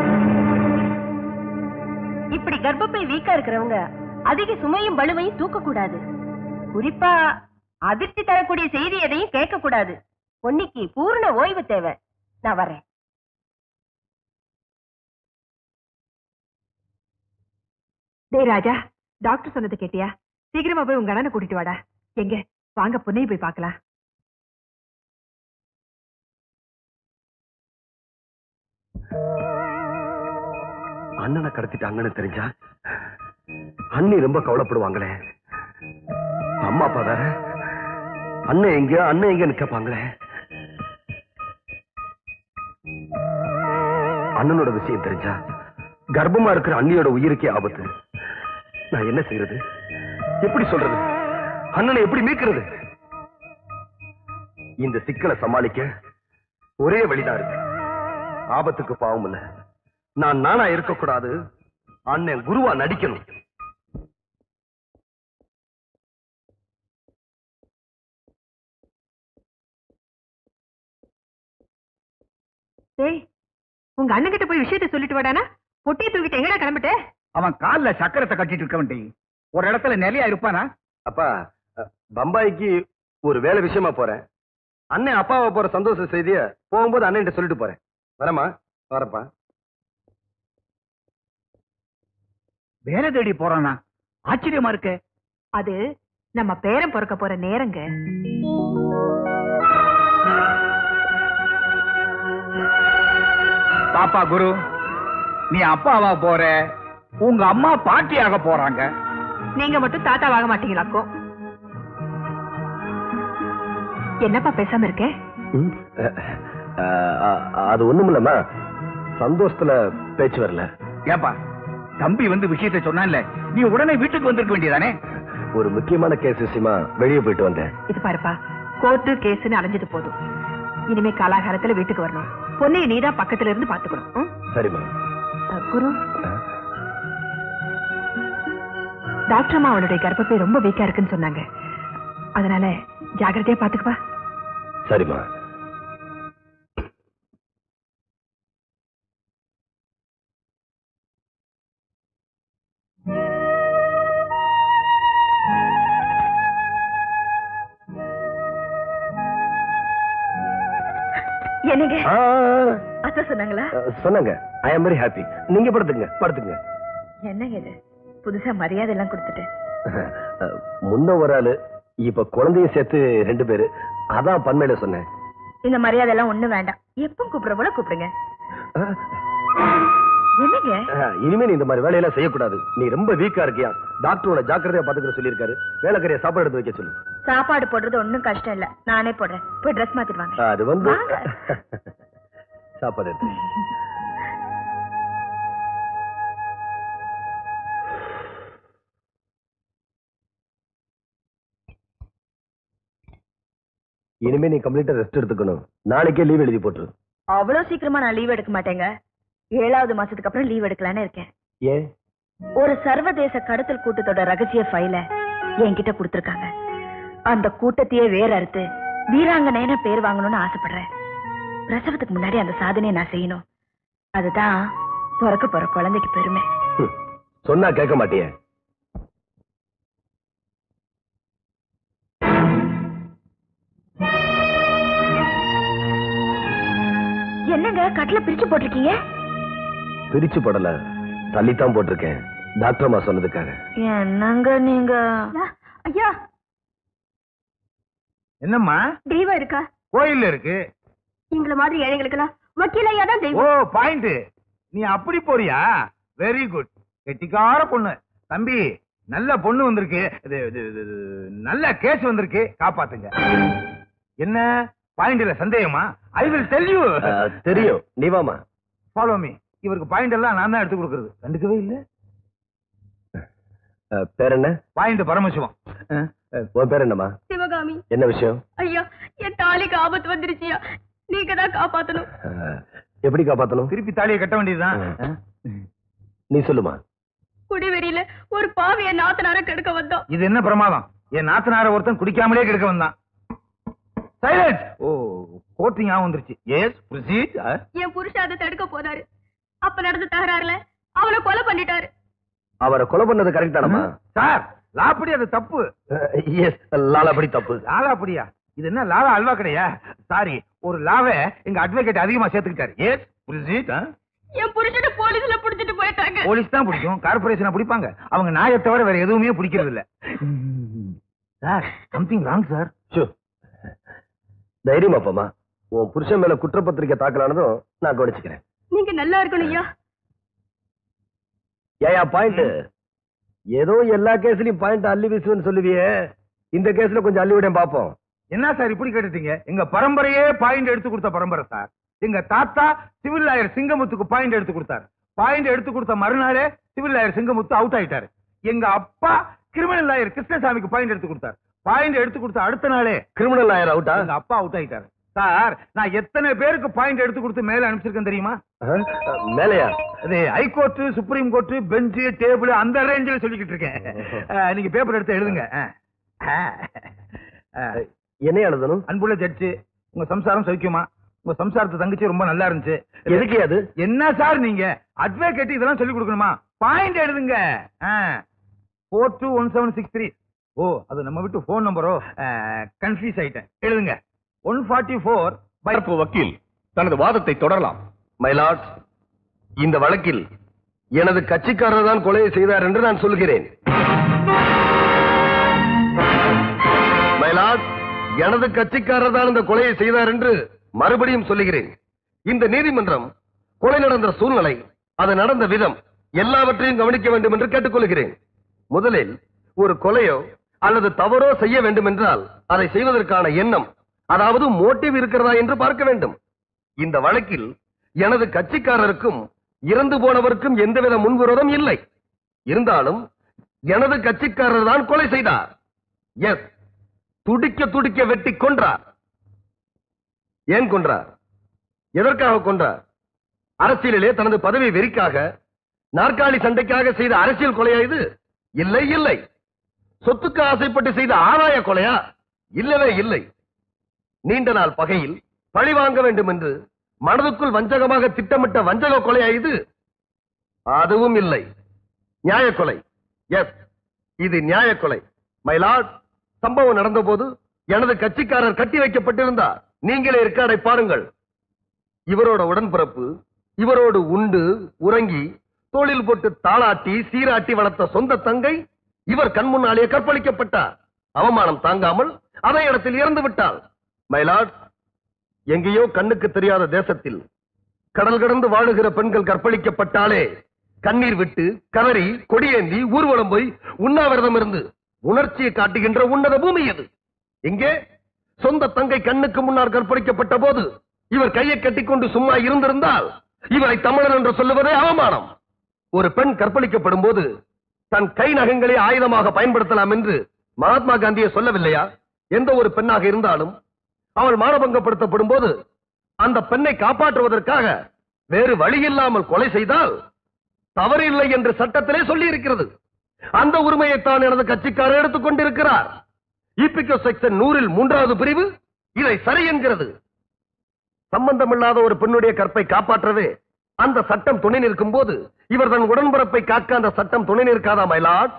இப்படி கர்ப்பப்பை வீக்கா இருக்கிறவங்க அதிக சுமையும் பளுவையும் தூக்க கூடாது குறிப்பா அதிர்ச்சி தரக்கூடிய செய்தி எதையும் கேட்க கூடாது பொன்னிக்கு பூர்ண ஓய்வு தேவை நான் வரேன் டேய் ராஜா டாக்டர் சொன்னது கேட்டியா சீக்கிரமா போய் உங்க அண்ணனை கூட்டிட்டு வாடா எங்க வாங்க பொண்ணையை போய் பார்க்கலாம் அண்ணனை கடத்திட்டாங்கன்னு தெரிஞ்சா அண்ணி ரொம்ப கவலைப்படுவாங்களே அம்மா அப்பா வேற அண்ணன் எங்க அண்ணன் எங்கன்னு கேட்பாங்களே அண்ணனோட விஷயம் தெரிஞ்சா கர்ப்பமா இருக்கிற அண்ணியோட உயிருக்கே ஆபத்து நான் என்ன செய்யறது எப்படி சொல்றது அண்ணனை எப்படி மீட்கிறது இந்த சிக்கலை சமாளிக்க ஒரே வழிதான் இருக்கு ஆபத்துக்கு பாவம் இல்ல நான் நானா இருக்கக்கூடாது அண்ணன் குருவா நடிக்கணும் டேய் உங்க அண்ணன் கிட்ட போய் விஷயத்த சொல்லிட்டு வாடானா பொட்டியை தூக்கிட்டு எங்கடா கிளம்பிட்ட அவன் கால்ல சக்கரத்தை கட்டிட்டு இருக்க வேண்டி ஒரு இடத்துல நிலையா இருப்பானா அப்பா அ, பம்பாய்க்கு ஒரு வேலை விஷயமா போறேன் அண்ணன் அப்பாவை போற சந்தோஷ செய்திய போகும்போது அண்ணன் சொல்லிட்டு போறேன் வரமா வரப்பா வேலை தேடி போறானா ஆச்சரியமா இருக்கு அது நம்ம பேரன் பிறக்க போற நேரங்க பாப்பா குரு நீ அப்பாவா போற உங்க அம்மா பாட்டியாக போறாங்க நீங்க மட்டும் தாத்தா வாங்க மாட்டீங்களாக்கோ என்னப்பா பேசாம இருக்க ம், அ, அ, அ, அது ஒண்ணுமில்லம்மா சந்தோஷத்துல பேச்சு வரல ஏப்பா தம்பி வந்து விஷயத்தை சொன்னான்ல நீ உடனே வீட்டுக்கு வந்திருக்க வேண்டியதானே ஒரு முக்கியமான கேஸ் விஷயமா வெளியே போயிட்டு வந்தேன் இது பாருப்பா கோர்ட்டு கேஸ்னு அலைஞ்சது போதும் இனிமே காலாகாலத்துல வீட்டுக்கு வரணும் பொன்னைய நீதான் பக்கத்துல இருந்து பாத்துக்கணும் ம்? சரிம்மா அஹ், குரு டாக்டர் அம்மா அவளுடைய கர்ப்பப்பை ரொம்ப வீக்கா இருக்குன்னு சொன்னாங்க அதனால ஜாக்கிரதையா பாத்துக்குப்பா சரிம்மா என்னங்க ஆ, அத்தை சொன்னாங்களா ஆ, சொன்னாங்க ஐ ஆம் வெரி ஹாப்பி நீங்க படுத்துங்க படுத்துங்க என்னங்க இது புதுசா மரியாதை எல்லாம் கொடுத்துட்டு முன்ன ஒரு ஆளு இப்ப குழந்தையும் சேர்த்து ரெண்டு பேரு அதான் பண்மையில சொன்னேன் இந்த மரியாதை எல்லாம் ஒண்ணு வேண்டாம் எப்ப கூப்பிடுற போல கூப்பிடுங்க என்னங்க ஆ, இனிமே நீ இந்த மாதிரி வேலையெல்லாம் செய்யக்கூடாது நீ ரொம்ப வீக்கா இருக்கியா டாக்டரோட ஜாக்கிரதையா பாத்துக்கிற சொல்லியிருக்காரு வேலைக்கரைய சாப்பாடு எடுத்து வைக்க சொல்லு சாப்பாடு போடுறது ஒண்ணும் கஷ்டம் இல்ல நானே போடுறேன் போய் ட்ரெஸ் மாத்திட்டு வாங்க அது வந்து வாங்க. சாப்பாடு எடுத்து இனிமே நீ கம்ப்ளீட்டா ரெஸ்ட் எடுத்துக்கணும் நாளைக்கே லீவ் எழுதி போட்டுரு அவ்வளவு சீக்கிரமா நான் லீவ் எடுக்க மாட்டேங்க ஏழாவது மாசத்துக்கு அப்புறம் லீவ் எடுக்கலான்னு இருக்கேன் ஏன் ஒரு சர்வதேச கடத்தல் கூட்டத்தோட ரகசிய ஃபைல என்கிட்ட கொடுத்திருக்காங்க அந்த கூட்டத்தையே வேற அறுத்து வீராங்கனைன்னு பேர் வாங்கணும்னு ஆசைப்படுறேன் பிரசவத்துக்கு முன்னாடி அந்த சாதனையை நான் செய்யணும் அதுதான் பிறக்க போற குழந்தைக்கு பெருமை ஹம், சொன்னா கேட்க மாட்டியே என்ன என்னங்க கட்டில பிரிச்சு போட்டிருக்கீங்க பிரிச்சு போடல தள்ளித்தான் போட்டிருக்கேன் டாக்டர்மா சொன்னதுக்காக என்னங்க நீங்க ஐயா என்னம்மா தெய்வம் இருக்கா கோயில்ல இருக்கு எங்களை மாதிரி ஏழைகளுக்கெல்லாம் வக்கீல் ஐயா தான் ஓ தெய்வம் பாயிண்ட் நீ அப்படி போறியா வெரி குட் கெட்டிக்கார பொண்ணு தம்பி நல்ல பொண்ணு வந்திருக்கு இது, இது, இது, இது, நல்ல கேஸ் வந்திருக்கு காப்பாத்துங்க என்ன பாயிண்ட்ல சந்தேகமா I will tell you ah, தெரியும் நீ வாமா ஃபாலோ மீ இவருக்கு பாயிண்ட் எல்லாம் நான் தான் எடுத்து கொடுக்கறது கண்டுக்கவே இல்ல அஹ், பேர் என்ன பாயிண்ட் பரமசிவம் அஹ், அஹ், உன் பேர் என்னம்மா சிவகாமி என்ன விஷயம் ஐயா என் தாலிக்கு ஆபத்து வந்துருச்சியா நீங்க தான் காப்பாத்தணும் அஹ், எப்படி காப்பாத்தணும் திருப்பி தாலியை கட்ட வேண்டியதுதான் அஹ். நீ சொல்லுமா குடிவெறியில ஒரு பாவிய நாத்தனார கெடுக்க வந்தோம் இது என்ன பிரமாதம் என் நாத்தனார ஒருத்தன் குடிக்காமலே கெடுக்க வந்தான் சைலன்ஸ் ஓ கோர்ட்டிங் ஞாபகம் வந்துருச்சு எஸ் ப்ரொசீட் என் புருஷன் அதை தடுக்க போனாரு அப்ப நடந்த தகராறுல அவனை கொலை பண்ணிட்டாரு அவரை கொலை பண்ணது கரெக்ட் தானம்மா சார் லாப்படி அது தப்பு எஸ் லாலாபடி தப்பு லாலாப்படியா இது என்ன லாலா அல்வா கடையா சாரி ஒரு லாவை எங்க அட்வொகேட் அதிகமா சேர்த்துக்கிட்டாரு எஸ் ப்ரொசீட் என் புருஷனை போலீஸ்ல புடிச்சிட்டு போயிட்டாங்க போலீஸ் தான் பிடிக்கும் கார்பரேஷனை பிடிப்பாங்க அவங்க நாயை தவிர வேற எதுவுமே பிடிக்கிறது இல்ல sir something wrong sir show தைரியம் அப்பமா உன் புருஷன் மேல குற்றப்பத்திரிக்கை தாக்கலானதும் நான் கவனிச்சுக்கிறேன் நீங்க நல்லா இருக்கணும் ஐயா ஏயா பாயிண்ட் ஏதோ எல்லா கேஸ்லயும் பாயிண்ட் அள்ளி வீசுவேன்னு சொல்லுவியே இந்த கேஸ்ல கொஞ்சம் அள்ளி விட பாப்போம் என்ன சார் இப்படி கேட்டுட்டீங்க எங்க பரம்பரையே பாயிண்ட் எடுத்து கொடுத்த பரம்பரை சார் எங்க தாத்தா சிவில் லாயர் சிங்கமுத்துக்கு பாயிண்ட் எடுத்து கொடுத்தாரு பாயிண்ட் எடுத்து கொடுத்த மறுநாளே சிவில் லாயர் சிங்கமுத்து அவுட் ஆயிட்டாரு எங்க அப்பா கிரிமினல் லாயர் கிருஷ்ணசாமிக்கு பாயிண்ட் எடுத்து கொடுத்தாரு பாயிண்ட் எடுத்து கொடுத்த அடுத்த நாளே கிரிமினல் லாயர் அவுட்டா எங்க அப்பா அவுட் ஆயிட்டாரு சார் நான் எத்தனை பேருக்கு பாயிண்ட் எடுத்து கொடுத்து மேல அனுப்பிச்சிருக்கேன் தெரியுமா மேலையா அது high court supreme court bench table அந்த ரேஞ்சில் சொல்லிக்கிட்டு இருக்கேன் அஹ், நீங்க பேப்பர் எடுத்து எழுதுங்க அஹ். அஹ். என்ன எழுதணும் அன்புள்ள ஜட்ஜு உங்க சம்சாரம் சௌக்கியமா உங்க சம்சாரத்து தங்கச்சி ரொம்ப நல்லா இருந்துச்சு எதுக்கு அது என்ன சார் நீங்க அட்வொகேட் இதெல்லாம் சொல்லி கொடுக்கணுமா பாயிண்ட் எழுதுங்க four two one seven six three ஓ அது நம்ம விட்டு ஃபோன் நம்பரோ கன்ஃபியூஸ் ஆயிட்டேன் எழுதுங்க ஒன் ஃபார்ட்டி ஃபோர் தரப்பு வக்கீல் தனது வாதத்தை தொடரலாம் மைலாட் இந்த வழக்கில் எனது கட்சிக்காரர் தான் கொலையை செய்தார் என்று நான் சொல்கிறேன் மைலாட் எனது கட்சிக்காரர் தான் இந்த கொலையை செய்தார் என்று மறுபடியும் சொல்லுகிறேன் இந்த நீதிமன்றம் கொலை நடந்த சூழ்நிலை அது நடந்த விதம் எல்லாவற்றையும் கவனிக்க வேண்டும் என்று கேட்டுக்கொள்கிறேன் முதலில் ஒரு கொலையோ அல்லது தவறோ செய்ய வேண்டும் என்றால் அதை செய்வதற்கான எண்ணம் அதாவது மோட்டிவ் இருக்கிறதா என்று பார்க்க வேண்டும் இந்த வழக்கில் எனது கட்சிக்காரருக்கும் இறந்து போனவருக்கும் எந்தவித முன்விரோதம் இல்லை இருந்தாலும் எனது கட்சிக்காரர் தான் கொலை செய்தார் எஸ் துடிக்க துடிக்க வெட்டி கொன்றார் ஏன் கொன்றார் எதற்காக கொன்றார் அரசியலிலே தனது பதவி வெறிக்காக நாற்காலி சண்டைக்காக செய்த அரசியல் கொலையா இது இல்லை இல்லை சொத்துக்கு ஆசைப்பட்டு செய்த ஆதாய கொலையா இல்லவே இல்லை நீண்ட நாள் பகையில் பழி வாங்க வேண்டும் என்று மனதுக்குள் வஞ்சகமாக திட்டமிட்ட வஞ்சக கொலையா இது அதுவும் இல்லை நியாய கொலை எஸ் இது நியாய கொலை மைலாட் சம்பவம் நடந்தபோது எனது கட்சிக்காரர் கட்டி வைக்கப்பட்டிருந்தார் நீங்களே இருக்காடை பாருங்கள் இவரோட உடன்பிறப்பு இவரோடு உண்டு உறங்கி தோளில் போட்டு தாளாட்டி சீராட்டி வளர்த்த சொந்த தங்கை இவர் கண் முன்னாலே கற்பழிக்கப்பட்டார் அவமானம் தாங்காமல் அதே இடத்தில் இறந்து விட்டாள் மைலாட் எங்கேயோ கண்ணுக்கு தெரியாத தேசத்தில் கடல் கடந்து வாழுகிற பெண்கள் கற்பழிக்கப்பட்டாலே கண்ணீர் விட்டு கதறி கொடியேந்தி ஊர்வலம் போய் உண்ணாவிரதம் இருந்து உணர்ச்சியை காட்டுகின்ற உன்னத பூமி அது எங்கே சொந்த தங்கை கண்ணுக்கு முன்னால் கற்பழிக்கப்பட்ட போது இவர் கையை கட்டிக்கொண்டு சும்மா இருந்திருந்தால் இவரை தமிழர் என்று சொல்லுவதே அவமானம் ஒரு பெண் கற்பழிக்கப்படும் போது தன் கை நகங்களை ஆயுதமாக பயன்படுத்தலாம் என்று மகாத்மா காந்தியை சொல்லவில்லையா எந்த ஒரு பெண்ணாக இருந்தாலும் அவள் மானபங்கப்படுத்தப்படும் போது அந்த பெண்ணை காப்பாற்றுவதற்காக வேறு வழி இல்லாமல் கொலை செய்தால் தவறில்லை என்று சட்டத்திலே சொல்லி இருக்கிறது அந்த உரிமையைத்தான் எனது கட்சிக்காரர் எடுத்துக் கொண்டிருக்கிறார் இபிகோ செக்ஷன் நூறில் மூன்றாவது பிரிவு இதை சரி என்கிறது சம்பந்தமில்லாத ஒரு பெண்ணுடைய கற்பை காப்பாற்றவே அந்த சட்டம் துணை நிற்கும் போது இவர் தன் உடன்பிறப்பை காக்க அந்த சட்டம் துணை நிற்காதா மயிலாட்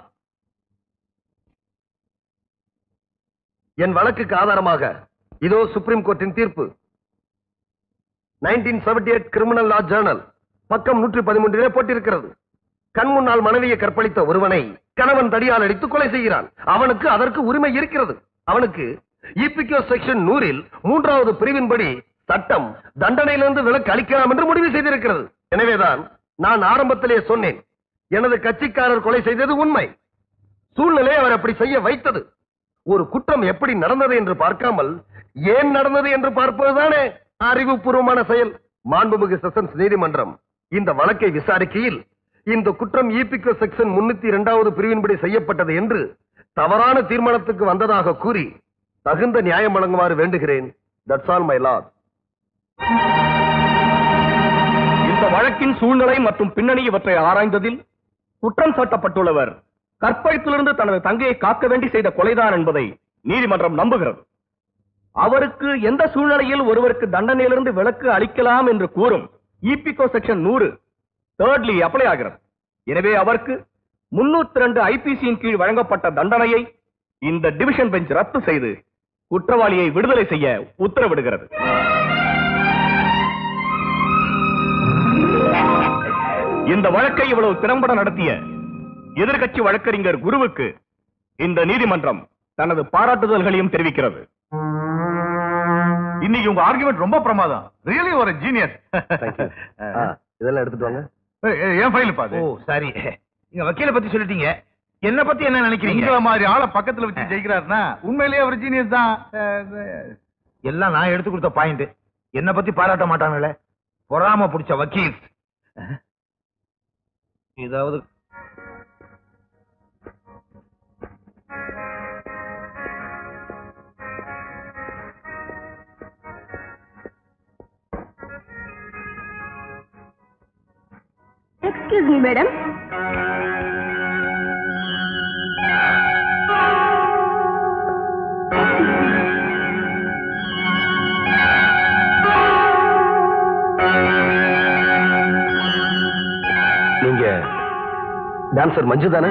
என் வழக்குக்கு ஆதாரமாக இதோ சுப்ரீம் கோர்ட்டின் தீர்ப்பு nineteen seventy eight criminal law journal பக்கம் நூற்றி பதிமூன்றிலே போட்டிருக்கிறது கண் முன்னால் மனைவியை கற்பழித்த ஒருவனை கணவன் தடியால் அடித்து கொலை செய்கிறான் அவனுக்கு அதற்கு உரிமை இருக்கிறது அவனுக்கு இபிகோ செக்ஷன் நூறில் மூன்றாவது பிரிவின்படி சட்டம் தண்டனையிலிருந்து விலக்கு அளிக்கலாம் என்று முடிவு செய்திருக்கிறது எனவேதான் நான் ஆரம்பத்திலே சொன்னேன் எனது கட்சிக்காரர் கொலை செய்தது உண்மை சூழ்நிலை அவர் அப்படி செய்ய வைத்தது ஒரு குற்றம் எப்படி நடந்தது என்று பார்க்காமல் ஏன் நடந்தது என்று பார்ப்பதுதானே அறிவுபூர்வமான செயல் மாண்புமிகு செஷன்ஸ் நீதிமன்றம் இந்த வழக்கை விசாரிக்கையில் இந்த குற்றம் இபிகோ செக்ஷன் முன்னூத்தி இரண்டாவது பிரிவின்படி செய்யப்பட்டது என்று தவறான தீர்மானத்துக்கு வந்ததாக கூறி தகுந்த நியாயம் வழங்குமாறு வேண்டுகிறேன் தட்ஸ் ஆல் மை லார்ட் இந்த வழக்கின் சூழ்நிலை மற்றும் பின்னணி இவற்றை ஆராய்ந்ததில் குற்றம் சாட்டப்பட்டுள்ளவர் கற்பழிப்பிலிருந்து தனது தங்கையை காக்க வேண்டி செய்த கொலைதான் என்பதை நீதிமன்றம் நம்புகிறது அவருக்கு எந்த சூழ்நிலையில் ஒருவருக்கு தண்டனையிலிருந்து விலக்கு அளிக்கலாம் என்று கூறும் இபிகோ செக்ஷன் நூறு தேர்ட்லி அப்ளை ஆகிறது எனவே அவருக்கு முன்னூத்தி ரெண்டு ஐபிசியின் கீழ் வழங்கப்பட்ட தண்டனையை இந்த டிவிஷன் பெஞ்ச் ரத்து செய்து குற்றவாளியை விடுதலை செய்ய உத்தரவிடுகிறது இந்த வழக்கை இவ்வளவு திறம்பட நடத்திய எதிர்க்கட்சி வழக்கறிஞர் குருவுக்கு இந்த நீதிமன்றம் தனது பாராட்டுதல்களையும் தெரிவிக்கிறது இன்னைக்கு உங்க ஆர்குமெண்ட் ரொம்ப பிரமாதம் ரியலி ஒரு ஜீனியஸ் இதெல்லாம் எடுத்துட்டு வாங்க ஏன் ஃபைல் பாது ஓ சரி நீங்க வக்கீல பத்தி சொல்லிட்டீங்க என்ன பத்தி என்ன நினைக்கிறீங்க உங்களை மாதிரி ஆளை பக்கத்துல வச்சு ஜெயிக்கிறாருன்னா உண்மையிலேயே அவர் ஜீனியஸ் தான் எல்லாம் நான் எடுத்து கொடுத்த பாயிண்ட் என்ன பத்தி பாராட்ட மாட்டாங்களே பொறாம பிடிச்ச வக்கீல் ஏதாவது எக்ஸ்கியூஸ் மீ மேடம் நீங்க டான்சர் மஞ்சு தானே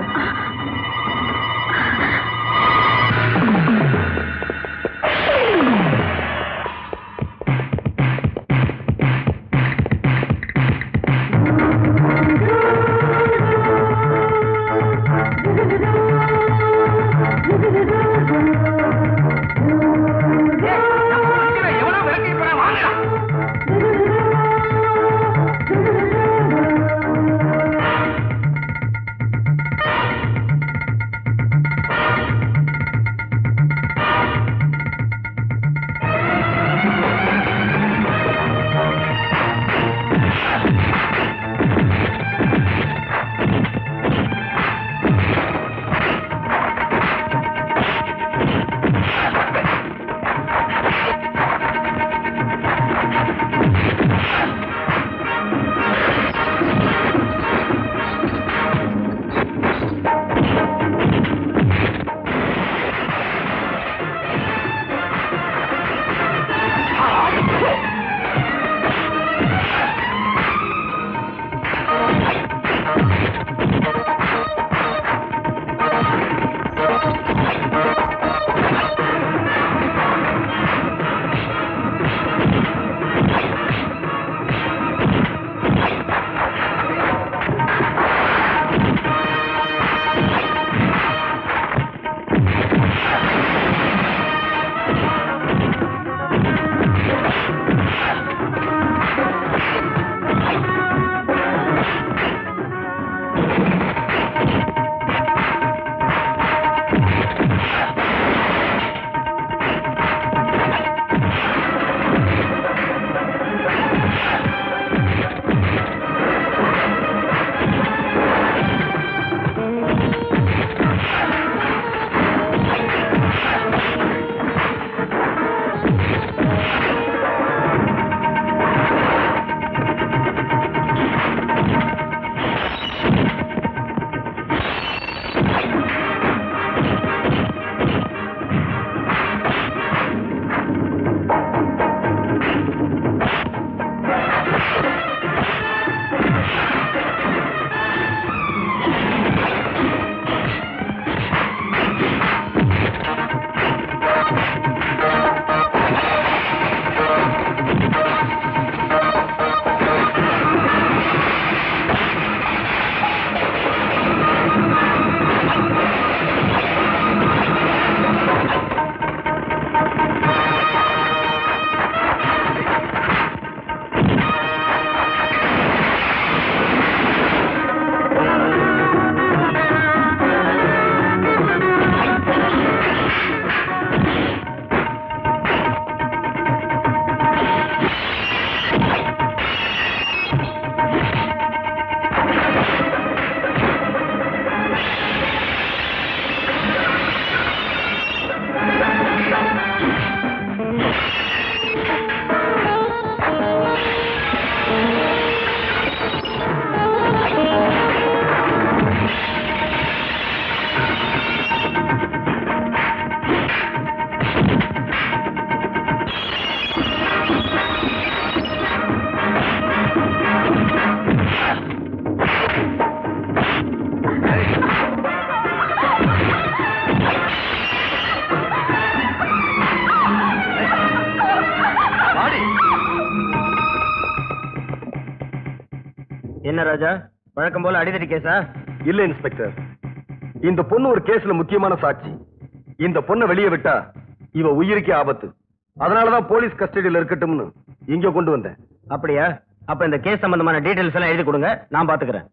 என்ன ராஜா வழக்கம் போல அடிதடி கேஸா இல்ல இன்ஸ்பெக்டர் இந்த பொண்ணு ஒரு கேஸ்ல முக்கியமான சாட்சி இந்த பொண்ணை வெளியே விட்டா இவ உயிருக்கே ஆபத்து அதனாலதான் போலீஸ் கஸ்டடியில் இருக்கட்டும்னு இங்க கொண்டு வந்தேன் அப்படியா அப்ப இந்த கேஸ் சம்பந்தமான டீடைல்ஸ் எல்லாம் எழுதி கொடுங்க நான் பாத்துக்கிறேன்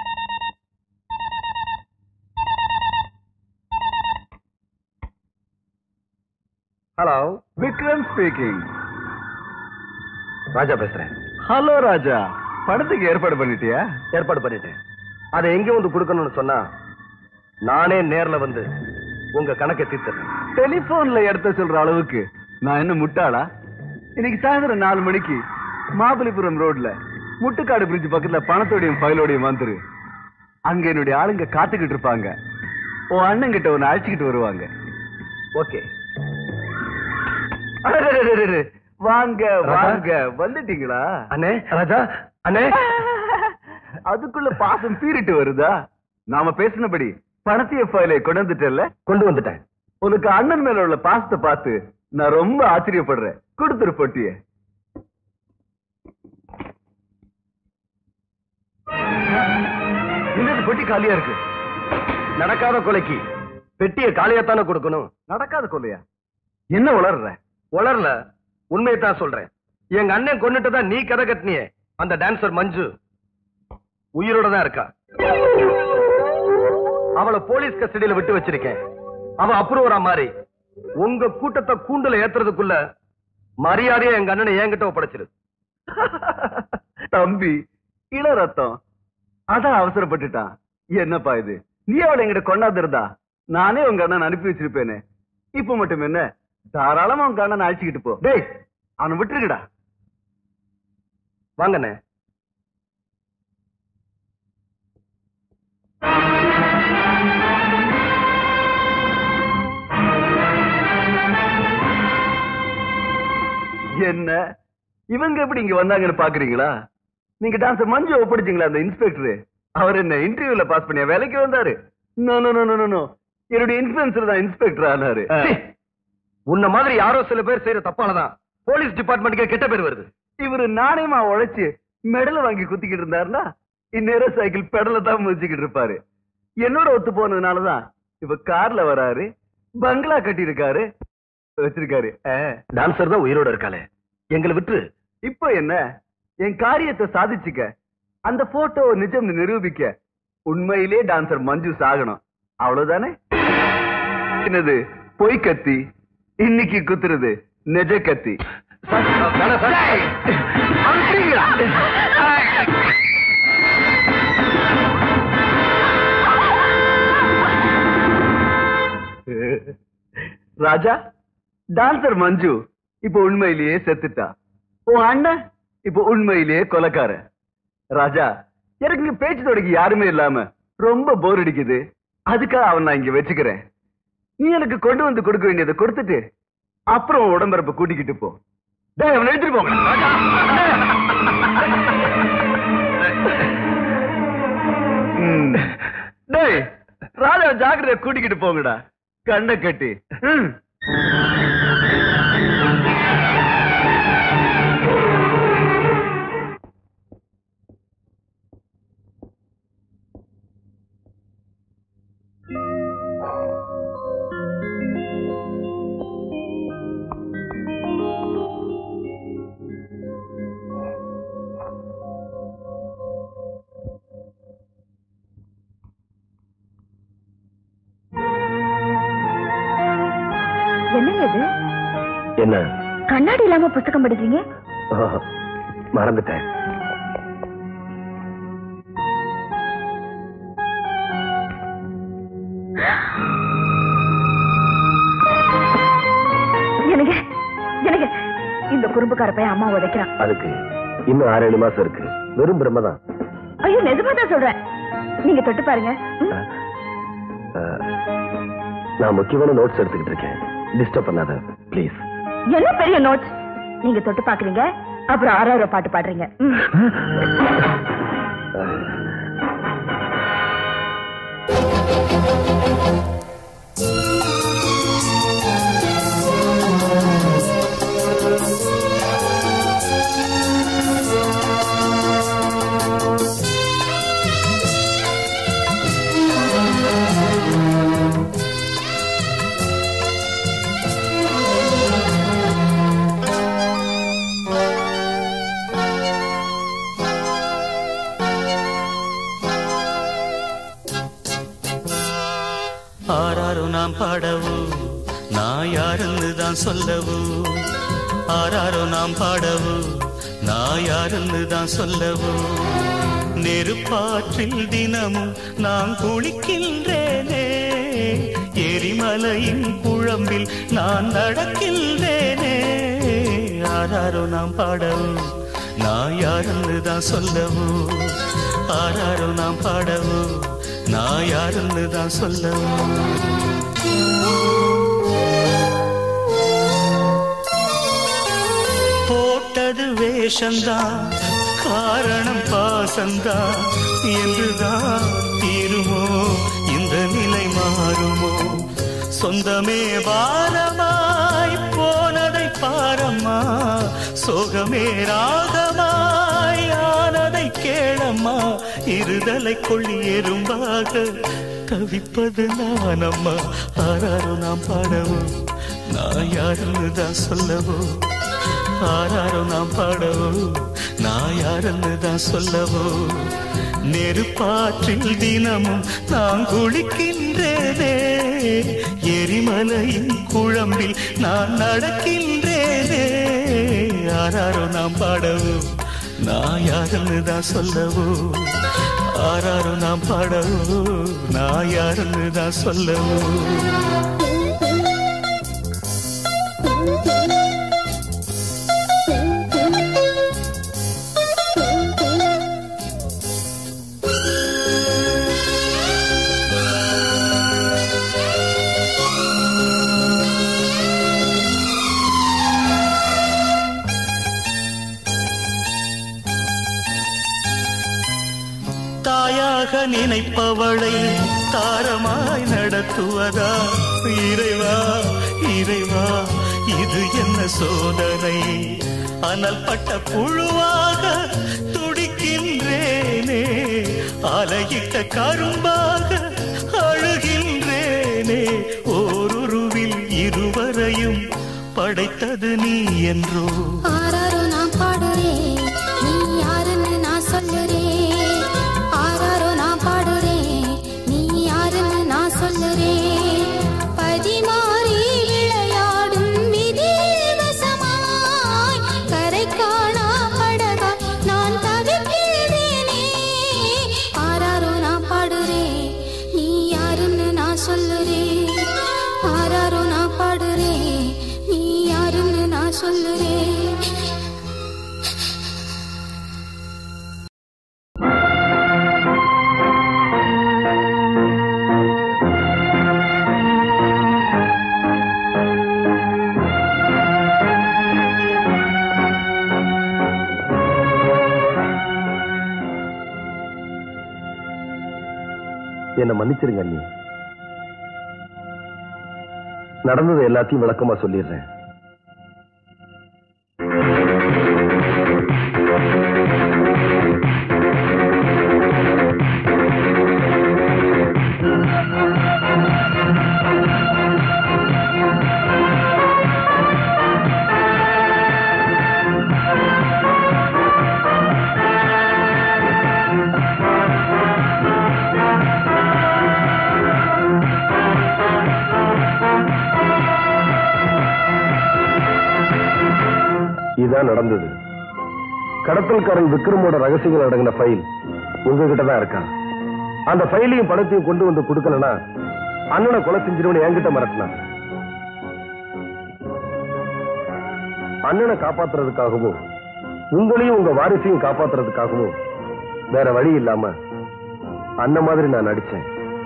ஹலோ விக்ரம் ஸ்பீக்கிங் ராஜா பேசுறேன் ஹலோ ராஜா படத்துக்கு ஏற்பாடு பண்ணிட்டியா ஏற்பாடு பண்ணிட்டேன் அதை எங்க வந்து கொடுக்கணும்னு சொன்னா நானே நேர்ல வந்து உங்க கணக்கை தீர்த்துறேன் டெலிபோன்ல எடுத்த சொல்ற அளவுக்கு நான் என்ன முட்டாளா இன்னைக்கு சாயந்தரம் நாலு மணிக்கு மாபலிபுரம் ரோட்ல முட்டுக்காடு பிரிட்ஜ் பக்கத்துல பணத்தோடையும் ஃபைலோடையும் வந்துரு அங்க என்னுடைய ஆளுங்க காத்துக்கிட்டு இருப்பாங்க உன் அண்ணன் கிட்ட உன்னை அழைச்சிக்கிட்டு வருவாங்க ஓகே வாங்க வாங்க வந்துட்டீங்களா அண்ணே ராஜா அண்ணே அதுக்குள்ள பாசம் பீறிட்டு வருதா நாம பேசினபடி பணத்திய ஃபைலை கொண்டு வந்துட்டேல்ல கொண்டு வந்துட்டேன் உனக்கு அண்ணன் மேல உள்ள பாசத்தை பார்த்து நான் ரொம்ப ஆச்சரியப்படுறேன் கொடுத்துரு பொட்டிய இந்த பெட்டி காலியா இருக்கு நடக்காத கொலைக்கு பெட்டியை காலியாத்தானே கொடுக்கணும் நடக்காத கொள்ளையா என்ன உளர்ற உளரல உண்மையை தான் சொல்றேன் எங்க அண்ணன் கொண்டுட்டு தான் நீ கதை கட்டினியே அந்த டான்சர் மஞ்சு உயிரோட தான் இருக்கா அவளை போலீஸ் கஸ்டடியில விட்டு வச்சிருக்கேன் அவ அப்ரூவரா மாறி உங்க கூட்டத்தை கூண்டுல ஏத்துறதுக்குள்ள மரியாதையா எங்க அண்ணனை என்கிட்ட ஒப்படைச்சிரு தம்பி இள ரத்தம் அதான் அவசரப்பட்டுட்டான் என்னப்பா இது நீ அவளை எங்கிட்ட கொண்டாந்துருந்தா நானே உங்க அண்ணன் அனுப்பி வச்சிருப்பேனே இப்ப மட்டும் என்ன தாராளமா உங்க அண்ணன் அழைச்சிக்கிட்டு போ டேய் அவனை விட்டுருக்கடா வாங்கண்ணே என்ன இவங்க எப்படி இங்க வந்தாங்கன்னு பாக்குறீங்களா நீங்க டான்ஸ் மஞ்சு ஒப்படைச்சீங்களா அந்த இன்ஸ்பெக்டர் அவர் என்ன இன்டர்வியூல பாஸ் பண்ணியா வேலைக்கு வந்தாரு no no no no no என்னுடைய இன்ஃபுளுன்ஸ்ல தான் இன்ஸ்பெக்டர் ஆனாரு சீ, உன்ன மாதிரி யாரோ சில பேர் செய்யற தப்பாலதான் போலீஸ் டிபார்ட்மெண்ட்டுக்கு கெட்ட பேர் வருது இவரு நாணயமா உழைச்சு மெடல் வாங்கி குத்திக்கிட்டு இருந்தாருன்னா இந்நேரம் சைக்கிள் பெடல தான் முடிச்சுக்கிட்டு இருப்பாரு என்னோட ஒத்து போனதுனாலதான் இப்ப கார்ல வராரு பங்களா கட்டி இருக்காரு வச்சிருக்காரு ஆ. டான்சர் தான் உயிரோட இருக்காளே எங்களை விட்டு இப்போ என்ன என் காரியத்தை சாதிச்சுக்க அந்த போட்டோ நிஜம் நிரூபிக்க உண்மையிலே டான்சர் மஞ்சு சாகணும் அவ்வளவுதானே என்னது பொய் கத்தி இன்னைக்கு குத்துறது நெஜ கத்தி டேய், அனுப்புறீங்களா? ராஜா டான்சர் மஞ்சு இப்ப உண்மையிலேயே செத்துட்டா உன் அண்ணன் இப்ப உண்மையிலேயே கொலைக்கார ராஜா எனக்கு இங்க பேச்சு தொடங்கி யாருமே இல்லாம ரொம்ப போர் அடிக்குது அதுக்காக அவன் நான் இங்க வச்சுக்கிறேன் நீ எனக்கு கொண்டு வந்து கொடுக்க வேண்டியதை கொடுத்துட்டு அப்புறம் உன் உடம்பரப்ப கூட்டிக்கிட்டு போ டேய் அவனை எடுத்துட்டு போங்க ராஜா ம். டேய் ராஜா ஜாக்கிரதை கூட்டிக்கிட்டு போங்கடா கண்ணை கட்டி ம். என்னங்க இது என்ன கண்ணாடி இல்லாம புத்தகம் படிக்கிறீங்க ஓ, மறந்துட்டேன் எனக்கு எனக்கு இந்த குறும்புக்கார பையன் அம்மா உதைக்கிறான் அதுக்கு இன்னும் ஆறு ஏழு மாசம் இருக்கு வெறும் பிரம்மதான் ஐயோ நிஜமா தான் சொல்றேன் நீங்க தொட்டு பாருங்க ம். அஹ், நான் முக்கியமான நோட்ஸ் எடுத்துக்கிட்டு இருக்கேன் டிஸ்டர்ப் பண்ணாத ப்ளீஸ் என்ன பெரிய நோட்ஸ் நீங்க தொட்டு பாக்குறீங்க அப்புறம் ஆறாயிரம் பாட்டு பாடுறீங்க ம். நாம் பாடவோ நான் யாருன்னு தான் சொல்லவோ ஆராரோ நாம் பாடவோ நான் யாருன்னு தான் சொல்லவோ நெருப்பாற்றில் தினமும் நான் குளிக்கின்றேனே எரிமலையின் குழம்பில் நான் நடக்கின்றேனே ஆராரோ நாம் பாடவோ நான் யாருன்னு தான் சொல்லவோ ஆராரோ நாம் பாடவோ நான் யாருன்னு தான் சொல்லவோ போட்டது வேஷந்தான் காரணம் பாசந்தான் என்றுதான் தீருமோ இந்த நிலை மாறுமோ சொந்தமே பாரமாய் போனதை பாரம்மா சோகமே ராகமாய் ஆனதை கேளம்மா இருதலை கொள்ளி எறும்பாக தவிப்பது நானம்மா ஆராரோ நாம் பாடவும் நான் யாருன்னு தான் சொல்லவோ ஆராரோ நாம் பாடவோ நான் யாருன்னு தான் சொல்லவோ நெருப்பாற்றில் தினமும் நான் குளிக்கின்றேனே எரிமலையின் குழம்பில் நான் நடக்கின்றேனே ஆராரோ நாம் பாடவோ நான் யாருன்னு தான் சொல்லவோ ஆராரோ நாம் பாடவோ நான் யாருன்னு தான் சொல்லவோ தாயாக நினைப்பவளை தாரமாய் நடத்துவதா இறைவா இறைவா இது என்ன சோதனை அனல் பட்ட புழுவாக துடிக்கின்றேனே அலையிட்ட கரும்பாக அழுகின்றேனே ஓருருவில் இருவரையும் படைத்தது நீ என்றோ ஆராரோ நான் பாடுறேன் நீ யாருன்னு நான் சொல்லுறேன் ஆராரோ நான் பாடுறேன் நீ யாருன்னு நான் சொல்லுறேன் பதிமாறி விளையாடும் விதியில் வசமாய் கரை காணா படகா நான் தவிக்கிறேனே ஆராரோ நான் பாடுறேன் நீ யாருன்னு நான் சொல்லுறேன் ஆராரோ நான் பாடுறேன் நீ யாருன்னு நான் சொல்லுறேன் என்ன மன்னிச்சிருங்க அண்ணி நடந்தது எல்லாத்தையும் விளக்கமா சொல்லிடுறேன் இதான் நடந்தது கடத்தல்காரன் விக்ரமோட ரகசியங்கள் அடங்கின ஃபைல் உங்ககிட்ட தான் இருக்கா அந்த ஃபைலையும் பணத்தையும் கொண்டு வந்து கொடுக்கலனா அண்ணனை கொலை செஞ்சிருவனு என்கிட்ட மிரட்டினான் அண்ணனை காப்பாத்துறதுக்காகவும் உங்களையும் உங்க வாரிசையும் காப்பாத்துறதுக்காகவும் வேற வழி இல்லாம அண்ணன் மாதிரி நான் நடிச்சேன்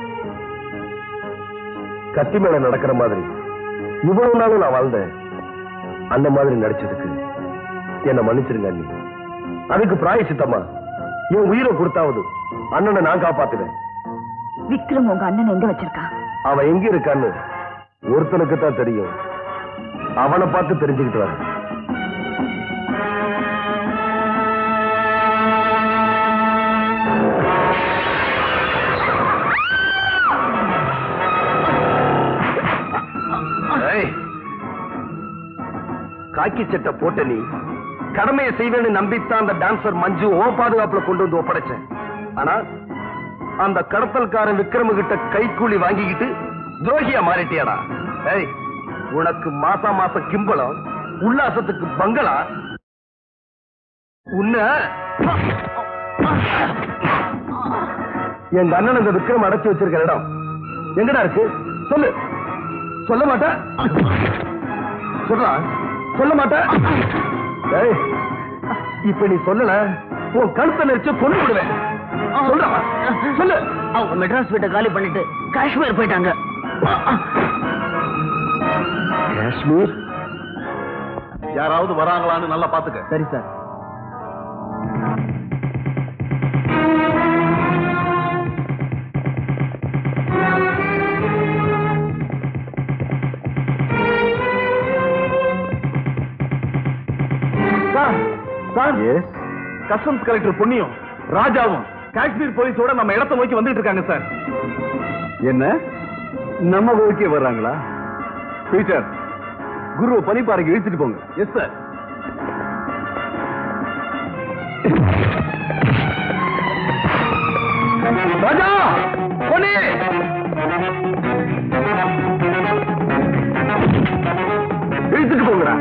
கத்தி மேல நடக்கிற மாதிரி இவ்வளவு நாளும் நான் வாழ்ந்தேன் அந்த மாதிரி நடிச்சதுக்கு என்ன மன்னிச்சிருங்க அண்ணி அதுக்கு பிராயசித்தமா என் உயிரை கொடுத்தாவது அண்ணனை நான் காப்பாத்துவேன் விக்ரம் உங்க அண்ணன் எங்க வச்சிருக்கான் அவன் எங்க இருக்கான்னு ஒருத்தனுக்கு தான் தெரியும் அவனை பார்த்து தெரிஞ்சுக்கிட்டு வரேன் ஏய், காக்கி சட்டை போட்ட நீ கடமையை செய்வேன்னு நம்பித்தான் அந்த டான்சர் மஞ்சு ஓ பாதுகாப்புல கொண்டு வந்து ஒப்படைச்சேன் ஆனா அந்த கடத்தல்காரன் விக்ரம கிட்ட கைக்கூலி வாங்கிக்கிட்டு துரோகியா மாறிட்டியாடா ஏய் உனக்கு மாசா மாசம் கிம்பளம் உல்லாசத்துக்கு பங்களா உன்ன எங்க அண்ணன் இந்த விக்ரம் அடைச்சு வச்சிருக்கிற இடம் எங்கடா இருக்கு சொல்லு சொல்ல மாட்ட சொல்றா சொல்ல மாட்ட ஏய் இப்ப நீ சொல்லல உன் கழுத்தை நெரிச்சு கொண்டு விடுவேன் சொல்றா சொல்லு அவங்க மெட்ராஸ் வீட்டை காலி பண்ணிட்டு காஷ்மீர் போயிட்டாங்க காஷ்மீர் யாராவது வராங்களான்னு நல்லா பாத்துக்க சரி sir sir sir customs collector பொன்னியும் ராஜாவும் காஷ்மீர் போலீஸோட நம்ம இடத்தை நோக்கி வந்துட்டு இருக்காங்க சார் என்ன நம்ம ஊருக்கே வர்றாங்களா டீச்சர் குருவை பனிப்பாறைக்கு இழுத்துட்டு போங்க எஸ் சார் ராஜா பொன்னி இழுத்துட்டு போங்கடா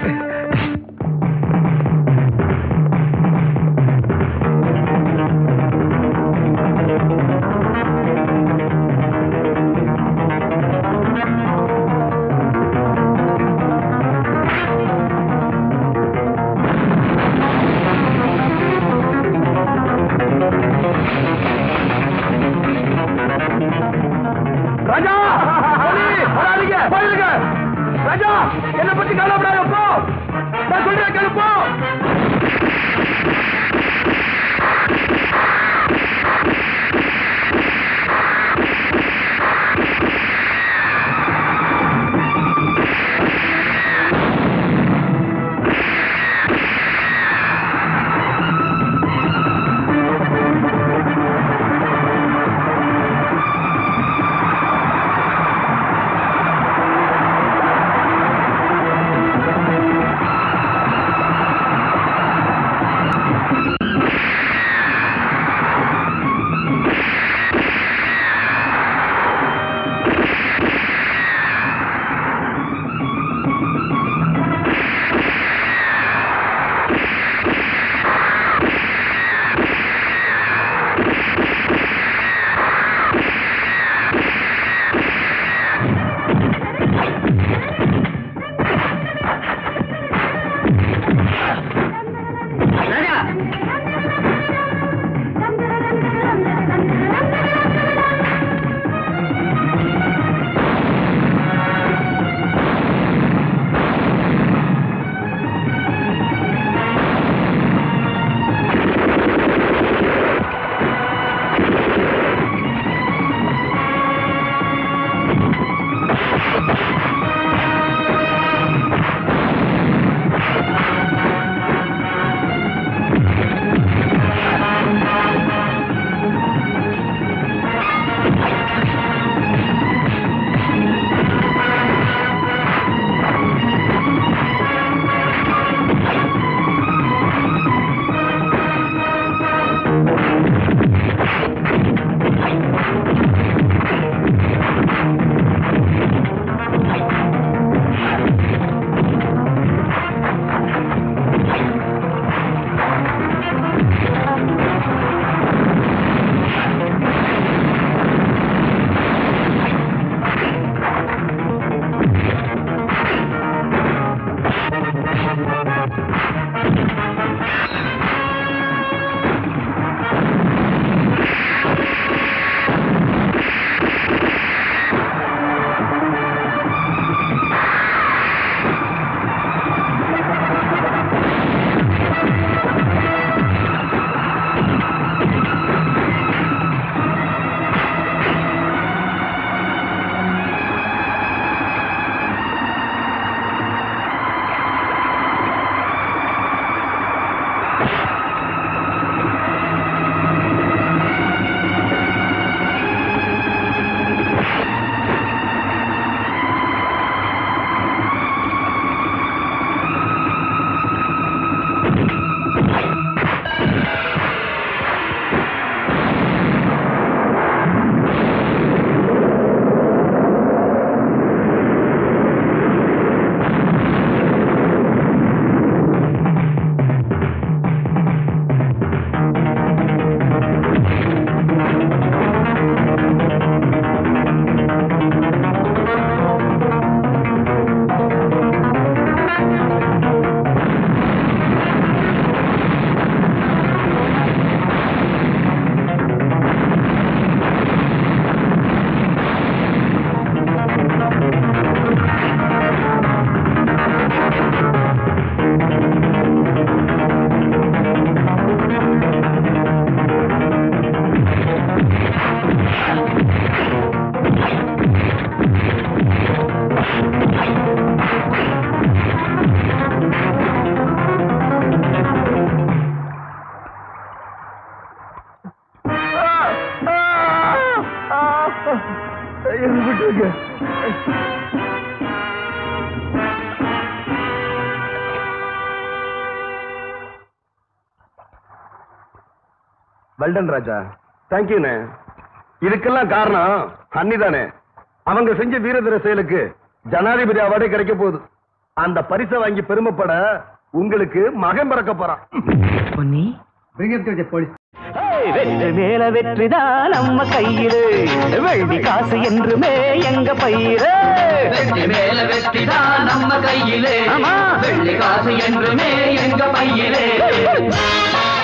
ராஜா பொன்னி, வராதீங்க, போயிடுங்க. ராஜா என்ன பத்தி கவலைப்படாத போ நான் சொல்றேன் கேளு போ ராஜா வெல்டன் ராஜா தேங்க்யூண்ணே இதுக்கெல்லாம் காரணம் அன்னிதானே அவங்க செஞ்ச வீரதீர செயலுக்கு ஜனாதிபதி அவார்டே கிடைக்க போகுது அந்த பரிசை வாங்கி பெருமைப்பட உங்களுக்கு மகன் பிறக்க போறான் பொன்னி போலீஸ் வெற்றி மேல வெற்றிதான் நம்ம கையிலே வெள்ளி காசு என்றுமே எங்க பயிரே வெற்றி மேல வெற்றிதான் நம்ம கையிலே ஆமா. வெள்ளி காசு என்றுமே எங்க பையிலே